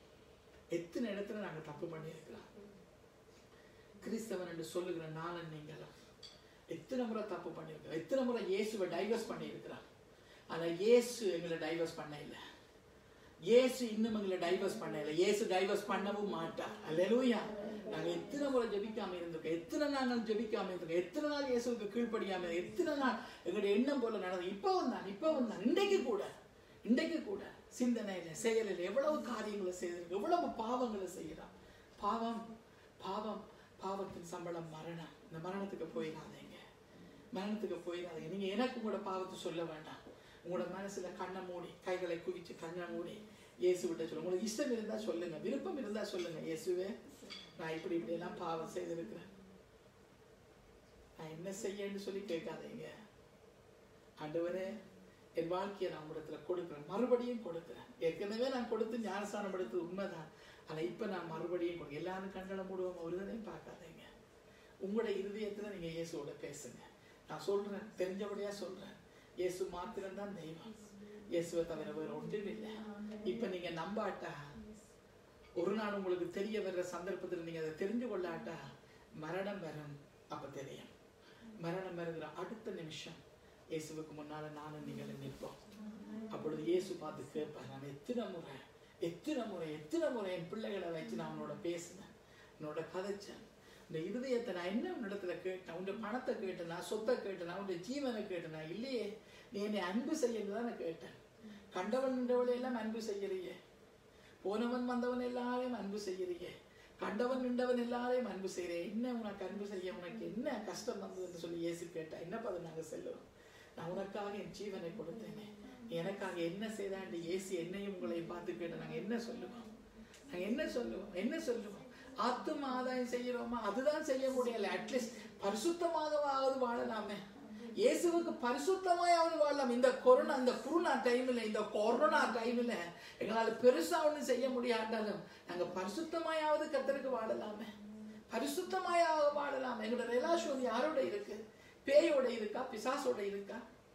எத்தனை இடத்துல நாங்க தப்பு பண்ணி இருக்கிறோம் கிறிஸ்தவன் என்று சொல்லுகிற நானும் நீங்களும் எத்தனை முறை தப்பு பண்ணியிருக்கிறோம் எத்தனை முறை இயேசுவை டைவர்ஸ் பண்ணியிருக்கிறான் ஆனா இயேசு எங்களை டைவர்ஸ் பண்ண இல்லை இயேசு இன்னும் எங்களை டைவர்ஸ் பண்ண இல்லை இயேசு டைவர்ஸ் பண்ணவும் மாட்டார் அல்லேலூயா நாங்க எத்தனை முறை ஜெபிக்காம இருந்திருக்கோம் எத்தனை நாள் நாங்கள் ஜெபிக்காம இருந்திருக்கோம் எத்தனை நாள் இயேசுவுக்கு கீழ்ப்படியாம இருந்தோம். எத்தனை நாள் எங்களுடைய எண்ணம் போல நடந்து இப்போ வந்தான் இப்போ வந்தான் இன்றைக்கு கூட இன்றைக்கு கூட சிந்தனையில செயலில் எவ்வளவு காரியங்களை செய்திருக்கு எவ்வளவு பாவங்களை செய்யறான் பாவம் பாவம் பாவத்தின் சம்பளம் மரணம் இந்த மரணத்துக்கு போயிடாதீங்க மரணத்துக்கு போயிடாதீங்க நீங்க எனக்கு உங்களோட பாவத்தை சொல்ல வேண்டாம் உங்களோட மனசுல கண்ணை மூடி கைகளை குவிச்சு கண்ணை மூடி இயேசு விட்ட சொல்லுங்க உங்களுக்கு இஷ்டம் இருந்தா சொல்லுங்க விருப்பம் இருந்தா சொல்லுங்க இயேசுவே நான் இப்படி இப்படி எல்லாம் பாவம் செய்திருக்கிறேன் நான் என்ன செய்யன்னு சொல்லி கேட்காதீங்க ஆண்டவரே என் வாழ்க்கையை நான் உங்களிடத்துல கொடுக்குறேன் மறுபடியும் கொடுக்குறேன் ஏற்கனவே நான் கொடுத்து ஞானஸ்தானம் எடுத்தது உண்மைதான் ஆனா இப்ப நான் மறுபடியும் கொடுக்க எல்லாரும் கண்களை மூடுவோம் ஒரு தடையும் பார்க்காதீங்க உங்களோட இருதயத்துல நீங்க இயேசுவோட பேசுங்க நான் சொல்றேன் தெரிஞ்சபடியா சொல்றேன் இயேசு மாத்திரம் தான் தெய்வம் இயேசுவை தவிர வேற ஒன்றும் இல்லை இப்ப நீங்க நம்பாட்டா ஒரு நாள் உங்களுக்கு தெரிய வர்ற சந்தர்ப்பத்தில் நீங்க அதை தெரிஞ்சு கொள்ளாட்டா மரணம் வரும் அப்ப தெரியும் மரணம் வருகிற அடுத்த நிமிஷம் இயேசுவுக்கு முன்னால நானும் நீங்களும் நிற்போம் அப்பொழுது இயேசு பார்த்து கேட்பார் நான் எத்தனை முறை எத்தனை முறை எத்தனை முறை என் பிள்ளைகளை வச்சு நான் அவனோட பேசினேன் உன்னோட கதைச்சேன் இந்த இருதயத்தை நான் என்ன உன்னிடத்துல கேட்டேன் உன் பணத்தை கேட்டேன் நான் சொத்தை கேட்டேன் உன் ஜீவனை கேட்டேனா இல்லையே நீ என்னை அன்பு செய்யன்னு தான் நான் கேட்டேன் கண்டவன் நின்றவளை எல்லாம் அன்பு செய்யறியே போனவன் வந்தவன் எல்லாரையும் அன்பு செய்யறியே கண்டவன் நின்றவன் எல்லாரையும் அன்பு செய்கிறேன் என்ன உனக்கு அன்பு செய்ய உனக்கு என்ன கஷ்டம் வந்ததுன்னு சொல்லி இயேசு கேட்டா என்னப்பா அதை நாங்க செல்லுவோம் நான் உனக்காக என் ஜீவனை கொடுத்தேனே நீ எனக்காக என்ன செய்தாண்டு இயேசு என்னையும் உங்களையும் பார்த்து கேட்ட நாங்க என்ன சொல்லுவோம் நாங்க என்ன சொல்லுவோம் என்ன சொல்லுவோம் ஆத்தும ஆதாயம் செய்யறோமா அதுதான் செய்ய முடியல அட்லீஸ்ட் பரிசுத்தமாகவாவது வாழலாமே இயேசுவுக்கு பரிசுத்தமாயாவது வாழலாம் இந்த கொரோனா இந்த குருணா டைம்ல இந்த கொரோனா டைம்ல எங்களால பெருசா ஒண்ணும் செய்ய முடியாட்டாலும் நாங்க பரிசுத்தமாயாவது கத்தருக்கு வாழலாமே பரிசுத்தமாயாக வாழலாம் எங்களோட ரிலாஷன் யாரோட இருக்கு பேயோட இருக்கா பிசாசோட இருக்கா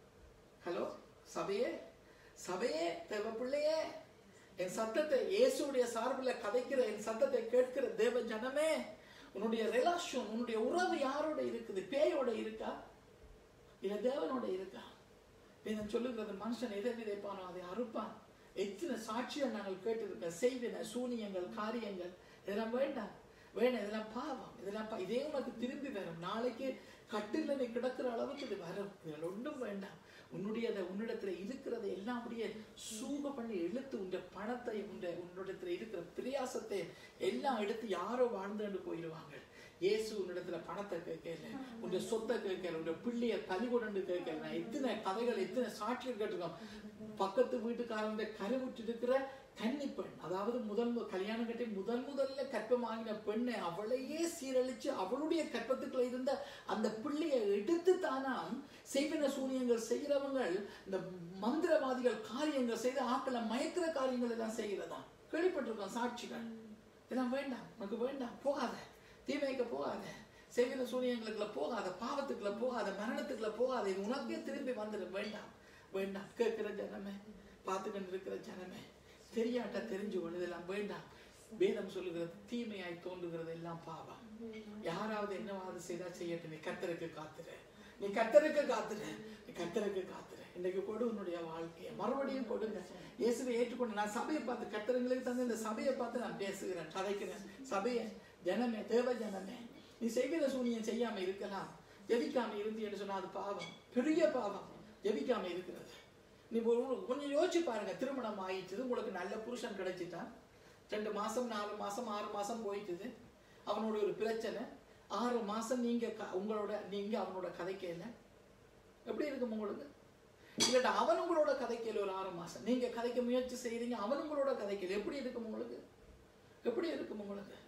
ஹலோ சபையே சபையே தேவ பிள்ளையே என் சத்தத்தை இயேசுடைய சார்பில் கதைக்கிற என் சத்தத்தை கேட்கிற தேவ ஜனமே உன்னுடைய ரிலாஷன் உன்னுடைய உறவு யாரோட இருக்குது பேயோட இருக்கா இல்ல தேவனோட இருக்கா வேதம் சொல்லுகிறது மனுஷன் எதை விதைப்பானோ அதை அறுப்பான் எத்தனை சாட்சியை நாங்கள் கேட்டிருக்கோம் செய்வின சூனியங்கள் காரியங்கள் இதெல்லாம் வேண்டாம் வேண்டாம் இதெல்லாம் பாவம் இதெல்லாம் பா- இதே உனக்கு திரும்பி வரும் நாளைக்கு கட்டில நீ கிடக்கிற அளவுக்கு இது வரும் இதில் ஒன்றும் வேண்டாம் உன்னுடைய உன்னிடத்துல இருக்கிறதை எல்லாம் அப்படியே சூக பண்ணி இழுத்து உன்ற பணத்தை உன்ற உன்னிடத்துல இருக்கிற பிரியாசத்தை எல்லாம் எடுத்து யாரோ வாழ்ந்துட்டு போயிடுவாங்க இயேசு உன்னிடத்துல பணத்தை கேட்கல உன் சொத்தை கேட்கல உன் பிள்ளைய பலி கொண்டு கேட்கல நான் எத்தனை கதைகள் எத்தனை சாட்சிகள் கேட்டிருக்கோம் பக்கத்து வீட்டுக்காரங்க கருவுற்று இருக்கிற கன்னி பெண் அதாவது முதல் மு- கல்யாணம் கட்டி முதல் முதல்ல கற்பமாகின பெண்ணை அவளையே சீரழிச்சு அவளுடைய கற்பத்துக்குள்ள இருந்த அந்த பிள்ளையை எடுத்து தானாம் செய்வின சூனியங்கள் செய்கிறவங்க இந்த மந்திரவாதிகள் காரியங்கள் செய்து ஆக்களை மயக்கிற காரியங்கள் எல்லாம் செய்கிறதா கேள்விப்பட்டிருக்கோம் சாட்சிகள் இதெல்லாம் வேண்டாம் உனக்கு வேண்டாம் போகாத தீமைக்கு போகாத செய்வின சூனியங்களுக்குள்ள போகாத பாவத்துக்குள்ள போகாத மரணத்துக்குள்ள போகாத இது உனக்கே திரும்பி வந்துடும் வேண்டாம் வேண்டாம் கேட்கிற ஜனமே பார்த்துக்கிட்டு இருக்கிற ஜனமே தெரியாட்டா தெரிஞ்சு கொண்டு இதெல்லாம் வேண்டாம் வேதம் சொல்லுகிறது தீமையாய் தோன்றுகிறது எல்லாம் பாவம் யாராவது என்னவாவது செய்தா செய்யட்டும் நீ கத்தருக்கு காத்துற நீ கத்தருக்கு காத்துற நீ கத்தருக்கு காத்துற இன்னைக்கு கொடு உன்னுடைய வாழ்க்கையை மறுபடியும் கொடுங்க இயேசுவை ஏற்றுக்கொண்டு நான் சபையை பார்த்து கத்தரங்களுக்கு தந்து இந்த சபையை பார்த்து நான் பேசுகிறேன் கதைக்கிறேன் சபையை ஜனமே தேவ ஜனமே நீ செய்கிற சூனியம் செய்யாம இருக்கலாம் ஜெபிக்காம இருந்தீன்னு சொன்னா அது பாவம் பெரிய பாவம் ஜெபிக்காம இருக்கிறது நீ ஒரு- கொஞ்சம் யோசிச்சு பாருங்க திருமணம் ஆயிடுச்சு உங்களுக்கு நல்ல புருஷன் கிடைச்சிட்டான் ரெண்டு மாசம் நாலு மாசம் ஆறு மாசம் போயிட்டுது அவனோட ஒரு பிரச்சனை ஆறு மாசம் நீங்க க- உங்களோட நீங்க அவனோட கதைக்கல எப்படி இருக்கும் உங்களுக்கு இல்லட்டா அவன் உங்களோட கதைக்கல ஒரு ஆறு மாசம் நீங்க கதைக்க முயற்சி செய்றீங்க அவன் உங்களோட கதைக்கல எப்படி இருக்கும் உங்களுக்கு எப்படி இருக்கும் உங்களுக்கு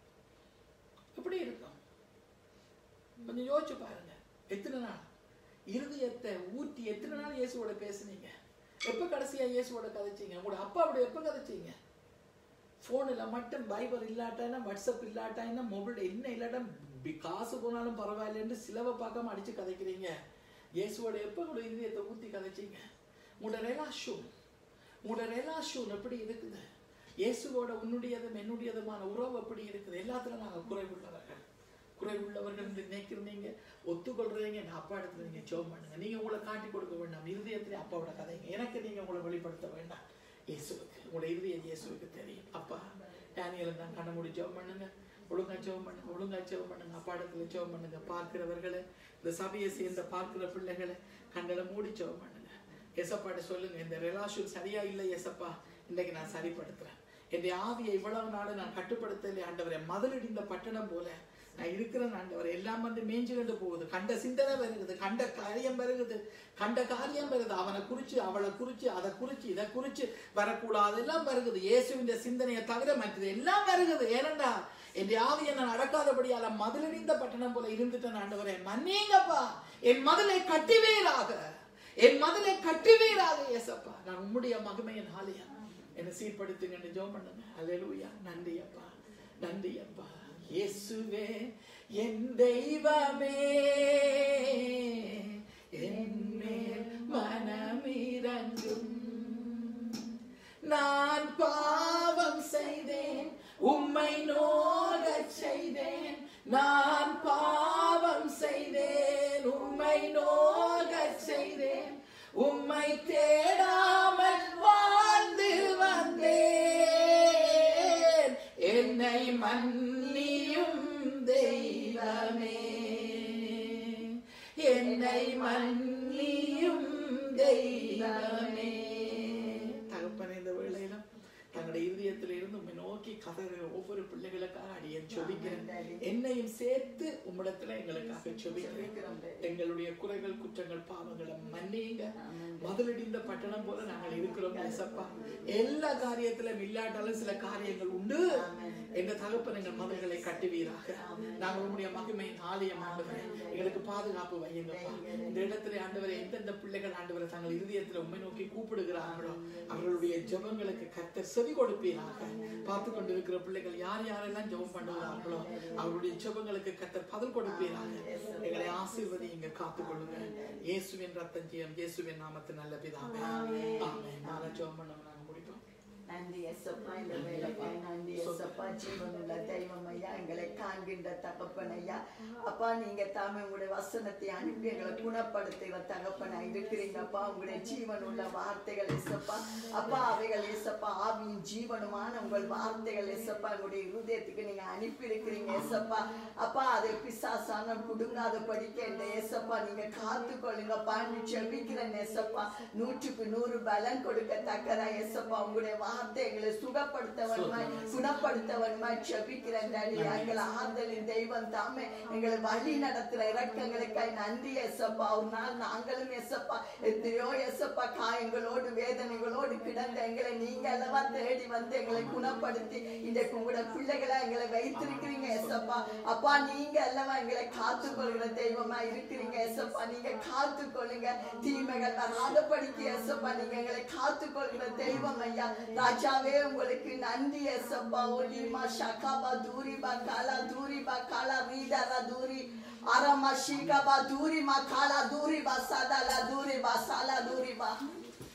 எப்படி இருக்கும் கொஞ்சம் யோசிச்சு பாருங்க எத்தனை நாள் இருதயத்தை ஊற்றி எத்தனை நாள் இயேசுவோட பேசுனீங்க எப்ப கடைசியா இயேசுவோட கதைச்சீங்க உங்களோட அப்பாவோட எப்ப கதைச்சீங்க ஃபோனில் மட்டும் பைபர் இல்லாட்டானா வாட்ஸ்அப் இல்லாட்டானா மொபைல் என்ன இல்லாட்டா பி- காசு போனாலும் பரவாயில்லன்னு சிலவை பார்க்காம அடிச்சு கதைக்கிறீங்க இயேசுவோட எப்போ உங்களோட இதயத்தை ஊற்றி கதைச்சீங்க உங்களோட ரெலாஷூன் உங்களோட ரெலாஷூன் எப்படி இருக்குது இயேசுவோட உன்னுடையதும் என்னுடையதுமான உறவு எப்படி இருக்குது எல்லாத்துல நாங்கள் குறைவுள்ளவர்கள் குறைவுள்ளவர்கள் என்று நினைக்கிறீங்க ஒத்துக்கொள்றீங்க நான் அப்பா இடத்துல நீங்க ஜோம் பண்ணுங்க நீங்க உங்களை காட்டி கொடுக்க வேண்டாம் இருதயத்திலே அப்பாவோட கதைங்க எனக்கு நீங்க உங்களை வெளிப்படுத்த வேண்டாம் இயேசுவுக்கு உங்களோட இருதயம் இயேசுவுக்கு தெரியும் அப்பா டேனியல் தான் கண்ண மூடி ஜெபம் பண்ணுங்க ஒழுங்கா ஜெபம் பண்ணுங்க ஒழுங்கா ஜெபம் பண்ணுங்க அப்பா இடத்துல ஜெபம் பண்ணுங்க பார்க்கிறவர்களே இந்த சபையை சேர்ந்த பார்க்கிற பிள்ளைகளை கண்களை மூடி ஜெபம் பண்ணுங்க எசப்பாட்ட சொல்லுங்க இந்த ரிலாஷன் சரியா இல்லை எசப்பா இன்னைக்கு நான் சரிப்படுத்துறேன் என் ஆவியை இவ்வளவு நாள் நான் கட்டுப்படுத்தலை ஆண்டவரே மதிலிடிந்த பட்டணம் போல நான் இருக்கிறேன் ஆண்டவர் எல்லாம் வந்து மேய்ஞ்சு கொண்டு போகுது கண்ட சிந்தனை வருகிறது கண்ட காரியம் வருகிறது கண்ட காரியம் வருது அவனை குறிச்சு அவளை குறிச்சு அதை குறிச்சு இதை குறிச்சு வரக்கூடாது எல்லாம் வருகிறது இயேசுவின் சிந்தனையை தவிர மற்றது எல்லாம் வருகிறது ஏனண்டா என் ஆவியை நான் அடக்காதபடியால மதிலிடிந்த பட்டணம் போல இருந்துட்டேன் ஆண்டவரே மன்னீங்கப்பா என் மதிலை கட்டுவீராக என் மதிலை கட்டுவீராக ஏசப்பா நான் உம்முடைய மகிமையின் ஆலயம் என்னை சீர்படுத்துங்கன்னு ஜெபம் பண்ணுங்க அல்லேலூயா நன்றி அப்பா நன்றி அப்பா இயேசுவே என் தெய்வமே என் மேல் மனமிரங்கும் நான் பாவம் செய்தேன் உம்மை நோகச் செய்தேன் நான் பாவம் செய்தேன் உம்மை நோகச் செய்தேன் உம்மை தேடாமல் வாழ்ந்து வந்தேன் என்னை மன்னியும் தெய்வமே என்னை மன்னியும் தெய்வமே தகப்பனே இந்த வேளையிலும் தங்களுடைய இதயத்தில் இருந்து உண்மை நோக்கி கதறுகிற ஒவ்வொரு பிள்ளைகளுக்காக அடியேன் சொபிக்கிறேன் என்னையும் சேர்த்து உம்மிடத்துல எங்களுக்காக சொபிக்கிறேன் எங்களுடைய குறைகள் குற்றங்கள் பாவங்களை மன்னியுங்க முதலடிந்த பட்டணம் போல நாங்கள் இருக்கிறோம் ஏசப்பா எல்லா காரியத்திலும் இல்லாட்டாலும் சில காரியங்கள் உண்டு எங்க தகப்பன் எங்கள் மதங்களை கட்டுவீராக நாங்கள் உங்களுடைய மகிமையின் ஆலயம் ஆண்டவரே எங்களுக்கு பாதுகாப்பு வையுங்கப்பா இந்த இடத்துல ஆண்டவரை எந்தெந்த பிள்ளைகள் ஆண்டவரை தங்கள் இருதயத்துல உண்மை நோக்கி கூப்பிடுகிறார்களோ அவர்களுடைய ஜெபங்களுக்கு கர்த்தர் செவி கொடுப்பீராக பார்த்து கொண்டிருக்கிற பிள்ளைகள் யார் யாரெல்லாம் ஜெபம் பண்ணுகிறார்களோ அவருடைய ஜெபங்களுக்கு கர்த்தர் பதில் கொடுப்பீராக எங்களை ஆசீர்வதி இங்க காத்துக்கொள்ளுங்க இயேசுவின் ரத்தம் ஜெயம் இயேசுவின் நாமத்து நல்ல பிதாவே ஆமென் நாளை ஜெபம் பண்ண நாங்க முடிப்போம் நன்றி எஸ்அப்பா இந்த வேலைக்காய் நன்றி எஸ்அப்பா ஜீவனுள்ள தெய்வம் ஐயா எங்களை காண்கின்ற தகப்பன் ஐயா அப்பா நீங்க தாமே உங்களுடைய வசனத்தை அனுப்பி எங்களை குணப்படுத்துகிற தகப்பனா இருக்கிறீங்கப்பா உங்களுடைய ஜீவனுள்ள வார்த்தைகள் எஸ்அப்பா அப்பா அவைகள் எஸ்அப்பா ஆவியின் ஜீவனுமான உங்கள் வார்த்தைகள் எஸ்அப்பா உங்களுடைய இருதயத்துக்கு நீங்க அனுப்பி இருக்கிறீங்க எஸ்அப்பா அப்பா அதை பிசாசான குடுங்காத படிக்க இந்த ஏசப்பா நீங்க காத்து கொள்ளுங்கப்பா செபிக்கிறேன் ஏசப்பா நூற்றுக்கு நூறு பலன் கொடுக்கத்தக்கதா ஏசப்பா உங்களுடைய வார்த்தை எங்களை சுகப்படுத்தவன்மாய் குணப்படுத்தவன்மாய் செபிக்கிறேன் டாடி எங்களை ஆறுதலின் தெய்வம் தாமே எங்களை வழி நடத்துற இறக்கங்களுக்காய் நன்றி ஏசப்பா ஒரு நாள் நாங்களும் ஏசப்பா எத்தனையோ ஏசப்பா காயங்களோடு வேதனைகளோடு கிடந்த எங்களை நீங்க அல்லவா தேடி வந்து எங்களை குணப்படுத்தி இன்றைக்கு உங்களோட பிள்ளைகளா எங்களை வைத்திருக்கிறீங்க ஏசப்பா அப்பா நீங்க அல்லவா எங்களை காத்துக்கொள்கிற தெய்வமா இருக்கிறீங்க ஏசப்பா நீங்க காத்துக்கொள்ளுங்க தீமைகள் வராதபடிக்கு ஏசப்பா நீங்க எங்களை காத்துக்கொள்கிற தெய்வம் ஐயா ராஜாவே உங்களுக்கு நன்றி ஏசப்பா ஒலிமா ஷகாபா தூரிபா காலா தூரிபா காலா ரீடரா தூரி அரமா ஷிகபா தூரிமா காலா தூரிபா சதலா தூரிபா சாலா தூரிபா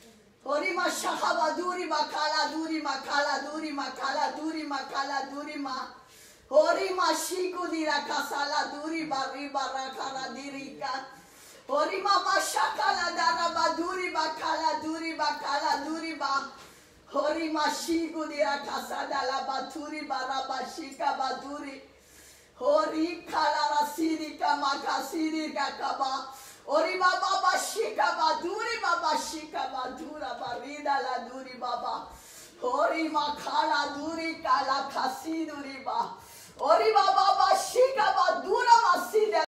Horima shahaba duri makala duri makala duri makala duri makala duri ma. Horima shiku dira kasala duri bari barakara dirika. Horima mashakala dara baduri bakala duri bakala duri ba. Horima shiku dira kasada la baturi baraba shika baduri. Hori kalara siri kama kasiri kakaba. Ori baba bashika baduri baba shika badura barida la duri baba. Ori makala duri kala kasiduri ba. Ori baba bashika badura masida